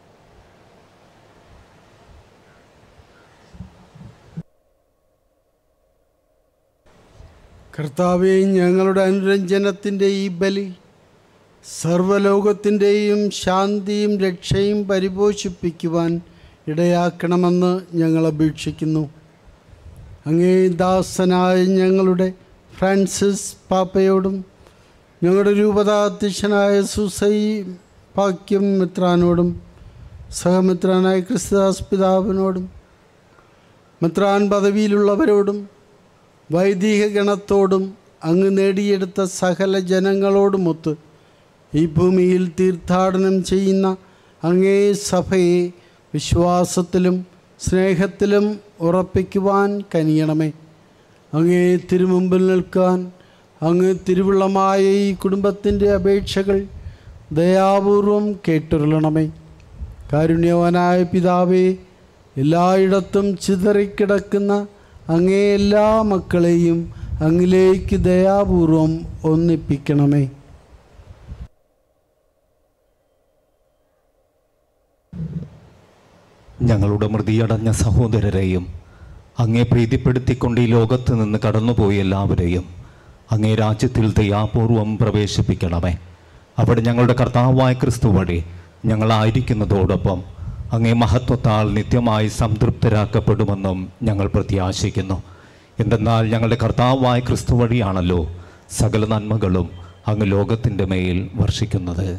കർത്താവെ ഞങ്ങളുടെ അനുരഞ്ജനത്തിൻ്റെ ഈ ബലി സർവലോകത്തിൻ്റെയും ശാന്തിയും രക്ഷയും പരിപോഷിപ്പിക്കുവാൻ ഇടയാക്കണമെന്ന് ഞങ്ങൾ അപേക്ഷിക്കുന്നു അങ്ങേ ദാസനായ ഞങ്ങളുടെ ഫ്രാൻസിസ് പാപ്പയോടും ഞങ്ങളുടെ രൂപതാധ്യക്ഷനായ സുസൈ പാക്യം മിത്രാനോടും സഹമിത്രാനായ ക്രിസ്തുദാസ് പിതാവിനോടും മിത്രാൻ പദവിയിലുള്ളവരോടും വൈദിക ഗണത്തോടും അങ്ങ് നേടിയെടുത്ത സകല ജനങ്ങളോടുമൊത്ത് ഈ ഭൂമിയിൽ തീർത്ഥാടനം ചെയ്യുന്ന അങ്ങേ സഭയെ വിശ്വാസത്തിലും സ്നേഹത്തിലും ഉറപ്പിക്കുവാൻ കനിയണമേ അങ്ങേ തിരുമുമ്പിൽ നിൽക്കാൻ അങ്ങ് തിരുവുള്ളമായ ഈ കുടുംബത്തിൻ്റെ അപേക്ഷകൾ ദയാപൂർവം കേട്ടുരുളണമേ കാരുണ്യവാനായ പിതാവേ എല്ലായിടത്തും ചിതറിക്കിടക്കുന്ന അങ്ങേ എല്ലാ മക്കളെയും അങ്ങിലേക്ക് ദയാപൂർവം ഒന്നിപ്പിക്കണമേ ഞങ്ങളുടെ മൃതിയടഞ്ഞ സഹോദരരെയും അങ്ങേ പ്രീതിപ്പെടുത്തിക്കൊണ്ട് ഈ ലോകത്ത് നിന്ന് കടന്നുപോയ എല്ലാവരെയും അങ്ങേ രാജ്യത്തിൽ ദയാപൂർവം പ്രവേശിപ്പിക്കണമേ അവിടെ ഞങ്ങളുടെ കർത്താവായ ക്രിസ്തു വഴി ഞങ്ങളായിരിക്കുന്നതോടൊപ്പം അങ്ങേ മഹത്വത്താൽ നിത്യമായി സംതൃപ്തരാക്കപ്പെടുമെന്നും ഞങ്ങൾ പ്രത്യാശിക്കുന്നു എന്തെന്നാൽ ഞങ്ങളുടെ കർത്താവായ ക്രിസ്തു വഴിയാണല്ലോ സകല നന്മകളും അങ്ങ് ലോകത്തിൻ്റെ മേൽ വർഷിക്കുന്നത്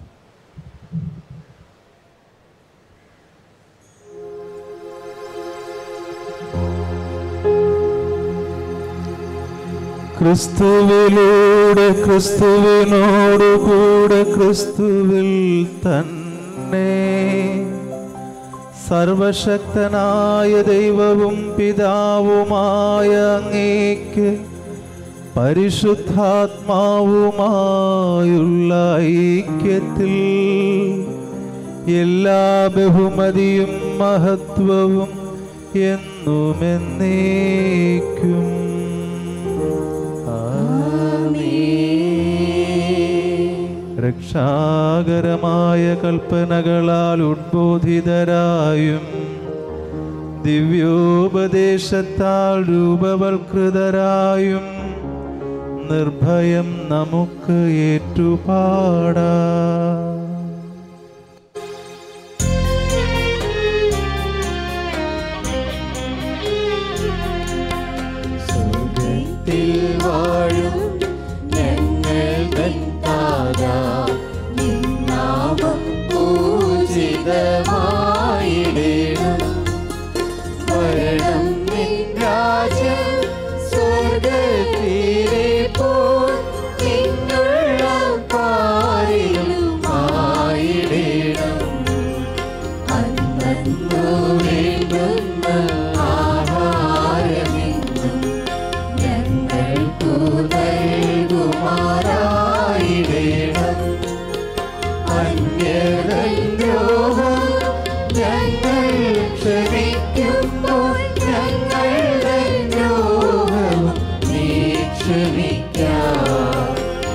ക്രിസ്തുവിലൂടെ ക്രിസ്തുവിനോടുകൂടെ ക്രിസ്തുവിൽ തന്നെ സർവശക്തനായ ദൈവവും പിതാവുമായ അങ്ങേക്ക് പരിശുദ്ധാത്മാവുമായുള്ള ഐക്യത്തിൽ എല്ലാ ബഹുമതിയും മഹത്വവും എന്നുമെന്നേക്കും രക്ഷാകരമായ കൽപ്പനകളാൽ ഉദ്ബോധിതരായും ദിവ്യോപദേശത്താൽ രൂപവൽകൃതരായും നിർഭയം നമുക്ക് ഏറ്റുപാടാം സ്വർഗത്തിൽ വാഴും ഞങ്ങൾ തൻ താതാ നിന്നാമം പൂജിതമായിടേണം വരണം നിൻ രാജ്യം സ്വർഗത്തിലെ പോൽ നിന്നുള്ള പാരിലുമായിടേണം അന്നു വേണ്ടുന്ന ആഹാരമെന്നും ഞങ്ങൾക്കു നൽകുമാറായിടേണം അന്യദ്രോഹം ഞങ്ങൾ ക്ഷമിക്കുമ്പോൾ ഞങ്ങളുടെ ദ്രോഹവും നീ ക്ഷമിക്കാം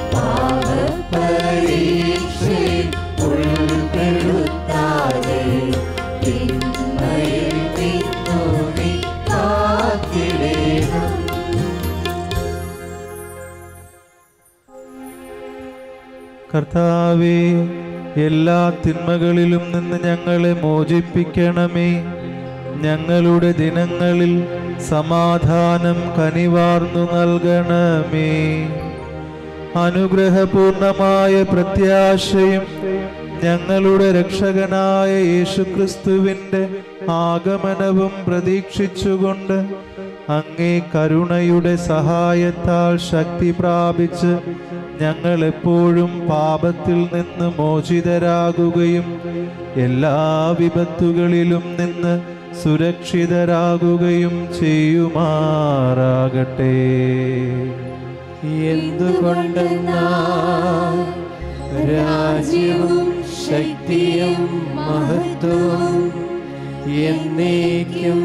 പാപപരീക്ഷയിൽ ഉൾപ്പെടുത്താതെ തിന്മയിൽ നിന്നു നീ കാത്തിടേണം കർത്താവേ എല്ലാ തിന്മകളിലും നിന്ന് ഞങ്ങളെ മോചിപ്പിക്കണമേ ഞങ്ങളുടെ ദിനങ്ങളിൽ സമാധാനം കനിവാർന്നു നൽകണമേ അനുഗ്രഹപൂർണമായ പ്രത്യാശയും ഞങ്ങളുടെ രക്ഷകനായ യേശുക്രിസ്തുവിൻ്റെ ആഗമനവും പ്രതീക്ഷിച്ചുകൊണ്ട് അങ്ങേ കരുണയുടെ സഹായത്താൽ ശക്തി പ്രാപിച്ച് ഞങ്ങൾ എപ്പോഴും പാപത്തിൽ നിന്ന് മോചിതരാകുകയും എല്ലാ വിപത്തുകളിലും നിന്ന് സുരക്ഷിതരാകുകയും ചെയ്യുമാറാകട്ടെ എന്തുകൊണ്ടെന്നാൽ രാജ്യവും ശക്തിയും മഹത്വവും എന്നേക്കും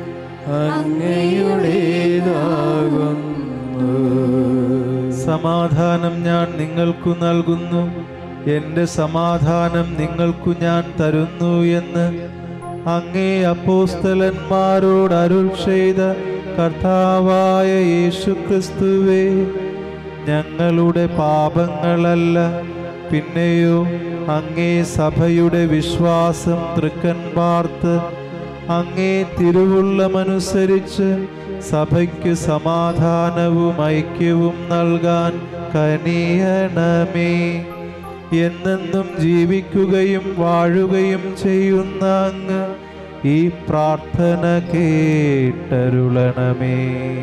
അങ്ങയുടേതാകുന്നു സമാധാനം ഞാൻ നിങ്ങൾക്കു നൽകുന്നു എൻ്റെ സമാധാനം നിങ്ങൾക്കു ഞാൻ തരുന്നു എന്ന് അങ്ങേ അപ്പോസ്തലന്മാരോട് അരുൾ ചെയ്ത കർത്താവായ യേശുക്രിസ്തുവേ ഞങ്ങളുടെ പാപങ്ങളല്ല പിന്നെയോ അങ്ങേ സഭയുടെ വിശ്വാസം തൃക്കൻ പാർത്ത് അങ്ങേ തിരുവുള്ളമനുസരിച്ച് സഭയ്ക്ക് സമാധാനവും ഐക്യവും നൽകാൻ കനിയണമേ എന്നെന്നും ജീവിക്കുകയും വാഴുകയും ചെയ്യുന്ന അങ്ങ് ഈ പ്രാർത്ഥന കേട്ടരുളണമേ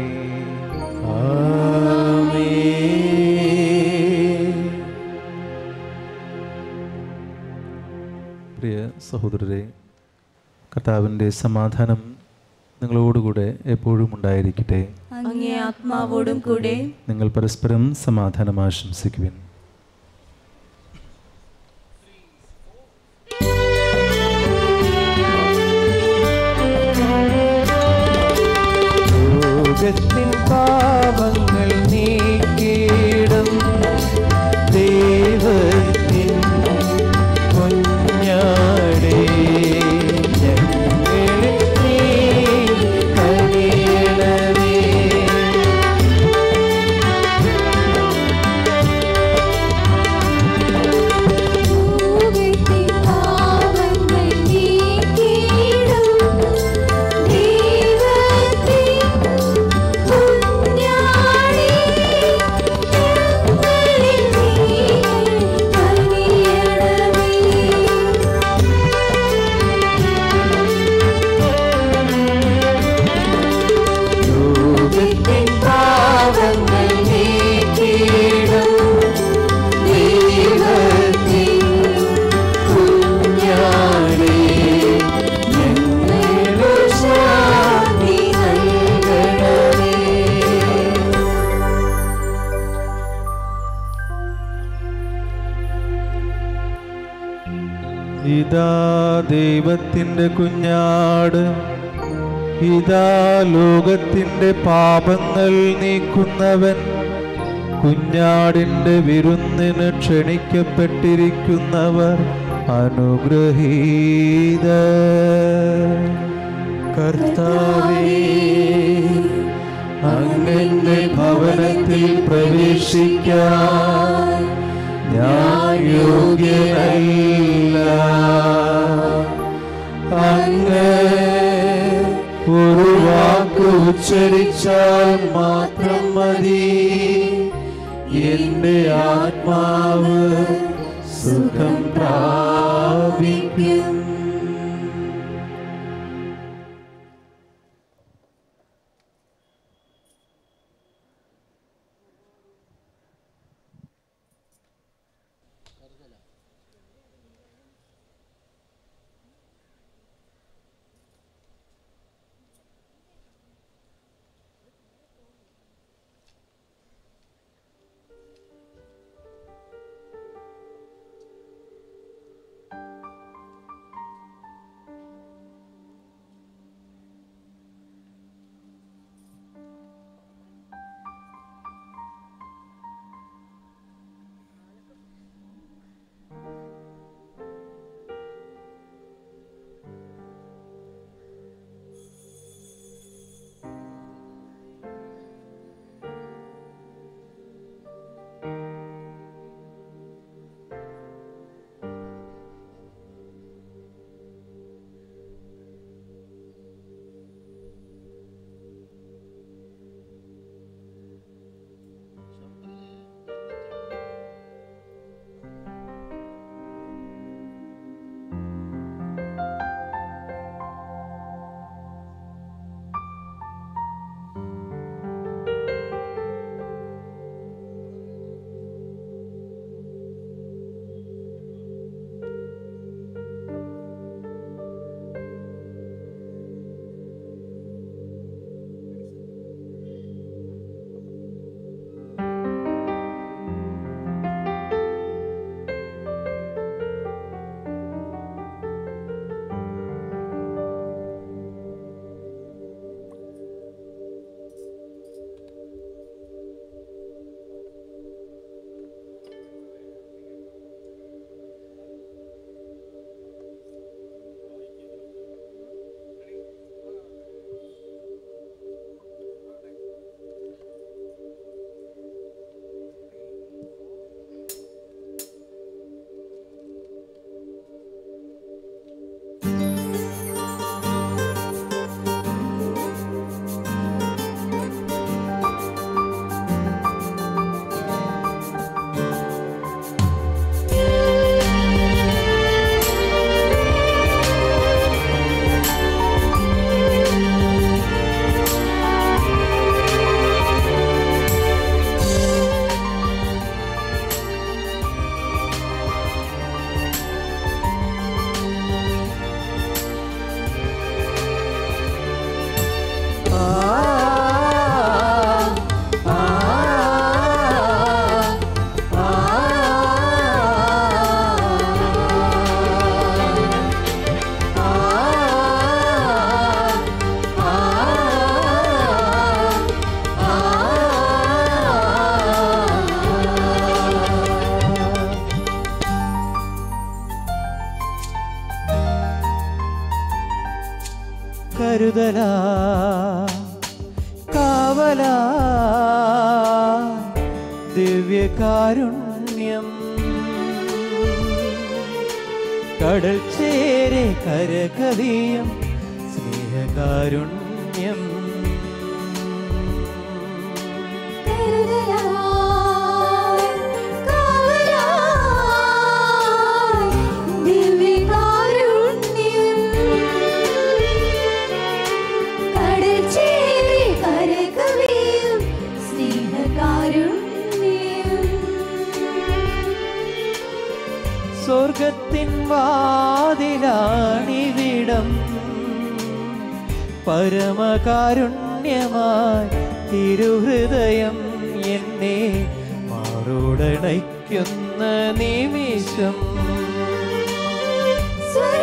പ്രിയ സഹോദരരെ കർത്താവിൻ്റെ സമാധാനം നിങ്ങളോടുകൂടെ എപ്പോഴും ഉണ്ടായിരിക്കട്ടെ അങ്ങേ ആത്മാവോടും കൂടെ നിങ്ങൾ പരസ്പരം സമാധാനം ആശംസിക്കുവിൻ ലോകത്തിൻ പാപങ്ങൾ നീക്കിയിടും ദൈവത്തിൻ കുഞ്ഞാടേ ഞങ്ങളിൽ നീ കനിയണമേ ഇതാ ദൈവത്തിൻ്റെ കുഞ്ഞാട് ഇതാ ലോകത്തിൻ്റെ പാപങ്ങൾ നീക്കുന്നവൻ കുഞ്ഞാടിൻ്റെ വിരുന്നിന് ക്ഷണിക്കപ്പെട്ടിരിക്കുന്നവർ അനുഗ്രഹീത കർത്താവേ അങ്ങന്റെ ഭവനത്തിൽ പ്രവേശിക്കാൻ ഞാൻ യോഗ്യനല്ല അങ്ങ് ഒരു വാക്ക് ഉച്ചരിച്ചാൽ മാത്രം മതി എന്റെ ആത്മാവ് സുഖം പ്രാപിക്കും കരുതലാ കാവലാ ദിവ്യകാരുണ്യം കടൽ ചേരെ കരകവിയം സ്നേഹകാരുണ്യം സ്വർഗത്തിൻ വാതിലാണിവിടം പരമകാരുണ്യമായി തിരുഹൃദയം എന്നെ മാറോടണയ്ക്കുന്ന നിമിഷം സ്വ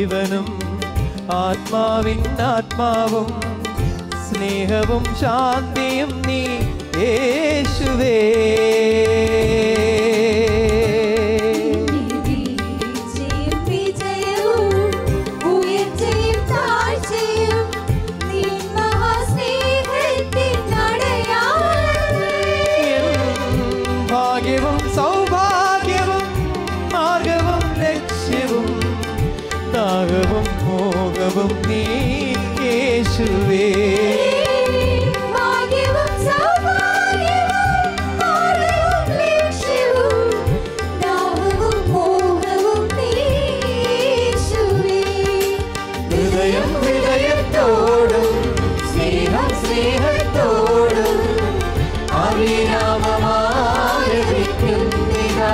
ജീവനും ആത്മാവിൻ ആത്മാവും സ്നേഹവും ശാന്തിയും നീ യേശുവേ വീഴ്ചയും വിജയവും ഉയർച്ചയും താഴ്ചയും നിൻ മഹാസ്നേഹത്തിൻ അടയാളങ്ങൾ. ഭാഗ്യവും സൗഭാഗ്യവും മാർഗവും ലക്ഷ്യവും ദാഹവും മോഹവും നീ യേശുവേ ഭാഗ്യവും സൗഭാഗ്യവും മാർഗ്ഗവും ലക്ഷ്യവും ദാഹവും മോഹവും നീ യേശുവേ. ഹൃദയം ഹൃദയത്തോടും സ്നേഹം സ്നേഹത്തോടും അവിരാമമാരവിക്കുന്നിതാ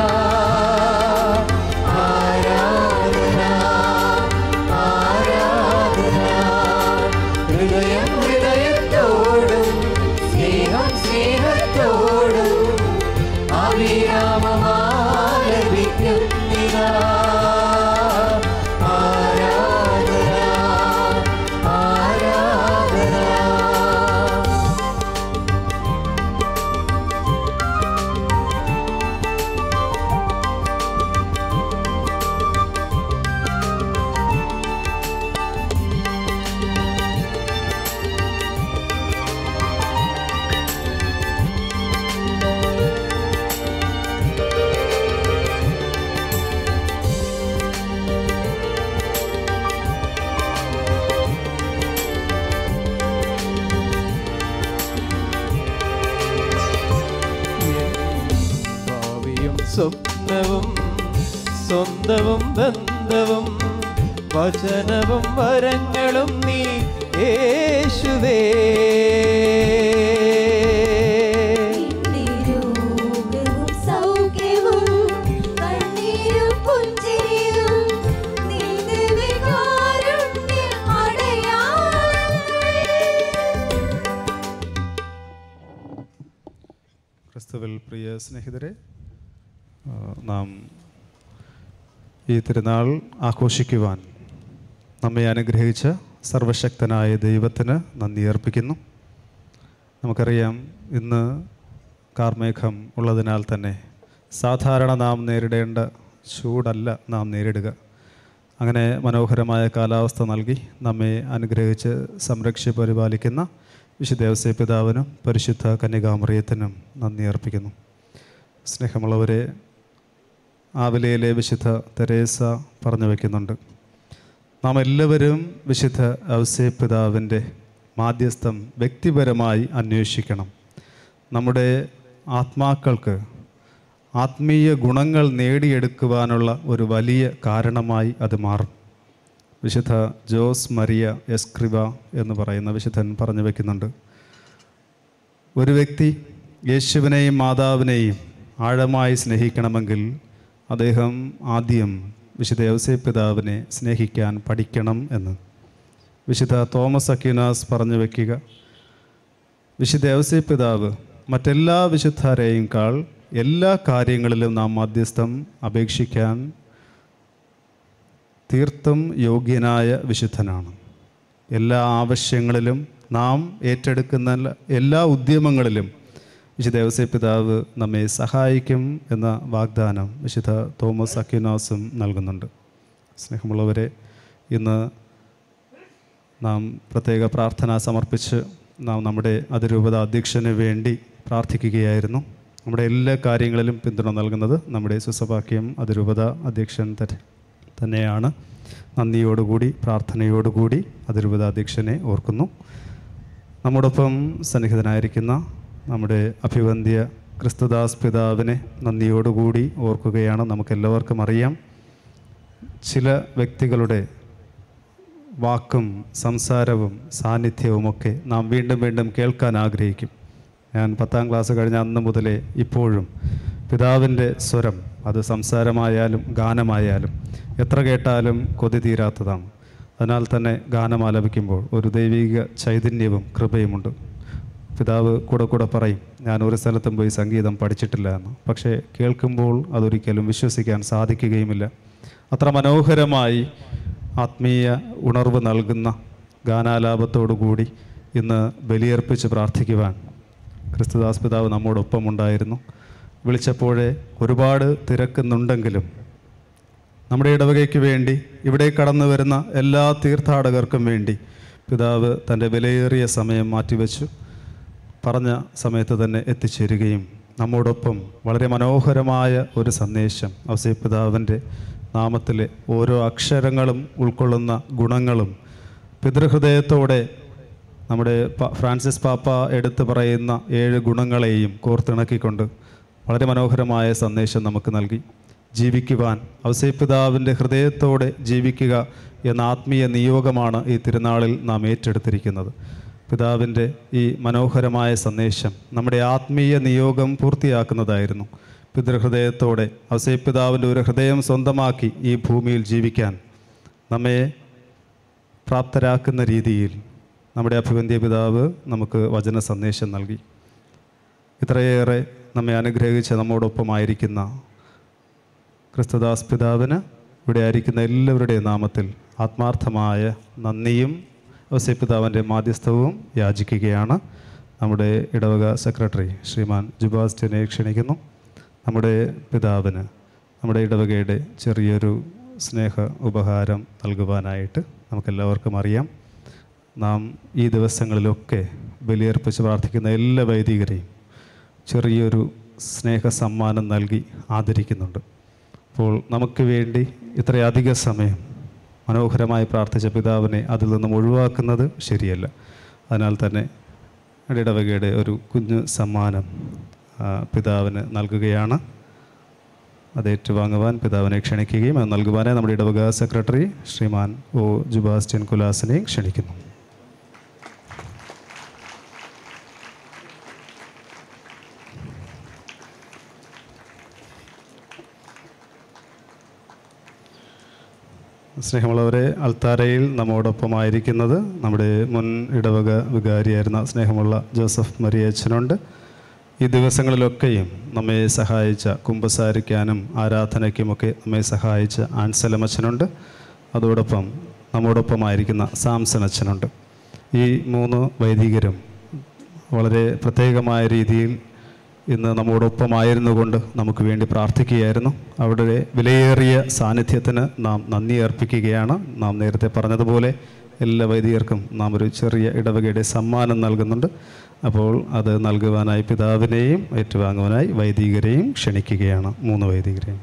ആരാധന ആരാധന ഹൃദയം ഹൃദയത്തോടും സ്നേഹം സ്നേഹത്തോടും അവിരാമമാരവിക്കുന്നിതാ ആരാധന ആരാധന ഭാവിയും സ്വപ്നവും സ്വന്തവും ബന്ധവും വചനവും വരങ്ങളും നീ യേശുവേ നിരോഗവും സൗഖ്യവും കണ്ണീരും പുഞ്ചിരിയും നിന്റെ വികാരുണ്യ അടയാളങ്ങൾ. ക്രിസ്തുവിൽ പ്രിയ സ്നേഹിതരെ ആ, നാം ഈ തിരുനാൾ ആഘോഷിക്കുവാൻ നമ്മെ അനുഗ്രഹിച്ച സർവശക്തനായ ദൈവത്തിന് നന്ദി അർപ്പിക്കുന്നു നമുക്കറിയാം ഇന്ന് കാർമേഘം ഉള്ളതിനാൽ തന്നെ സാധാരണ നാം നേരിടേണ്ട ചൂടല്ല നാം നേരിടുക അങ്ങനെ മനോഹരമായ കാലാവസ്ഥ നൽകി നമ്മെ അനുഗ്രഹിച്ച് സംരക്ഷി പരിപാലിക്കുന്ന വിശുദ്ധ ദേവസ്വ പിതാവിനും പരിശുദ്ധ കന്യകാമറിയത്തിനും നന്ദി അർപ്പിക്കുന്നു സ്നേഹമുള്ളവരെ ആവിലയിലെ വിശുദ്ധ തെരേസ പറഞ്ഞു വയ്ക്കുന്നുണ്ട് നാം എല്ലാവരും വിശുദ്ധ ഔസേ പിതാവിൻ്റെ മാധ്യസ്ഥം വ്യക്തിപരമായി അന്വേഷിക്കണം നമ്മുടെ ആത്മാക്കൾക്ക് ആത്മീയ ഗുണങ്ങൾ നേടിയെടുക്കുവാനുള്ള ഒരു വലിയ കാരണമായി അത് മാറും വിശുദ്ധ ജോസ് മരിയ എസ്ക്രിബ എന്ന് പറയുന്ന വിശുദ്ധൻ പറഞ്ഞു വയ്ക്കുന്നുണ്ട് ഒരു വ്യക്തി യേശുവിനെയും മാതാവിനെയും ആഴമായി സ്നേഹിക്കണമെങ്കിൽ അദ്ദേഹം ആദ്യം വിശുദ്ധ യൗസേ പിതാവിനെ സ്നേഹിക്കാൻ പഠിക്കണം എന്ന് വിശുദ്ധ തോമസ് അക്യുനാസ് പറഞ്ഞു വയ്ക്കുക വിശുദ്ധ യൗസേ പിതാവ് മറ്റെല്ലാ വിശുദ്ധരെയും കാൾ എല്ലാ കാര്യങ്ങളിലും നാം മധ്യസ്ഥം അപേക്ഷിക്കാൻ തീർത്തും യോഗ്യനായ വിശുദ്ധനാണ് എല്ലാ ആവശ്യങ്ങളിലും നാം ഏറ്റെടുക്കുന്ന എല്ലാ ഉദ്യമങ്ങളിലും വിശുദ്ധ ദേവസ്യ പിതാവ് നമ്മെ സഹായിക്കും എന്ന വാഗ്ദാനം വിശുദ്ധ തോമസ് അക്യുനാസും നൽകുന്നുണ്ട് സ്നേഹമുള്ളവരെ ഇന്ന് നാം പ്രത്യേക പ്രാർത്ഥന സമർപ്പിച്ച് നാം നമ്മുടെ അതിരൂപത അധ്യക്ഷന് വേണ്ടി പ്രാർത്ഥിക്കുകയായിരുന്നു നമ്മുടെ എല്ലാ കാര്യങ്ങളിലും പിന്തുണ നൽകുന്നത് നമ്മുടെ സുസഭാക്യം അതിരൂപത അധ്യക്ഷൻ ത- തന്നെയാണ് നന്ദിയോടുകൂടി പ്രാർത്ഥനയോടുകൂടി അതിരൂപത അധ്യക്ഷനെ ഓർക്കുന്നു നമ്മോടൊപ്പം സന്നിഹിതനായിരിക്കുന്ന നമ്മുടെ അഭിവന്ധ്യ ക്രിസ്തുദാസ് പിതാവിനെ നന്ദിയോടുകൂടി ഓർക്കുകയാണ് നമുക്കെല്ലാവർക്കും അറിയാം ചില വ്യക്തികളുടെ വാക്കും സംസാരവും സാന്നിധ്യവുമൊക്കെ നാം വീണ്ടും വീണ്ടും കേൾക്കാൻ ആഗ്രഹിക്കും ഞാൻ പത്താം ക്ലാസ് കഴിഞ്ഞ അന്ന് മുതലേ ഇപ്പോഴും പിതാവിൻ്റെ സ്വരം അത് സംസാരമായാലും ഗാനമായാലും എത്ര കേട്ടാലും കൊതി തീരാത്തതാണ് അതിനാൽ തന്നെ ഗാനം ആലപിക്കുമ്പോൾ ഒരു ദൈവിക ചൈതന്യവും കൃപയുമുണ്ട് പിതാവ് കൂടെ കൂടെ പറയും ഞാൻ ഒരു സ്ഥലത്തും പോയി സംഗീതം പഠിച്ചിട്ടില്ല എന്ന് പക്ഷേ കേൾക്കുമ്പോൾ അതൊരിക്കലും വിശ്വസിക്കാൻ സാധിക്കുകയുമില്ല അത്ര മനോഹരമായി ആത്മീയ ഉണർവ് നൽകുന്ന ഗാനാലാപത്തോടു കൂടി ഇന്ന് ബലിയർപ്പിച്ച് പ്രാർത്ഥിക്കുവാൻ ക്രിസ്തുദാസ് പിതാവ് നമ്മോടൊപ്പം ഉണ്ടായിരുന്നു വിളിച്ചപ്പോഴേ ഒരുപാട് തിരക്കുന്നുണ്ടെങ്കിലും നമ്മുടെ ഇടവകയ്ക്ക് വേണ്ടി ഇവിടെ കടന്നു വരുന്ന എല്ലാ തീർത്ഥാടകർക്കും വേണ്ടി പിതാവ് തൻ്റെ വിലയേറിയ സമയം മാറ്റിവെച്ചു പറഞ്ഞ സമയത്ത് തന്നെ എത്തിച്ചേരുകയും നമ്മോടൊപ്പം വളരെ മനോഹരമായ ഒരു സന്ദേശം ഔസേ പിതാവിൻ്റെ നാമത്തിലെ ഓരോ അക്ഷരങ്ങളും ഉൾക്കൊള്ളുന്ന ഗുണങ്ങളും പിതൃഹൃദയത്തോടെ നമ്മുടെ പ- ഫ്രാൻസിസ് പാപ്പ എടുത്തു പറയുന്ന ഏഴ് ഗുണങ്ങളെയും കോർത്തിണക്കിക്കൊണ്ട് വളരെ മനോഹരമായ സന്ദേശം നമുക്ക് നൽകി ജീവിക്കുവാൻ ഔസേപിതാവിൻ്റെ ഹൃദയത്തോടെ ജീവിക്കുക എന്ന ആത്മീയ നിയോഗമാണ് ഈ തിരുനാളിൽ നാം ഏറ്റെടുത്തിരിക്കുന്നത് പിതാവിൻ്റെ ഈ മനോഹരമായ സന്ദേശം നമ്മുടെ ആത്മീയ നിയോഗം പൂർത്തിയാക്കുന്നതായിരുന്നു പിതൃഹൃദയത്തോടെ ഔസേപിതാവിൻ്റെ ഒരു ഹൃദയം സ്വന്തമാക്കി ഈ ഭൂമിയിൽ ജീവിക്കാൻ നമ്മെ പ്രാപ്തരാക്കുന്ന രീതിയിൽ നമ്മുടെ അഭിവന്ധ്യ പിതാവ് നമുക്ക് വചന സന്ദേശം നൽകി ഇത്രയേറെ നമ്മെ അനുഗ്രഹിച്ച് നമ്മോടൊപ്പമായിരിക്കുന്ന ക്രിസ്തുദാസ് പിതാവിന് ഇവിടെ ആയിരിക്കുന്ന എല്ലാവരുടെയും നാമത്തിൽ ആത്മാർത്ഥമായ നന്ദിയും ഔസേ പിതാവിൻ്റെ മാധ്യസ്ഥവും യാചിക്കുകയാണ് നമ്മുടെ ഇടവക സെക്രട്ടറി ശ്രീമാൻ ജുബാസ്റ്റിനെ ക്ഷണിക്കുന്നു നമ്മുടെ പിതാവിന് നമ്മുടെ ഇടവകയുടെ ചെറിയൊരു സ്നേഹ ഉപഹാരം നൽകുവാനായിട്ട് നമുക്കെല്ലാവർക്കും അറിയാം നാം ഈ ദിവസങ്ങളിലൊക്കെ ബലിയർപ്പിച്ച് പ്രാർത്ഥിക്കുന്ന എല്ലാ വൈദികരെയും ചെറിയൊരു സ്നേഹ സമ്മാനം നൽകി ആദരിക്കുന്നുണ്ട് അപ്പോൾ നമുക്ക് വേണ്ടി ഇത്രയധിക സമയം മനോഹരമായി പ്രാർത്ഥിച്ച പിതാവിനെ അതിൽ നിന്നും ഒഴിവാക്കുന്നത് ശരിയല്ല അതിനാൽ തന്നെ നമ്മുടെ ഇടവകയുടെ ഒരു കുഞ്ഞു സമ്മാനം ആ, പിതാവിന് നൽകുകയാണ് അത് ഏറ്റുവാങ്ങുവാൻ പിതാവിനെ ക്ഷണിക്കുകയും അത് നൽകുവാനായി നമ്മുടെ ഇടവക സെക്രട്ടറി ശ്രീമാൻ ഒ ജുബാസ്റ്റ്യൻ കുലാസിനെയും ക്ഷണിക്കുന്നു സ്നേഹമുള്ളവരെ അൾത്താരയിൽ നമ്മോടൊപ്പമായിരിക്കുന്നത് നമ്മുടെ മുൻ ഇടവക വികാരിയായിരുന്ന സ്നേഹമുള്ള ജോസഫ് മരിയച്ചനുണ്ട് ഈ ദിവസങ്ങളിലൊക്കെയും നമ്മെ സഹായിച്ച കുമ്പസാരിക്കാനും ആരാധനയ്ക്കുമൊക്കെ നമ്മെ സഹായിച്ച ആൻസലമച്ചനുണ്ട് അതോടൊപ്പം നമ്മോടൊപ്പമായിരിക്കുന്ന സാംസൺ അച്ഛനുണ്ട് ഈ മൂന്ന് വൈദികരും വളരെ പ്രത്യേകമായ രീതിയിൽ ഇന്ന് നമ്മോടൊപ്പമായിരുന്നു കൊണ്ട് നമുക്ക് വേണ്ടി പ്രാർത്ഥിക്കുകയായിരുന്നു അവരുടെ വിലയേറിയ സാന്നിധ്യത്തിന് നാം നന്ദി അർപ്പിക്കുകയാണ് നാം നേരത്തെ പറഞ്ഞതുപോലെ എല്ലാ വൈദികർക്കും നാം ഒരു ചെറിയ ഇടവകയുടെ സമ്മാനം നൽകുന്നുണ്ട് അപ്പോൾ അത് നൽകുവാനായി പിതാവിനെയും ഏറ്റുവാങ്ങുവാനായി വൈദികരെയും ക്ഷണിക്കുകയാണ് മൂന്ന് വൈദികരെയും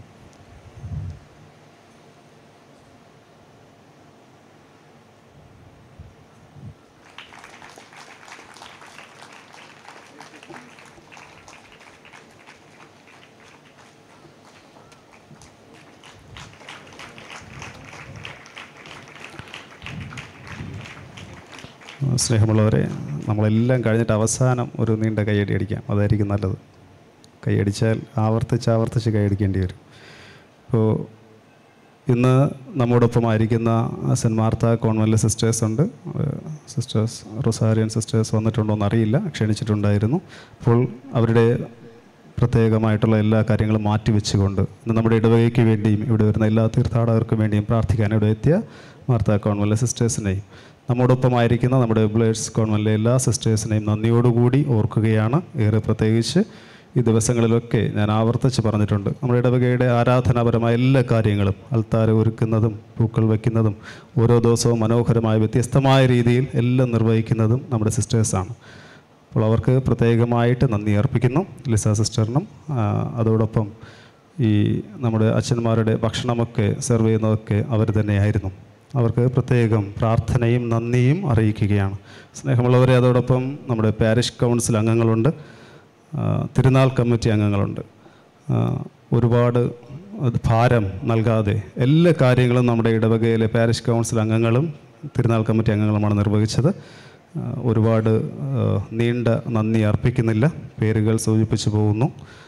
സ്നേഹമുള്ളവരെ നമ്മളെല്ലാം കഴിഞ്ഞിട്ട് അവസാനം ഒരു നീണ്ട കൈയടി അടിക്കാം അതായിരിക്കും നല്ലത് കൈയടിച്ചാൽ ആവർത്തിച്ച് ആവർത്തിച്ച് കൈയടിക്കേണ്ടി വരും അപ്പോൾ ഇന്ന് നമ്മോടൊപ്പമായിരിക്കുന്ന സെൻറ്റ് മാർത്ത കോൺവെൻറ്റ് സിസ്റ്റേഴ്സ് ഉണ്ട് സിസ്റ്റേഴ്സ് റൊസാരിയൻ സിസ്റ്റേഴ്സ് വന്നിട്ടുണ്ടോ എന്നറിയില്ല ക്ഷണിച്ചിട്ടുണ്ടായിരുന്നു അപ്പോൾ അവരുടെ പ്രത്യേകമായിട്ടുള്ള എല്ലാ കാര്യങ്ങളും മാറ്റിവെച്ചുകൊണ്ട് ഇന്ന് നമ്മുടെ ഇടവകയ്ക്ക് വേണ്ടിയും ഇവിടെ വരുന്ന എല്ലാ തീർത്ഥാടകർക്കും വേണ്ടിയും പ്രാർത്ഥിക്കാൻ ഇവിടെ എത്തിയ മാർത്ത കോൺവെൻറ്റ് സിസ്റ്റേഴ്സിനെയും നമ്മോടൊപ്പമായിരിക്കുന്ന നമ്മുടെ ബ്ലേഡ്സ് കോൺവെൻറ്റിലെ എല്ലാ സിസ്റ്റേഴ്സിനെയും നന്ദിയോടുകൂടി ഓർക്കുകയാണ് ഏറെ പ്രത്യേകിച്ച് ഈ ദിവസങ്ങളിലൊക്കെ ഞാൻ ആവർത്തിച്ച് പറഞ്ഞിട്ടുണ്ട് നമ്മുടെ ഇടവകയുടെ ആരാധനാപരമായ എല്ലാ കാര്യങ്ങളും അൽത്താര ഒരുക്കുന്നതും പൂക്കൾ വയ്ക്കുന്നതും ഓരോ ദിവസവും മനോഹരമായ വ്യത്യസ്തമായ രീതിയിൽ എല്ലാം നിർവഹിക്കുന്നതും നമ്മുടെ സിസ്റ്റേഴ്സാണ് അപ്പോൾ അവർക്ക് പ്രത്യേകമായിട്ട് നന്ദി അർപ്പിക്കുന്നു ലിസ സിസ്റ്ററിനും ആ, അതോടൊപ്പം ഈ നമ്മുടെ അച്ഛന്മാരുടെ ഭക്ഷണമൊക്കെ സെർവ് ചെയ്യുന്നതൊക്കെ അവർ തന്നെയായിരുന്നു അവർക്ക് പ്രത്യേകം പ്രാർത്ഥനയും നന്ദിയും അറിയിക്കുകയാണ് സ്നേഹമുള്ളവരെ അതോടൊപ്പം നമ്മുടെ പാരിഷ് കൗൺസിൽ അംഗങ്ങളുണ്ട് ആ, തിരുനാൾ കമ്മിറ്റി അംഗങ്ങളുണ്ട് ആ, ഒരുപാട് അത് ഭാരം നൽകാതെ എല്ലാ കാര്യങ്ങളും നമ്മുടെ ഇടവകയിലെ പാരിഷ് കൗൺസിൽ അംഗങ്ങളും തിരുനാൾ കമ്മിറ്റി അംഗങ്ങളുമാണ് നിർവഹിച്ചത് ആ, ഒരുപാട് ആ, നീണ്ട നന്ദി അർപ്പിക്കുന്നില്ല പേരുകൾ സൂചിപ്പിച്ചു പോകുന്നു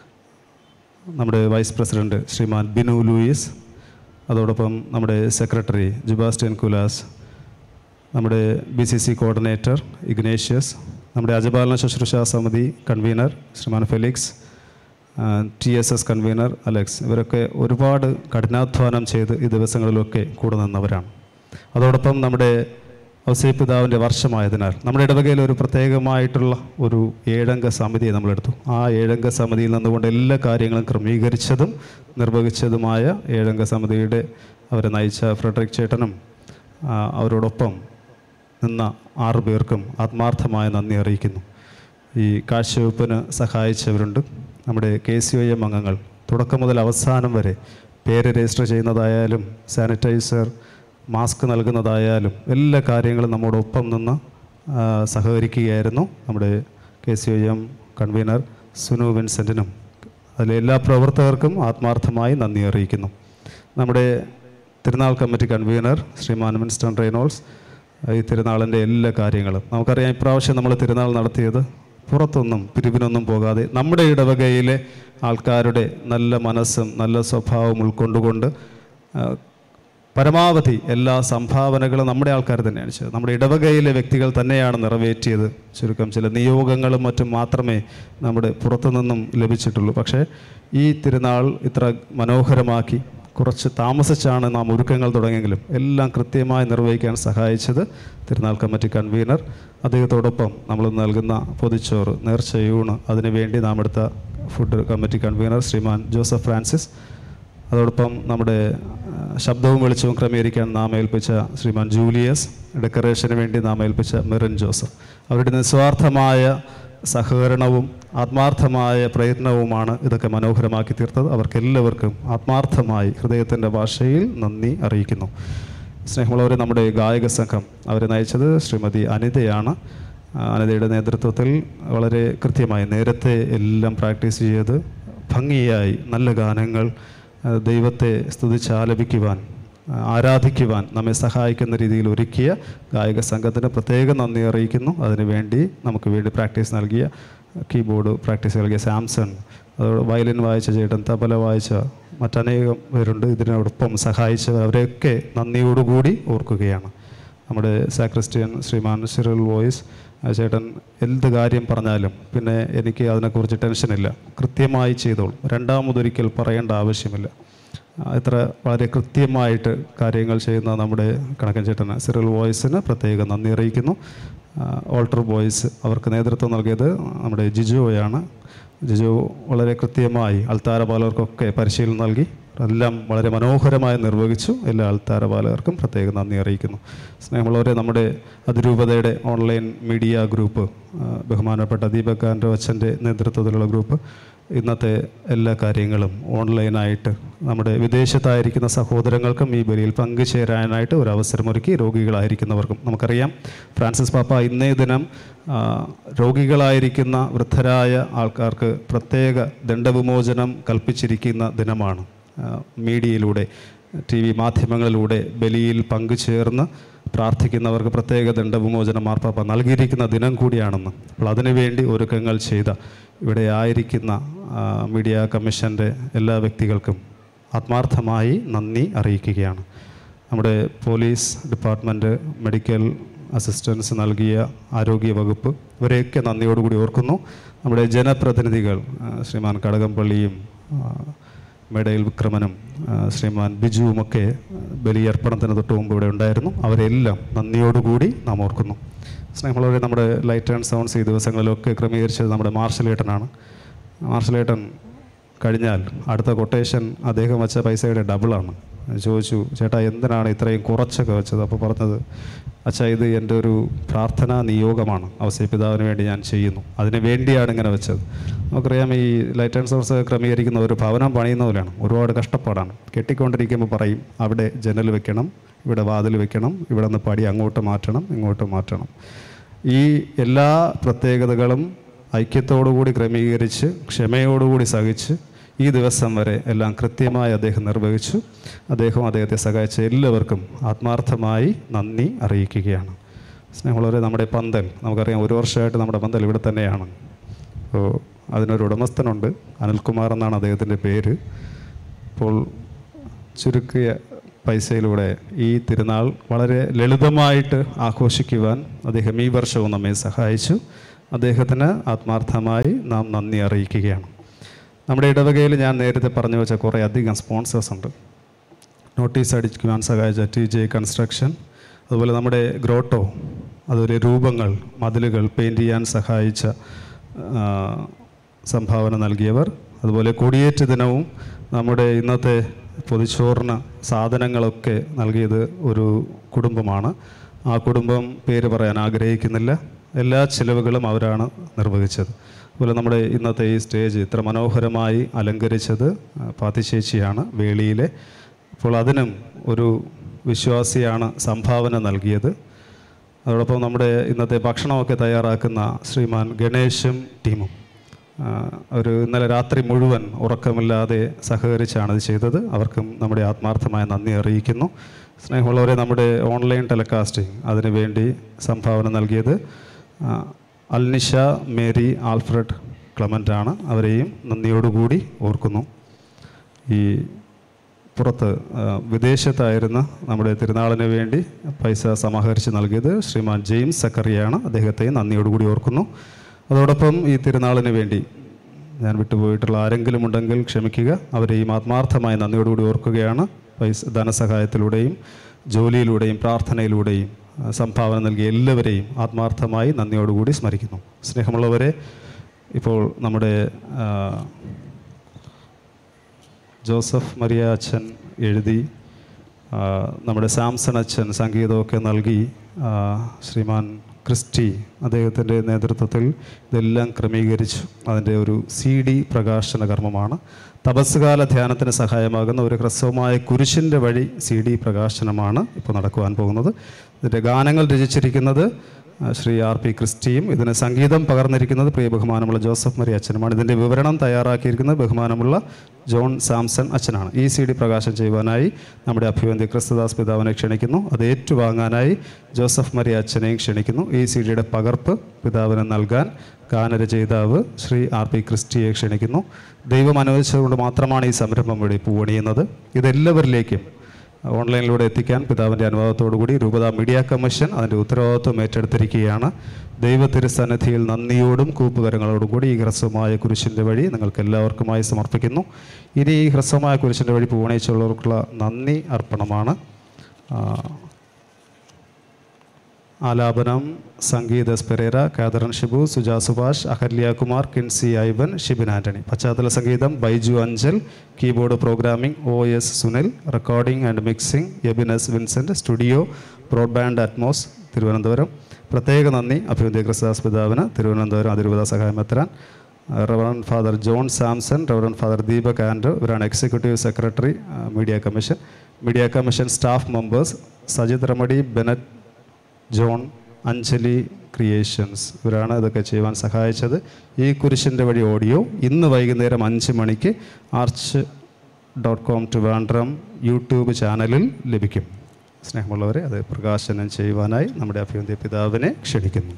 നമ്മുടെ വൈസ് പ്രസിഡന്റ് ശ്രീമാൻ ബിനു ലൂയിസ് അതോടൊപ്പം നമ്മുടെ സെക്രട്ടറി ജുബാസ്റ്റ്യൻ കുലാസ് നമ്മുടെ B C C coordinator Ignatius നമ്മുടെ അജപാലന ശുശ്രൂഷ സമിതി convener Shriman Felix T S S convener Alex ഇവരൊക്കെ ഒരുപാട് കഠിനാധ്വാനം ചെയ്ത് ഈ ദിവസങ്ങളിലൊക്കെ കൂടെ നിന്നവരാണ് അതോടൊപ്പം നമ്മുടെ ഔസേപ്പ് പിതാവിൻ്റെ വർഷമായതിനാൽ നമ്മുടെ ഇടവകയിൽ ഒരു പ്രത്യേകമായിട്ടുള്ള ഒരു ഏഴംഗ സമിതിയെ നമ്മളെടുത്തു ആ ഏഴംഗ സമിതിയിൽ നിന്നുകൊണ്ട് എല്ലാ കാര്യങ്ങളും ക്രമീകരിച്ചതും നിർവഹിച്ചതുമായ ഏഴംഗ സമിതിയുടെ അവരെ നയിച്ച ഫ്രെഡറിക് ചേട്ടനും ആ, അവരോടൊപ്പം നിന്ന ആറു പേർക്കും ആത്മാർത്ഥമായ നന്ദി അറിയിക്കുന്നു ഈ കാഴ്ചവെപ്പിന് സഹായിച്ചവരുണ്ട് നമ്മുടെ കെ സി ഒ എം അംഗങ്ങൾ തുടക്കം മുതൽ അവസാനം വരെ പേര് രജിസ്റ്റർ ചെയ്യുന്നതായാലും സാനിറ്റൈസർ മാസ്ക് നൽകുന്നതായാലും എല്ലാ കാര്യങ്ങളും നമ്മോടൊപ്പം നിന്ന് ആ, സഹകരിക്കുകയായിരുന്നു നമ്മുടെ K C O M convener Sunu വിൻസെൻറ്റിനും അതിലെ എല്ലാ പ്രവർത്തകർക്കും ആത്മാർത്ഥമായി നന്ദി അറിയിക്കുന്നു നമ്മുടെ തിരുനാൾ കമ്മിറ്റി കൺവീനർ ശ്രീമാൻ വിൻസ്റ്റൺ റെയ്നോൾസ് ഈ തിരുനാളിൻ്റെ എല്ലാ കാര്യങ്ങളും നമുക്കറിയാം ഇപ്രാവശ്യം നമ്മൾ തിരുനാൾ നടത്തിയത് പുറത്തൊന്നും പിരിവിനൊന്നും പോകാതെ നമ്മുടെ ഇടവകയിലെ ആൾക്കാരുടെ നല്ല മനസ്സും നല്ല സ്വഭാവം ഉൾക്കൊണ്ടുകൊണ്ട് ആ, പരമാവധി എല്ലാ സംഭാവനകളും നമ്മുടെ ആൾക്കാർ തന്നെയാണ് ചെയ്തത് നമ്മുടെ ഇടവകയിലെ വ്യക്തികൾ തന്നെയാണ് നിറവേറ്റിയത് ചുരുക്കം ചില നിയോഗങ്ങളും മറ്റും മാത്രമേ നമ്മുടെ പുറത്തുനിന്നും ലഭിച്ചിട്ടുള്ളൂ പക്ഷേ ഈ തിരുനാൾ ഇത്ര മനോഹരമാക്കി കുറച്ച് താമസിച്ചാണ് നാം ഒരുക്കങ്ങൾ തുടങ്ങിയെങ്കിലും എല്ലാം കൃത്യമായി നിർവഹിക്കാൻ സഹായിച്ചത് തിരുനാൾ കമ്മിറ്റി കൺവീനർ അദ്ദേഹത്തോടൊപ്പം നമ്മൾ നൽകുന്ന പൊതിച്ചോറ് നേർച്ചയൂണ് അതിനുവേണ്ടി നാം എടുത്ത food committee convener Shriman Joseph Francis അതോടൊപ്പം നമ്മുടെ ആ, ശബ്ദവും വെളിച്ചവും ക്രമീകരിക്കാൻ നാം ഏൽപ്പിച്ച ശ്രീമാൻ ജൂലിയസ് ഡെക്കറേഷന് വേണ്ടി നാം ഏൽപ്പിച്ച മെറിൻ ജോസഫ് അവരുടെ നിസ്വാർത്ഥമായ സഹകരണവും ആത്മാർത്ഥമായ പ്രയത്നവുമാണ് ഇതൊക്കെ മനോഹരമാക്കി തീർത്തത് അവർക്കെല്ലാവർക്കും ആത്മാർത്ഥമായി ഹൃദയത്തിൻ്റെ ഭാഷയിൽ നന്ദി അറിയിക്കുന്നു സ്നേഹമുള്ളവരെ നമ്മുടെ ഗായക സംഘം അവരെ നയിച്ചത് ശ്രീമതി അനിതയാണ് ആ, അനിതയുടെ നേതൃത്വത്തിൽ വളരെ കൃത്യമായി നേരത്തെ എല്ലാം പ്രാക്ടീസ് ചെയ്ത് ഭംഗിയായി നല്ല ഗാനങ്ങൾ ആ, ദൈവത്തെ സ്തുതിച്ച് ആലപിക്കുവാൻ ആ, ആരാധിക്കുവാൻ നമ്മെ സഹായിക്കുന്ന രീതിയിൽ ഒരുക്കിയ ഗായക സംഘത്തിന് പ്രത്യേകം നന്ദി അറിയിക്കുന്നു അതിനുവേണ്ടി നമുക്ക് വേണ്ടി പ്രാക്ടീസ് നൽകിയ കീബോർഡ് പ്രാക്ടീസ് നൽകിയ സാംസൺ അതോട് വയലിൻ വായിച്ച ചേട്ടൻ തബല വായിച്ച മറ്റനേകം പേരുണ്ട് ഇതിനോടൊപ്പം സഹായിച്ചവർ അവരെയൊക്കെ നന്ദിയോടുകൂടി ഓർക്കുകയാണ് നമ്മുടെ സാക്രിസ്ത്യൻ ശ്രീമാൻ സിറിൽ വോയിസ് ആ ചേട്ടൻ എന്ത് കാര്യം പറഞ്ഞാലും പിന്നെ എനിക്ക് അതിനെക്കുറിച്ച് ടെൻഷനില്ല കൃത്യമായി ചെയ്തോളും രണ്ടാമതൊരിക്കൽ പറയേണ്ട ആവശ്യമില്ല ആ, ഇത്ര വളരെ കൃത്യമായിട്ട് കാര്യങ്ങൾ ചെയ്യുന്ന നമ്മുടെ കണക്കൻ ചേട്ടന് സിറിൽ വോയിസിന് പ്രത്യേകം നന്ദി അറിയിക്കുന്നു ആ, ഓൾട്ടർ ബോയ്സ് അവർക്ക് നേതൃത്വം നൽകിയത് നമ്മുടെ ജിജോയാണ് ജിജോ വളരെ കൃത്യമായി അൾത്താരപാലകർക്കൊക്കെ പരിശീലനം നൽകി എല്ലാം വളരെ മനോഹരമായി നിർവഹിച്ചു എല്ലാ അൾത്താരപാലകർക്കും പ്രത്യേകം നന്ദി അറിയിക്കുന്നു സ്നേഹമുള്ളവരെ നമ്മുടെ അതിരൂപതയുടെ ഓൺലൈൻ മീഡിയ ഗ്രൂപ്പ് ആ, ബഹുമാനപ്പെട്ട ദീപക് ആൻഡ്രോ അച്ഛൻ്റെ നേതൃത്വത്തിലുള്ള ഗ്രൂപ്പ് ഇന്നത്തെ എല്ലാ കാര്യങ്ങളും ഓൺലൈനായിട്ട് നമ്മുടെ വിദേശത്തായിരിക്കുന്ന സഹോദരങ്ങൾക്കും ഈ ബലിയിൽ പങ്കുചേരാനായിട്ട് ഒരു അവസരമൊരുക്കി രോഗികളായിരിക്കുന്നവർക്കും നമുക്കറിയാം ഫ്രാൻസിസ് പാപ്പ ഇന്നേ ദിനം ആ, രോഗികളായിരിക്കുന്ന വൃദ്ധരായ ആൾക്കാർക്ക് പ്രത്യേക ദണ്ഡവിമോചനം കൽപ്പിച്ചിരിക്കുന്ന ദിനമാണ് ആ, മീഡിയയിലൂടെ ടി വി മാധ്യമങ്ങളിലൂടെ ബലിയിൽ പങ്കുചേർന്ന് പ്രാർത്ഥിക്കുന്നവർക്ക് പ്രത്യേക ദണ്ഡവിമോചനം മാർപ്പാപ്പ നൽകിയിരിക്കുന്ന ദിനം കൂടിയാണെന്ന് അപ്പോൾ അതിനുവേണ്ടി ഒരുക്കങ്ങൾ ചെയ്ത ഇവിടെ ആയിരിക്കുന്ന ആ, മീഡിയ കമ്മീഷൻ്റെ എല്ലാ വ്യക്തികൾക്കും ആത്മാർത്ഥമായി നന്ദി അറിയിക്കുകയാണ് നമ്മുടെ പോലീസ് ഡിപ്പാർട്ട്മെൻറ്റ് മെഡിക്കൽ അസിസ്റ്റൻസ് നൽകിയ ആരോഗ്യ വകുപ്പ് ഇവരെയൊക്കെ നന്ദിയോടുകൂടി ഓർക്കുന്നു നമ്മുടെ ജനപ്രതിനിധികൾ ആ, ശ്രീമാൻ കടകംപള്ളിയും ആ, മേടയിൽ വിക്രമനും ആ, ശ്രീമാൻ ബിജുവുമൊക്കെ ബലിയർപ്പണത്തിന് തൊട്ട് മുമ്പ് ഇവിടെ ഉണ്ടായിരുന്നു അവരെല്ലാം നന്ദിയോടുകൂടി നാം ഓർക്കുന്നു സ്നേഹമുള്ളവരെ നമ്മുടെ ലൈറ്റ് ആൻഡ് സൗണ്ട്സ് ഈ ദിവസങ്ങളിലൊക്കെ ക്രമീകരിച്ചത് നമ്മുടെ മാർഷലേട്ടനാണ് മാർഷലേട്ടൻ കഴിഞ്ഞാൽ അടുത്ത കൊട്ടേഷൻ അദ്ദേഹം വെച്ച പൈസയുടെ ഡബിളാണ് ചോദിച്ചു ചേട്ടാ എന്തിനാണ് ഇത്രയും കുറച്ചൊക്കെ വെച്ചത് അപ്പോൾ പറഞ്ഞത് അച്ഛാ ഇത് എൻ്റെ ഒരു പ്രാർത്ഥനാ നിയോഗമാണ് അവസ്ഥ പിതാവിന് വേണ്ടി ഞാൻ ചെയ്യുന്നു അതിന് വേണ്ടിയാണ് ഇങ്ങനെ വെച്ചത് നമുക്കറിയാം ഈ ലൈറ്റ് ആൻഡ് സോഴ്സ് ക്രമീകരിക്കുന്ന ഒരു ഭവനം പണിയുന്ന പോലെയാണ് ഒരുപാട് കഷ്ടപ്പാടാണ് കെട്ടിക്കൊണ്ടിരിക്കുമ്പോൾ പറയും അവിടെ ജനൽ വെക്കണം ഇവിടെ വാതിൽ വെക്കണം ഇവിടെ നിന്ന് പടി അങ്ങോട്ട് മാറ്റണം ഇങ്ങോട്ട് മാറ്റണം ഈ എല്ലാ പ്രത്യേകതകളും ഐക്യത്തോടുകൂടി ക്രമീകരിച്ച് ക്ഷമയോടുകൂടി സഹിച്ച് ഈ ദിവസം വരെ എല്ലാം കൃത്യമായി അദ്ദേഹം നിർവഹിച്ചു അദ്ദേഹം അദ്ദേഹത്തെ സഹായിച്ച എല്ലാവർക്കും ആത്മാർത്ഥമായി നന്ദി അറിയിക്കുകയാണ് സ്നേഹമുള്ളവരെ നമ്മുടെ പന്തൽ നമുക്കറിയാം ഒരു വർഷമായിട്ട് നമ്മുടെ പന്തൽ ഇവിടെ തന്നെയാണ് അപ്പോൾ അതിനൊരു ഉടമസ്ഥനുണ്ട് അനിൽകുമാർ എന്നാണ് അദ്ദേഹത്തിൻ്റെ പേര് അപ്പോൾ ചുരുക്കിയ പൈസയിലൂടെ ഈ തിരുനാൾ വളരെ ലളിതമായിട്ട് ആഘോഷിക്കുവാൻ അദ്ദേഹം ഈ വർഷവും നമ്മെ സഹായിച്ചു അദ്ദേഹത്തിന് ആത്മാർത്ഥമായി നാം നന്ദി അറിയിക്കുകയാണ് നമ്മുടെ ഇടവകയിൽ ഞാൻ നേരത്തെ പറഞ്ഞു വെച്ച കുറേ അധികം സ്പോൺസേഴ്സ് ഉണ്ട് നോട്ടീസ് അടിക്കുവാൻ സഹായിച്ച ടി ജെ കൺസ്ട്രക്ഷൻ അതുപോലെ നമ്മുടെ ഗ്രോട്ടോ അതുപോലെ രൂപങ്ങൾ മതിലുകൾ പെയിൻറ് ചെയ്യാൻ സഹായിച്ച ആ, സംഭാവന നൽകിയവർ അതുപോലെ കൊടിയേറ്റ് ദിനവും നമ്മുടെ ഇന്നത്തെ പൊതിച്ചോറിന് സാധനങ്ങളൊക്കെ നൽകിയത് ഒരു കുടുംബമാണ് ആ കുടുംബം പേര് പറയാൻ ആഗ്രഹിക്കുന്നില്ല എല്ലാ ചിലവുകളും അവരാണ് നിർവഹിച്ചത് അതുപോലെ നമ്മുടെ ഇന്നത്തെ ഈ സ്റ്റേജ് ഇത്ര മനോഹരമായി അലങ്കരിച്ചത് ആ, പാത്തി ചേച്ചിയാണ് വേളിയിലെ അപ്പോൾ അതിനും ഒരു വിശ്വാസിയാണ് സംഭാവന നൽകിയത് അതോടൊപ്പം നമ്മുടെ ഇന്നത്തെ ഭക്ഷണമൊക്കെ തയ്യാറാക്കുന്ന ശ്രീമാൻ ഗണേശും ടീമും ആ, ഒരു ഇന്നലെ രാത്രി മുഴുവൻ ഉറക്കമില്ലാതെ സഹകരിച്ചാണ് ഇത് ചെയ്തത് അവർക്കും നമ്മുടെ ആത്മാർത്ഥമായ നന്ദി അറിയിക്കുന്നു സ്നേഹമുള്ളവരെ നമ്മുടെ ഓൺലൈൻ ടെലികാസ്റ്റിംഗ് അതിനു വേണ്ടി സംഭാവന നൽകിയത് ആ, അൽനിഷ മേരി ആൽഫ്രഡ് ക്ലമൻ്റ് ആണ് അവരെയും നന്ദിയോടുകൂടി ഓർക്കുന്നു ഈ പുറത്ത് ആ, വിദേശത്തായിരുന്ന നമ്മുടെ തിരുനാളിന് വേണ്ടി പൈസ സമാഹരിച്ച് നൽകിയത് ശ്രീമാൻ ജെയിംസ് സക്കറിയാണ് അദ്ദേഹത്തെ നന്ദിയോടുകൂടി ഓർക്കുന്നു അതോടൊപ്പം ഈ തിരുനാളിന് വേണ്ടി ഞാൻ വിട്ടുപോയിട്ടുള്ള ആരെങ്കിലും ഉണ്ടെങ്കിൽ ക്ഷമിക്കുക അവരെയും ആത്മാർത്ഥമായി നന്ദിയോടുകൂടി ഓർക്കുകയാണ് പൈസ ധനസഹായത്തിലൂടെയും ജോലിയിലൂടെയും പ്രാർത്ഥനയിലൂടെയും ആ, സംഭാവന നൽകിയ എല്ലാവരെയും ആത്മാർത്ഥമായി നന്ദിയോടുകൂടി സ്മരിക്കുന്നു സ്നേഹമുള്ളവരെ ഇപ്പോൾ നമ്മുടെ ആ, ജോസഫ് മരിയ അച്ഛൻ എഴുതി ആ, നമ്മുടെ സാംസൺ അച്ഛൻ സംഗീതമൊക്കെ നൽകി ആ, ശ്രീമാൻ ക്രിസ്റ്റി അദ്ദേഹത്തിൻ്റെ നേതൃത്വത്തിൽ ഇതെല്ലാം ക്രമീകരിച്ചു അതിൻ്റെ ഒരു സി ഡി പ്രകാശന കർമ്മമാണ് തപസ്സുകാല ധ്യാനത്തിന് സഹായമാകുന്ന ഒരു ഹ്രസ്വമായ കുരിശിൻ്റെ വഴി സി ഡി പ്രകാശനമാണ് ഇപ്പോൾ നടക്കുവാൻ പോകുന്നത് ഇതിൻ്റെ ഗാനങ്ങൾ രചിച്ചിരിക്കുന്നത് ആ, ശ്രീ ആർ പി ക്രിസ്റ്റിയും ഇതിന് സംഗീതം പകർന്നിരിക്കുന്നത് പ്രിയ ബഹുമാനമുള്ള ജോസഫ് മരി അച്ഛനുമാണ് ഇതിൻ്റെ വിവരണം തയ്യാറാക്കിയിരിക്കുന്നത് ബഹുമാനമുള്ള ജോൺ സാംസൺ അച്ഛനാണ് ഈ സി ഡി പ്രകാശനം ചെയ്യുവാനായി നമ്മുടെ അഭിവന്തി ക്രിസ്തുദാസ് പിതാവിനെ ക്ഷണിക്കുന്നു അത് ഏറ്റുവാങ്ങാനായി ജോസഫ് മരി അച്ഛനെയും ക്ഷണിക്കുന്നു ഈ സി ഡിയുടെ പകർപ്പ് പിതാവിന് നൽകാൻ ഗാനരചയിതാവ് ശ്രീ ആർ പി ക്രിസ്റ്റിയെ ക്ഷണിക്കുന്നു ദൈവം അനുവദിച്ചതുകൊണ്ട് മാത്രമാണ് ഈ സംരംഭം വഴി പൂവണിയുന്നത് ഇതെല്ലാവരിലേക്കും ഓൺലൈനിലൂടെ എത്തിക്കാൻ പിതാവിൻ്റെ അനുവാദത്തോടുകൂടി രൂപത മീഡിയ കമ്മീഷൻ അതിൻ്റെ ഉത്തരവാദിത്വം ഏറ്റെടുത്തിരിക്കുകയാണ് ദൈവ തിരുസന്നിധിയിൽ നന്ദിയോടും കൂപ്പുകരങ്ങളോടും കൂടി ഈ ഹ്രസ്വമായ കുരിശിൻ്റെ വഴി നിങ്ങൾക്ക് എല്ലാവർക്കുമായി സമർപ്പിക്കുന്നു ഇനി ഈ ഹ്രസ്വമായ കുരിശിൻ്റെ വഴി പൂവണിച്ചുള്ളവർക്കുള്ള നന്ദി അർപ്പണമാണ് ആ, ആലാപനം സംഗീത സ്പെരേര കാതറൻ ഷിബു സുജാ സുഭാഷ് അഹല്യ കുമാർ കിൻസി ഐവൻ ഷിബിൻ ആന്റണി പശ്ചാത്തല സംഗീതം Baiju Anchal keyboard programming O S Sunil recording and mixing Ebinus Vincent studio broadband Atmos Thiruvananthapuram പ്രത്യേക നന്ദി അഭിവന്ധ്യ ക്രിസ്താസ് പിതാവിന് തിരുവനന്തപുരം അതിരൂപത സഹായമെത്രാൻ reverend father John Samson reverend father Deepak Andro ഇവരാണ് executive secretary media commission media commission staff members Sajith Remedy Bennet John Anjali creations ഇവരാണ് ഇതൊക്കെ ചെയ്യുവാൻ സഹായിച്ചത് ഈ കുരിശിൻ്റെ വഴി ഓഡിയോ ഇന്ന് വൈകുന്നേരം അഞ്ച് മണിക്ക് arch dot com Trivandrum YouTube ചാനലിൽ ലഭിക്കും സ്നേഹമുള്ളവരെ അത് പ്രകാശനം ചെയ്യുവാനായി നമ്മുടെ അഭിവന്ധ്യ പിതാവിനെ ക്ഷണിക്കുന്നു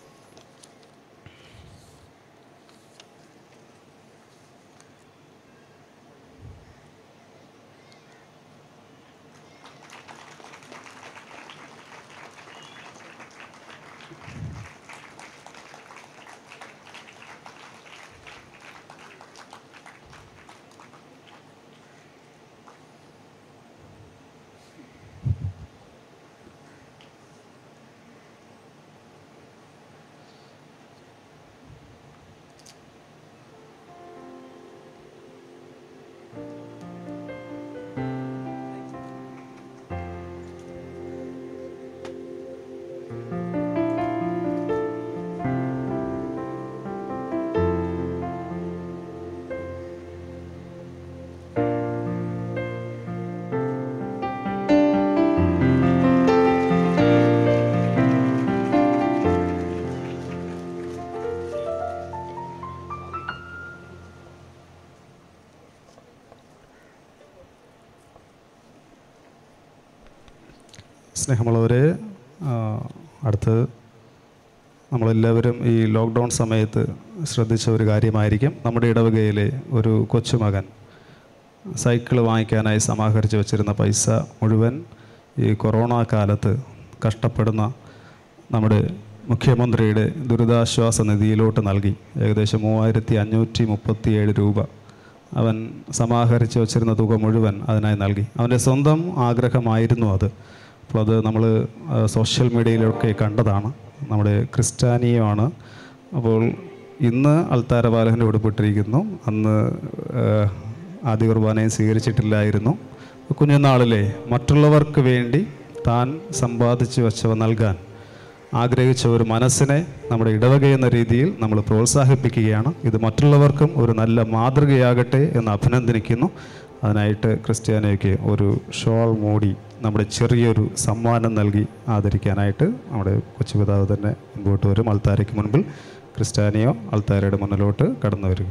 സ്നേഹമുള്ളവരെ ആ, അടുത്ത് നമ്മളെല്ലാവരും ഈ ലോക്ക്ഡൗൺ സമയത്ത് ശ്രദ്ധിച്ച ഒരു കാര്യമായിരിക്കും നമ്മുടെ ഇടവകയിലെ ഒരു കൊച്ചുമകൻ സൈക്കിൾ വാങ്ങിക്കാനായി സമാഹരിച്ച് വെച്ചിരുന്ന പൈസ മുഴുവൻ ഈ കൊറോണ കാലത്ത് കഷ്ടപ്പെടുന്ന നമ്മുടെ മുഖ്യമന്ത്രിയുടെ ദുരിതാശ്വാസ നിധിയിലോട്ട് നൽകി ഏകദേശം മൂവായിരത്തി അഞ്ഞൂറ്റി മുപ്പത്തിയേഴ് രൂപ അവൻ സമാഹരിച്ച് വച്ചിരുന്ന തുക മുഴുവൻ അതിനായി നൽകി അവൻ്റെ സ്വന്തം ആഗ്രഹമായിരുന്നു അത് അപ്പോൾ അത് നമ്മൾ സോഷ്യൽ മീഡിയയിലൊക്കെ കണ്ടതാണ് നമ്മുടെ ക്രിസ്ത്യാനിയുമാണ് അപ്പോൾ ഇന്ന് അൽത്താര ബാലകൻ്റെ ഉടുപ്പിട്ടിരിക്കുന്നു അന്ന് ആ, ആദ്യ കുർബാനയും സ്വീകരിച്ചിട്ടില്ലായിരുന്നു കുഞ്ഞുനാളിലെ മറ്റുള്ളവർക്ക് വേണ്ടി താൻ സമ്പാദിച്ചു വച്ചവ നൽകാൻ ആഗ്രഹിച്ച ഒരു മനസ്സിനെ നമ്മുടെ ഇടവക എന്ന രീതിയിൽ നമ്മൾ പ്രോത്സാഹിപ്പിക്കുകയാണ് ഇത് മറ്റുള്ളവർക്കും ഒരു നല്ല മാതൃകയാകട്ടെ എന്ന് അഭിനന്ദിക്കുന്നു അതിനായിട്ട് ക്രിസ്ത്യാനിക്ക് ഒരു ഷോൾ മൂടി നമ്മുടെ ചെറിയൊരു സമ്മാനം നൽകി ആദരിക്കാനായിട്ട് നമ്മുടെ കൊച്ചുപിതാവ് തന്നെ മുൻപോട്ട് വരും അൾത്താരയ്ക്ക് മുൻപിൽ ക്രിസ്ത്യാനിയോ അൾത്താരയുടെ മുന്നിലോട്ട് കടന്നു വരിക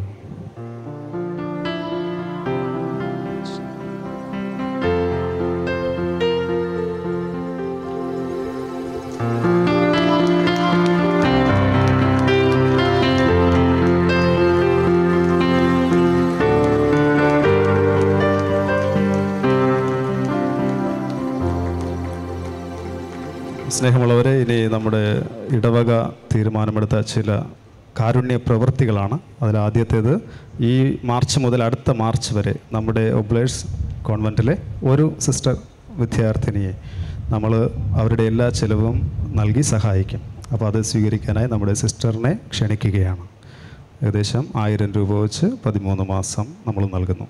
സ്നേഹമുള്ളവരെ ഇനി നമ്മുടെ ഇടവക തീരുമാനമെടുത്ത ചില കാരുണ്യ പ്രവൃത്തികളാണ് അതിൽ ആദ്യത്തേത് ഈ മാർച്ച് മുതൽ അടുത്ത മാർച്ച് വരെ നമ്മുടെ ഒബ്ലേഴ്സ് കോൺവെൻറ്റിലെ ഒരു സിസ്റ്റർ വിദ്യാർത്ഥിനിയെ നമ്മൾ അവരുടെ എല്ലാ ചിലവും നൽകി സഹായിക്കും അപ്പോൾ അത് സ്വീകരിക്കാനായി നമ്മുടെ സിസ്റ്ററിനെ ക്ഷണിക്കുകയാണ് ഏകദേശം ആയിരം രൂപ വെച്ച് പതിമൂന്ന് മാസം നമ്മൾ നൽകുന്നു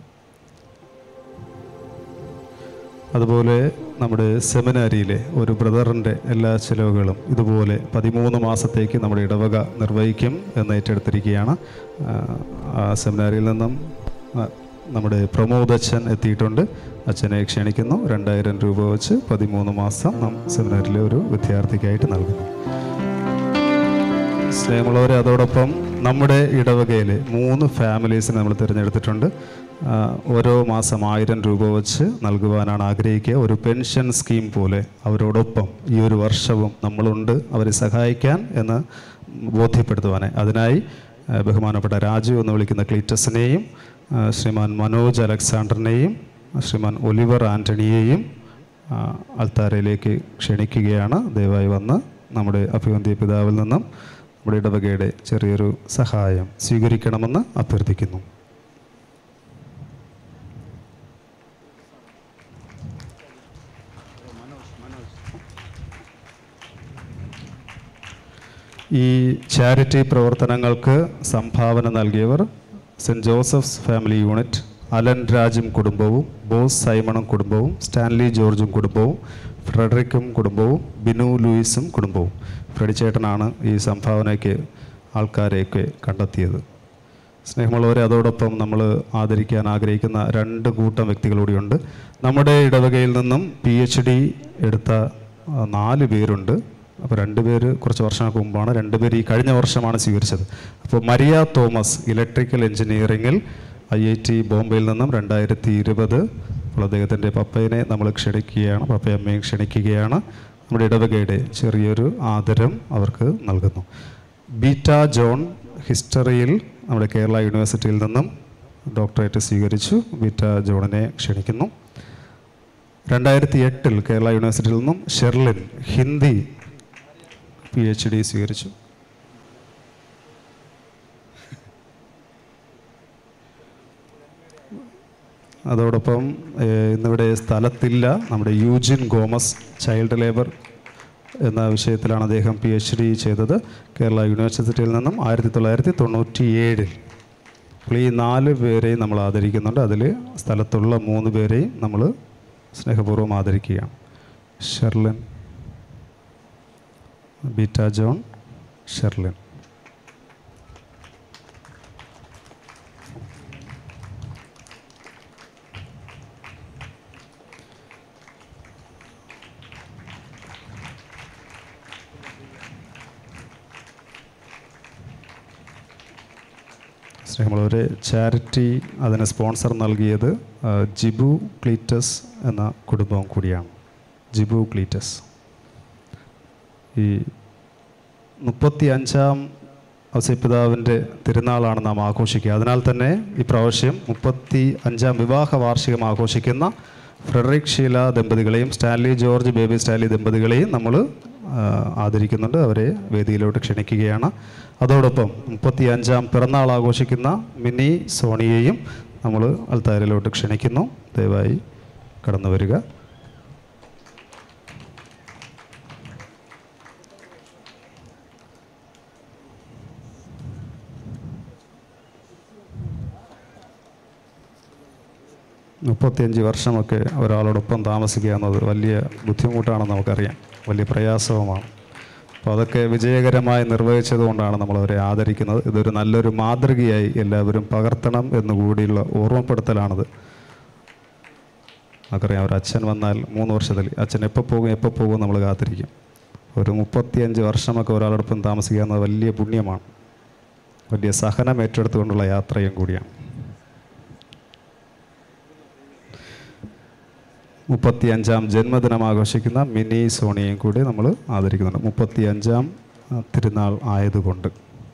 അതുപോലെ നമ്മുടെ സെമിനാരിയിലെ ഒരു ബ്രദറിൻ്റെ എല്ലാ ചിലവുകളും ഇതുപോലെ പതിമൂന്ന് മാസത്തേക്ക് നമ്മുടെ ഇടവക നിർവഹിക്കും എന്ന് ഏറ്റെടുത്തിരിക്കുകയാണ് ആ, ആ സെമിനാരിയിൽ നിന്നും ആ, നമ്മുടെ പ്രമോദ് അച്ഛൻ എത്തിയിട്ടുണ്ട് അച്ഛനെ ക്ഷണിക്കുന്നു രണ്ടായിരം രൂപ വെച്ച് പതിമൂന്ന് മാസം നാം സെമിനാരിലെ ഒരു വിദ്യാർത്ഥിക്കായിട്ട് നൽകുന്നു സ്നേഹമുള്ളവരെ അതോടൊപ്പം നമ്മുടെ ഇടവകയിലെ മൂന്ന് ഫാമിലീസിനെ നമ്മൾ തിരഞ്ഞെടുത്തിട്ടുണ്ട് ആ, ഓരോ മാസം ആയിരം രൂപ വെച്ച് നൽകുവാനാണ് ആഗ്രഹിക്കുക ഒരു പെൻഷൻ സ്കീം പോലെ അവരോടൊപ്പം ഈ ഒരു വർഷവും നമ്മളുണ്ട് അവരെ സഹായിക്കാൻ എന്ന് ബോധ്യപ്പെടുത്തുവാനായി അതിനായി ആ, ബഹുമാനപ്പെട്ട രാജു എന്ന് വിളിക്കുന്ന ക്ലീറ്റസിനെയും ആ, ശ്രീമാൻ മനോജ് അലക്സാണ്ടറിനെയും ശ്രീമാൻ ഒലിവർ ആൻ്റണിയെയും ആ, അൽത്താരയിലേക്ക് ക്ഷണിക്കുകയാണ് ദയവായി വന്ന് നമ്മുടെ അഭിവന്ധ്യ പിതാവിൽ നിന്നും നമ്മുടെ ഇടവകയുടെ ചെറിയൊരു സഹായം സ്വീകരിക്കണമെന്ന് അഭ്യർത്ഥിക്കുന്നു ഈ ചാരിറ്റി പ്രവർത്തനങ്ങൾക്ക് സംഭാവന നൽകിയവർ Saint Joseph's family unit Alan രാജും കുടുംബവും ബോസ് സൈമണും കുടുംബവും സ്റ്റാൻലി ജോർജും കുടുംബവും ഫ്രെഡറിക്കും കുടുംബവും ബിനു ലൂയിസും കുടുംബവും ഫ്രെഡി ചേട്ടനാണ് ഈ സംഭാവനയ്ക്ക് ആൾക്കാരെയൊക്കെ കണ്ടെത്തിയത് സ്നേഹമുള്ളവരെ അതോടൊപ്പം നമ്മൾ ആദരിക്കാൻ ആഗ്രഹിക്കുന്ന രണ്ട് കൂട്ടം വ്യക്തികൾ കൂടിയുണ്ട് നമ്മുടെ ഇടവകയിൽ നിന്നും പി എച്ച് ഡി എടുത്ത ആ, നാല് പേരുണ്ട് അപ്പോൾ രണ്ട് പേര് കുറച്ച് വർഷങ്ങൾക്ക് മുമ്പാണ് രണ്ട് പേര് ഈ കഴിഞ്ഞ വർഷമാണ് സ്വീകരിച്ചത് അപ്പോൾ മരിയ തോമസ് ഇലക്ട്രിക്കൽ എഞ്ചിനീയറിങ്ങിൽ ഐ ഐ ടി ബോംബെയിൽ നിന്നും രണ്ടായിരത്തി ഇരുപത് അപ്പോൾ അദ്ദേഹത്തിൻ്റെ പപ്പയനെ നമ്മൾ ക്ഷണിക്കുകയാണ് പപ്പയമ്മയും ക്ഷണിക്കുകയാണ് നമ്മുടെ ഇടവകയുടെ ചെറിയൊരു ആദരം അവർക്ക് നൽകുന്നു ബീറ്റ ജോൺ ഹിസ്റ്ററിയിൽ നമ്മുടെ കേരള യൂണിവേഴ്സിറ്റിയിൽ നിന്നും ഡോക്ടറേറ്റ് സ്വീകരിച്ചു ബീറ്റ ജോണിനെ ക്ഷണിക്കുന്നു രണ്ടായിരത്തി എട്ടിൽ കേരള യൂണിവേഴ്സിറ്റിയിൽ നിന്നും Sherlin Hindi P H D സ്വീകരിച്ചു അതോടൊപ്പം ഏഹ്, ഇന്നിവിടെ സ്ഥലത്തില്ല നമ്മുടെ യൂജിൻ ഗോമസ് ചൈൽഡ് ലേബർ എന്ന വിഷയത്തിലാണ് അദ്ദേഹം പി എച്ച് ഡി ചെയ്തത് കേരള യൂണിവേഴ്സിറ്റിയിൽ നിന്നും ആയിരത്തി തൊള്ളായിരത്തി തൊണ്ണൂറ്റി ഏഴിൽ അപ്പോൾ ഈ നാല് പേരെയും നമ്മൾ ആദരിക്കുന്നുണ്ട് അതിൽ സ്ഥലത്തുള്ള മൂന്ന് പേരെയും നമ്മൾ സ്നേഹപൂർവ്വം ആദരിക്കുകയാണ് ഷെർലിൻ ബീറ്റ ജോൺ ഷെർലിൻ സ്നേഹമുള്ളവരെ ചാരിറ്റി അതിന് സ്പോൺസർ നൽകിയത് ആ, ജിബു ക്ലീറ്റസ് എന്ന കുടുംബം കൂടിയാണ് ജിബു ക്ലീറ്റസ് ഈ മുപ്പത്തി അഞ്ചാം ഔസേപ്പിതാവിൻ്റെ തിരുനാളാണ് നാം ആഘോഷിക്കുക അതിനാൽ തന്നെ ഈ പ്രാവശ്യം മുപ്പത്തി അഞ്ചാം വിവാഹ വാർഷികം ആഘോഷിക്കുന്ന ഫ്രെഡറിക് ഷീല ദമ്പതികളെയും സ്റ്റാൻലി ജോർജ് ബേബി സ്റ്റാൻലി ദമ്പതികളെയും നമ്മൾ ആദരിക്കുന്നുണ്ട് അവരെ വേദിയിലോട്ട് ക്ഷണിക്കുകയാണ് അതോടൊപ്പം മുപ്പത്തി അഞ്ചാം പിറന്നാൾ ആഘോഷിക്കുന്ന മിനി സോണിയെയും നമ്മൾ അൽത്താരയിലോട്ട് ക്ഷണിക്കുന്നു ദയവായി കടന്നു വരിക മുപ്പത്തിയഞ്ച് വർഷമൊക്കെ ഒരാളോടൊപ്പം താമസിക്കുക എന്നത് വലിയ ബുദ്ധിമുട്ടാണെന്ന് നമുക്കറിയാം വലിയ പ്രയാസവുമാണ് അപ്പോൾ അതൊക്കെ വിജയകരമായി നിർവഹിച്ചതുകൊണ്ടാണ് നമ്മളവരെ ആദരിക്കുന്നത് ഇതൊരു നല്ലൊരു മാതൃകയായി എല്ലാവരും പകർത്തണം എന്നുകൂടിയുള്ള ഓർമ്മപ്പെടുത്തലാണത് നമുക്കറിയാം ഒരു അച്ഛൻ വന്നാൽ മൂന്ന് വർഷത്തിൽ അച്ഛൻ എപ്പോൾ പോകും എപ്പോൾ പോകും നമ്മൾ കാത്തിരിക്കും ഒരു മുപ്പത്തിയഞ്ച് വർഷമൊക്കെ ഒരാളോടൊപ്പം താമസിക്കുക എന്നത് വലിയ പുണ്യമാണ് വലിയ സഹനം ഏറ്റെടുത്തുകൊണ്ടുള്ള യാത്രയും കൂടിയാണ് മുപ്പത്തി അഞ്ചാം ജന്മദിനം ആഘോഷിക്കുന്ന മിനി സോണിയെയും കൂടി നമ്മൾ ആദരിക്കുന്നുണ്ട് മുപ്പത്തി അഞ്ചാം തിരുനാൾ ആയതുകൊണ്ട്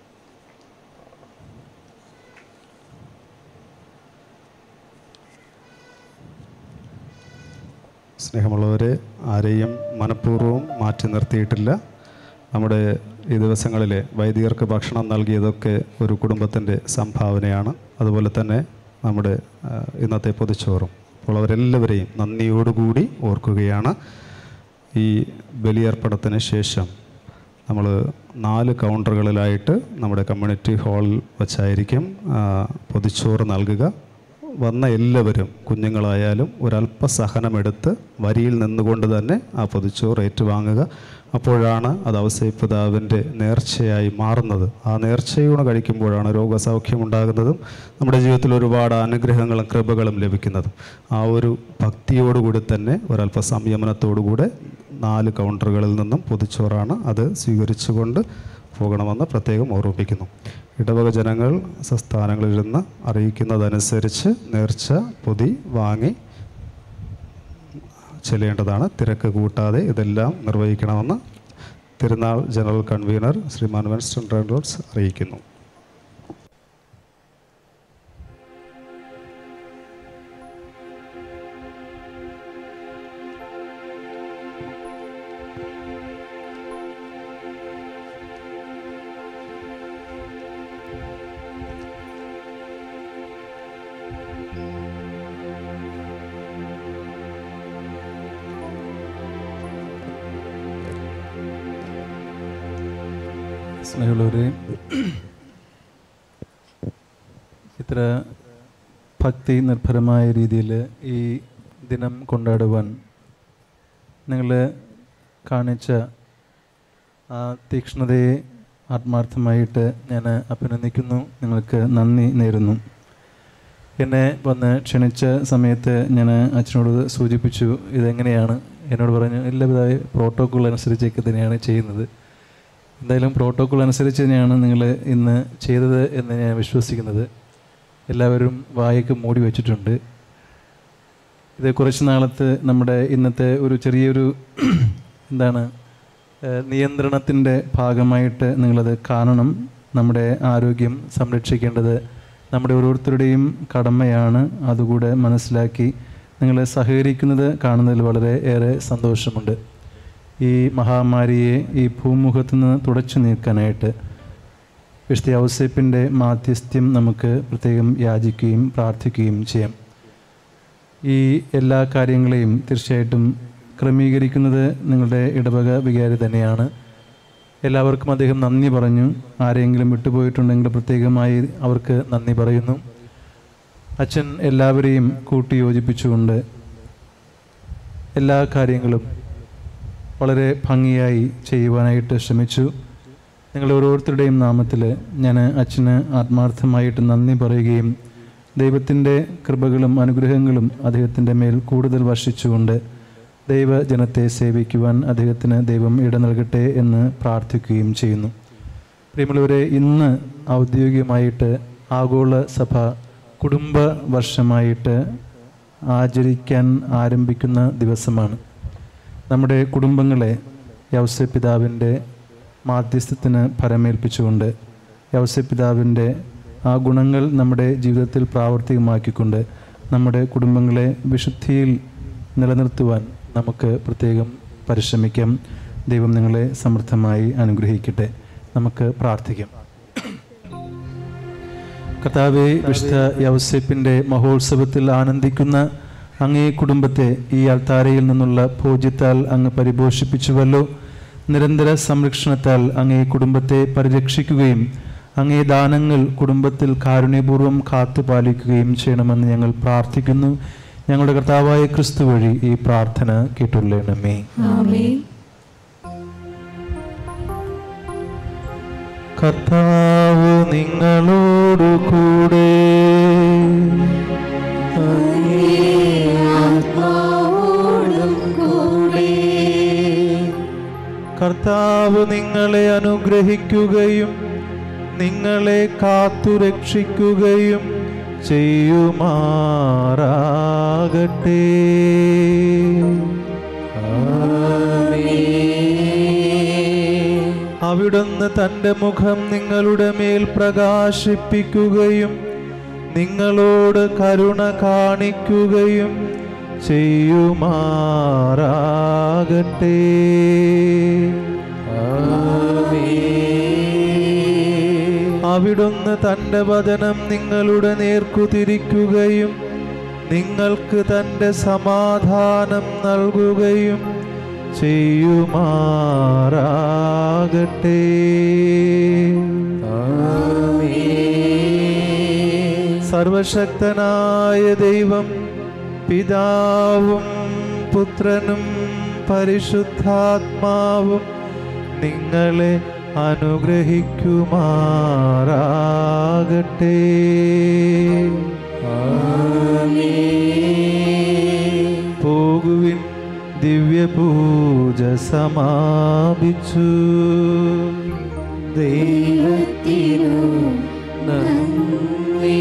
സ്നേഹമുള്ളവരെ ആരെയും മനഃപൂർവ്വം മാറ്റി നിർത്തിയിട്ടില്ല നമ്മുടെ ഈ ദിവസങ്ങളിലെ വൈദികർക്ക് ഭക്ഷണം നൽകിയതൊക്കെ ഒരു കുടുംബത്തിൻ്റെ സംഭാവനയാണ് അതുപോലെ തന്നെ നമ്മുടെ ആ, ഇന്നത്തെ പൊതിച്ചോറും അപ്പോൾ അവരെല്ലാവരെയും നന്ദിയോടുകൂടി ഓർക്കുകയാണ് ഈ ബലിയർപ്പണത്തിന് ശേഷം നമ്മൾ നാല് കൗണ്ടറുകളിലായിട്ട് നമ്മുടെ കമ്മ്യൂണിറ്റി ഹാളിൽ വച്ചായിരിക്കും ആ, പൊതിച്ചോറ് നൽകുക വന്ന എല്ലാവരും കുഞ്ഞുങ്ങളായാലും ഒരല്പ സഹനമെടുത്ത് വരിയിൽ നിന്നുകൊണ്ട് തന്നെ ആ പൊതിച്ചോറ് ഏറ്റുവാങ്ങുക അപ്പോഴാണ് അത് ഔസേപ്പിതാവിൻ്റെ നേർച്ചയായി മാറുന്നത് ആ നേർച്ചയൂടെ കഴിക്കുമ്പോഴാണ് രോഗസൗഖ്യമുണ്ടാകുന്നതും നമ്മുടെ ജീവിതത്തിൽ ഒരുപാട് അനുഗ്രഹങ്ങളും കൃപകളും ലഭിക്കുന്നതും ആ ഒരു ഭക്തിയോടുകൂടി തന്നെ ഒരല്പ സംയമനത്തോടുകൂടെ നാല് കൗണ്ടറുകളിൽ നിന്നും പൊതിച്ചോറാണ് അത് സ്വീകരിച്ചുകൊണ്ട് പോകണമെന്ന് പ്രത്യേകം ഓർമ്മിപ്പിക്കുന്നു ഇടവക ജനങ്ങൾ സംസ്ഥാനങ്ങളിലിരുന്ന് അറിയിക്കുന്നതനുസരിച്ച് നേർച്ച പൊതി വാങ്ങി ചെല്ലേണ്ടതാണ് തിരക്ക് കൂട്ടാതെ ഇതെല്ലാം നിർവഹിക്കണമെന്ന് തിരുനാൾ ജനറൽ കൺവീനർ ശ്രീമാൻ വെൻസ്റ്റൺ റെയിൻറോഡ്സ് അറിയിക്കുന്നു സ്നേഹമുള്ളവരെ ഇത്ര ഭക്തി നിർഭരമായ രീതിയിൽ ഈ ദിനം കൊണ്ടാടുവാൻ നിങ്ങൾ കാണിച്ച ആ തീക്ഷ്ണതയെ ആത്മാർത്ഥമായിട്ട് ഞാൻ അഭിനന്ദിക്കുന്നു നിങ്ങൾക്ക് നന്ദി നേരുന്നു എന്നെ വന്ന് ക്ഷണിച്ച സമയത്ത് ഞാൻ അച്ഛനോട് സൂചിപ്പിച്ചു ഇതെങ്ങനെയാണ് എന്നോട് പറഞ്ഞു എല്ലാവിധ പ്രോട്ടോക്കോൾ അനുസരിച്ചൊക്കെ തന്നെയാണ് ചെയ്യുന്നത് എന്തായാലും പ്രോട്ടോക്കോൾ അനുസരിച്ച് തന്നെയാണ് നിങ്ങൾ ഇന്ന് ചെയ്തത് എന്ന് ഞാൻ വിശ്വസിക്കുന്നത് എല്ലാവരും വായൊക്കെ മൂടി വെച്ചിട്ടുണ്ട് ഇത് കുറച്ച് നാളത്ത് നമ്മുടെ ഇന്നത്തെ ഒരു ചെറിയൊരു എന്താണ് ഏഹ്, നിയന്ത്രണത്തിൻ്റെ ഭാഗമായിട്ട് നിങ്ങളത് കാണണം നമ്മുടെ ആരോഗ്യം സംരക്ഷിക്കേണ്ടത് നമ്മുടെ ഓരോരുത്തരുടെയും കടമയാണ് അതുകൂടെ മനസ്സിലാക്കി നിങ്ങൾ സഹകരിക്കുന്നത് കാണുന്നതിൽ വളരെ ഏറെ സന്തോഷമുണ്ട് ഈ മഹാമാരിയെ ഈ ഭൂമുഖത്തു നിന്ന് തുടച്ചു നീക്കാനായിട്ട് വിശുദ്ധ ഔസേപ്പിൻ്റെ മാധ്യസ്ഥ്യം നമുക്ക് പ്രത്യേകം യാചിക്കുകയും പ്രാർത്ഥിക്കുകയും ചെയ്യാം ഈ എല്ലാ കാര്യങ്ങളെയും തീർച്ചയായിട്ടും ക്രമീകരിക്കുന്നത് നിങ്ങളുടെ ഇടവക വികാരി തന്നെയാണ് എല്ലാവർക്കും അദ്ദേഹം നന്ദി പറഞ്ഞു ആരെങ്കിലും വിട്ടുപോയിട്ടുണ്ടെങ്കിൽ പ്രത്യേകമായി അവർക്ക് നന്ദി പറയുന്നു അച്ഛൻ എല്ലാവരെയും കൂട്ടി യോജിപ്പിച്ചുകൊണ്ട് എല്ലാ കാര്യങ്ങളും വളരെ ഭംഗിയായി ചെയ്യുവാനായിട്ട് ശ്രമിച്ചു നിങ്ങൾ ഓരോരുത്തരുടെയും നാമത്തിൽ ഞാൻ അച്ഛന് ആത്മാർത്ഥമായിട്ട് നന്ദി പറയുകയും ദൈവത്തിൻ്റെ കൃപകളും അനുഗ്രഹങ്ങളും അദ്ദേഹത്തിൻ്റെ മേൽ കൂടുതൽ വർഷിച്ചുകൊണ്ട് ദൈവജനത്തെ സേവിക്കുവാൻ അദ്ദേഹത്തിന് ദൈവം ഇട നൽകട്ടെ എന്ന് പ്രാർത്ഥിക്കുകയും ചെയ്യുന്നു പ്രിയമുള്ളവരെ ഇന്ന് ഔദ്യോഗികമായിട്ട് ആഗോള സഭ കുടുംബ വർഷമായിട്ട് ആചരിക്കാൻ ആരംഭിക്കുന്ന ദിവസമാണ് നമ്മുടെ കുടുംബങ്ങളെ യൗസപിതാവിൻ്റെ മാധ്യസ്ഥത്തിന് ഫലമേൽപ്പിച്ചുകൊണ്ട് യൗസപിതാവിൻ്റെ ആ ഗുണങ്ങൾ നമ്മുടെ ജീവിതത്തിൽ പ്രാവർത്തികമാക്കിക്കൊണ്ട് നമ്മുടെ കുടുംബങ്ങളെ വിശുദ്ധിയിൽ നിലനിർത്തുവാൻ നമുക്ക് പ്രത്യേകം പരിശ്രമിക്കാം ദൈവം നിങ്ങളെ സമൃദ്ധമായി അനുഗ്രഹിക്കട്ടെ നമുക്ക് പ്രാർത്ഥിക്കാം കർത്താവെ വിശുദ്ധ യൗസേപ്പിൻ്റെ മഹോത്സവത്തിൽ ആനന്ദിക്കുന്ന അങ്ങേ കുടുംബത്തെ ഈ അൾത്താരയിൽ നിന്നുള്ള ഭോജ്യത്താൽ അങ്ങ് പരിപോഷിപ്പിച്ചുവല്ലോ നിരന്തര സംരക്ഷണത്താൽ അങ്ങേ കുടുംബത്തെ പരിരക്ഷിക്കുകയും അങ്ങേ ദാനങ്ങൾ കുടുംബത്തിൽ കാരുണ്യപൂർവ്വം കാത്തുപാലിക്കുകയും ചെയ്യണമെന്ന് ഞങ്ങൾ പ്രാർത്ഥിക്കുന്നു ഞങ്ങളുടെ കർത്താവായ ക്രിസ്തു വഴി ഈ പ്രാർത്ഥന കേട്ടുള്ളണമേ ആമേൻ കർത്താവ് നിങ്ങളോടു കൂടെ ആത്മാവോടും കൂടെ കർത്താവ് നിങ്ങളെ അനുഗ്രഹിക്കുകയും നിങ്ങളെ കാത്തുരക്ഷിക്കുകയും ചെയ്യുമാറാകട്ടെ അവിടുന്ന് തൻ്റെ മുഖം നിങ്ങളുടെ മേൽ പ്രകാശിപ്പിക്കുകയും നിങ്ങളോട് കരുണ കാണിക്കുകയും ചെയ്യുമാറാകട്ടെ അവിടുന്ന് തൻ്റെ വചനം നിങ്ങളുടെ നേർക്കു തിരിക്കുകയും നിങ്ങൾക്ക് തൻ്റെ സമാധാനം നൽകുകയും ചെയ്യുമാറാകട്ടെ സർവശക്തനായ ദൈവം പിതാവും പുത്രനും പരിശുദ്ധാത്മാവും നിങ്ങളെ അനുഗ്രഹിക്കുമാറാകട്ടെ പോകുവിൻ ദിവ്യപൂജ സമാപിച്ചു ദൈവത്തിനു നന്ദി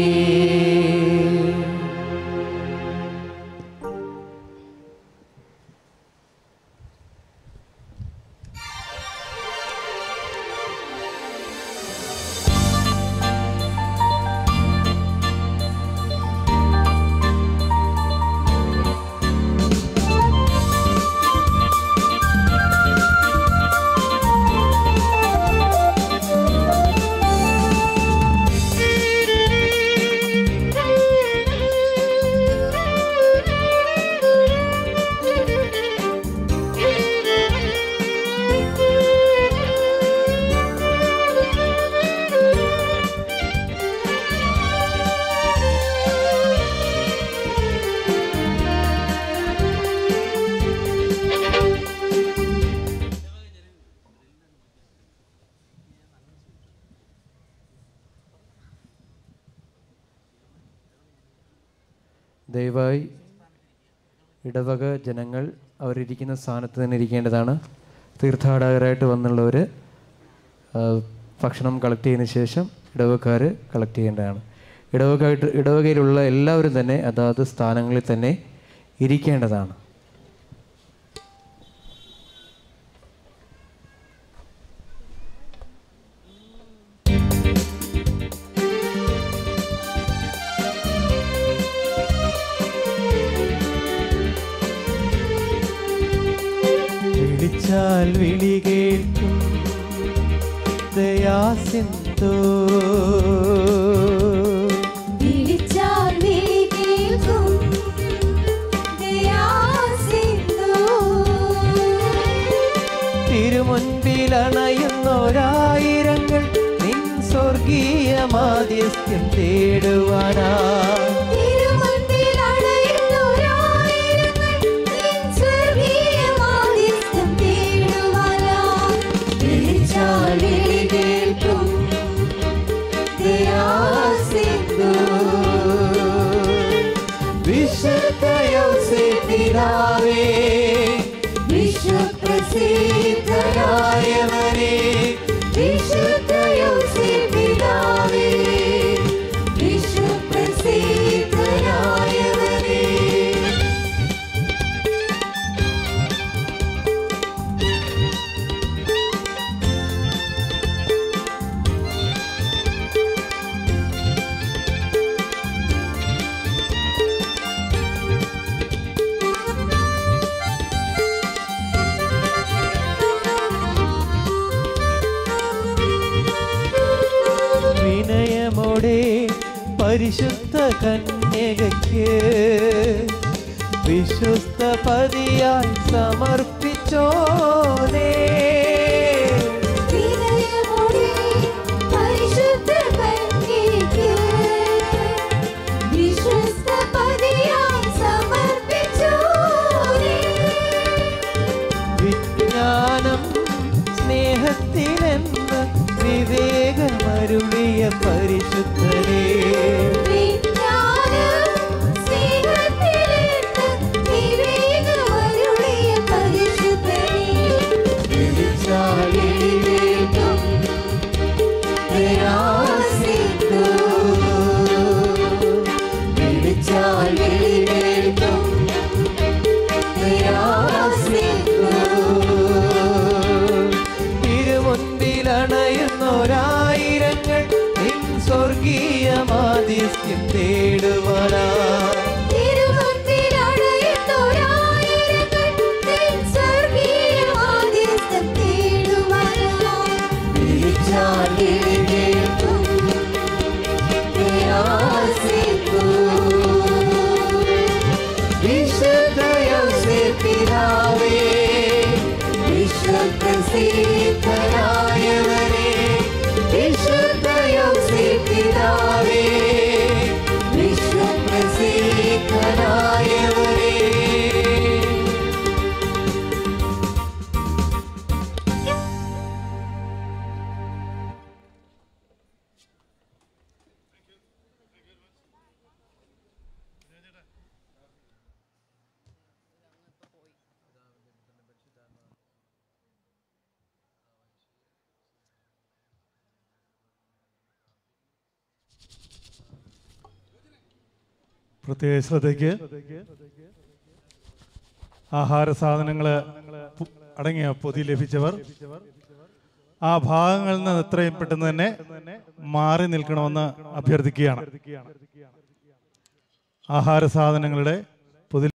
ദയവായി ഇടവക ജനങ്ങൾ അവരിരിക്കുന്ന സ്ഥാനത്ത് തന്നെ ഇരിക്കേണ്ടതാണ് തീർത്ഥാടകരായിട്ട് വന്നുള്ളവർ ഭക്ഷണം കളക്ട് ചെയ്തതിന് ശേഷം ഇടവക്കാർ കളക്ട് ചെയ്യേണ്ടതാണ് ഇടവകായിട്ട് ഇടവകയിലുള്ള എല്ലാവരും തന്നെ അതാത് സ്ഥാനങ്ങളിൽ തന്നെ ഇരിക്കേണ്ടതാണ് വിളിച്ചാൽ വിളി കേൾക്കും ദയാസിന്ധോ വിളിച്ചാൽ വിളി കേൾക്കും ദയാസിന്ധു തിരുമുൻപിൽ അണയുന്നൊരായിരങ്ങൾ നിൻ സ്വർഗീയ മാധ്യസ്ഥ്യം തേടുവാനാ തിരുമുൻപിൽ അണയുന്നൊരായിരങ്ങൾ നിൻ സ്വർഗീയ മാധ്യസ്ഥം തേടുവാനായി വിളിച്ചാൽ വിളി കേൾക്കും ദയാസിന്ധു വിശുദ്ധ യൗസേപ്പിതാവേ വിശ്വപ്രസിദ്ധനായവനെ വിശുദ്ധ യോസേപ്പിതാവേ വിശ്വപ്രസിദ്ധനായവനെ വിനയമോടെ പരിശുദ്ധ കന്യകയ്ക്ക് വിശ്വസ്ത പതിയായി സമർപ്പിച്ചോനേ വിനയമോടെ പരിശുദ്ധ കന്യകയ്ക്ക് വിശ്വസ്ത പതിയായി സമർപ്പിച്ചോനേ പരിശുദ്ധരേ തിരുമുൻപിലണയുന്നൊരായിരങ്ങൾ നിൻ സ്വർഗീയ മാധ്യസ്ഥ്യം തേടുവാനാ പിതാവേ വിശ്വപ്രസിദ്ധരായവരേ വിശുദ്ധയോസേ പിതാവേ വിശ്വപ്രസിദ്ധരായവരേ പ്രത്യേക ശ്രദ്ധയ്ക്ക് ആഹാര സാധനങ്ങൾ അടങ്ങിയ പൊതി ലഭിച്ചവർ ആ ഭാഗങ്ങളിൽ നിന്ന് എത്രയും പെട്ടെന്ന് തന്നെ മാറി നിൽക്കണമെന്ന് അഭ്യർത്ഥിക്കുകയാണ് ആഹാര സാധനങ്ങളുടെ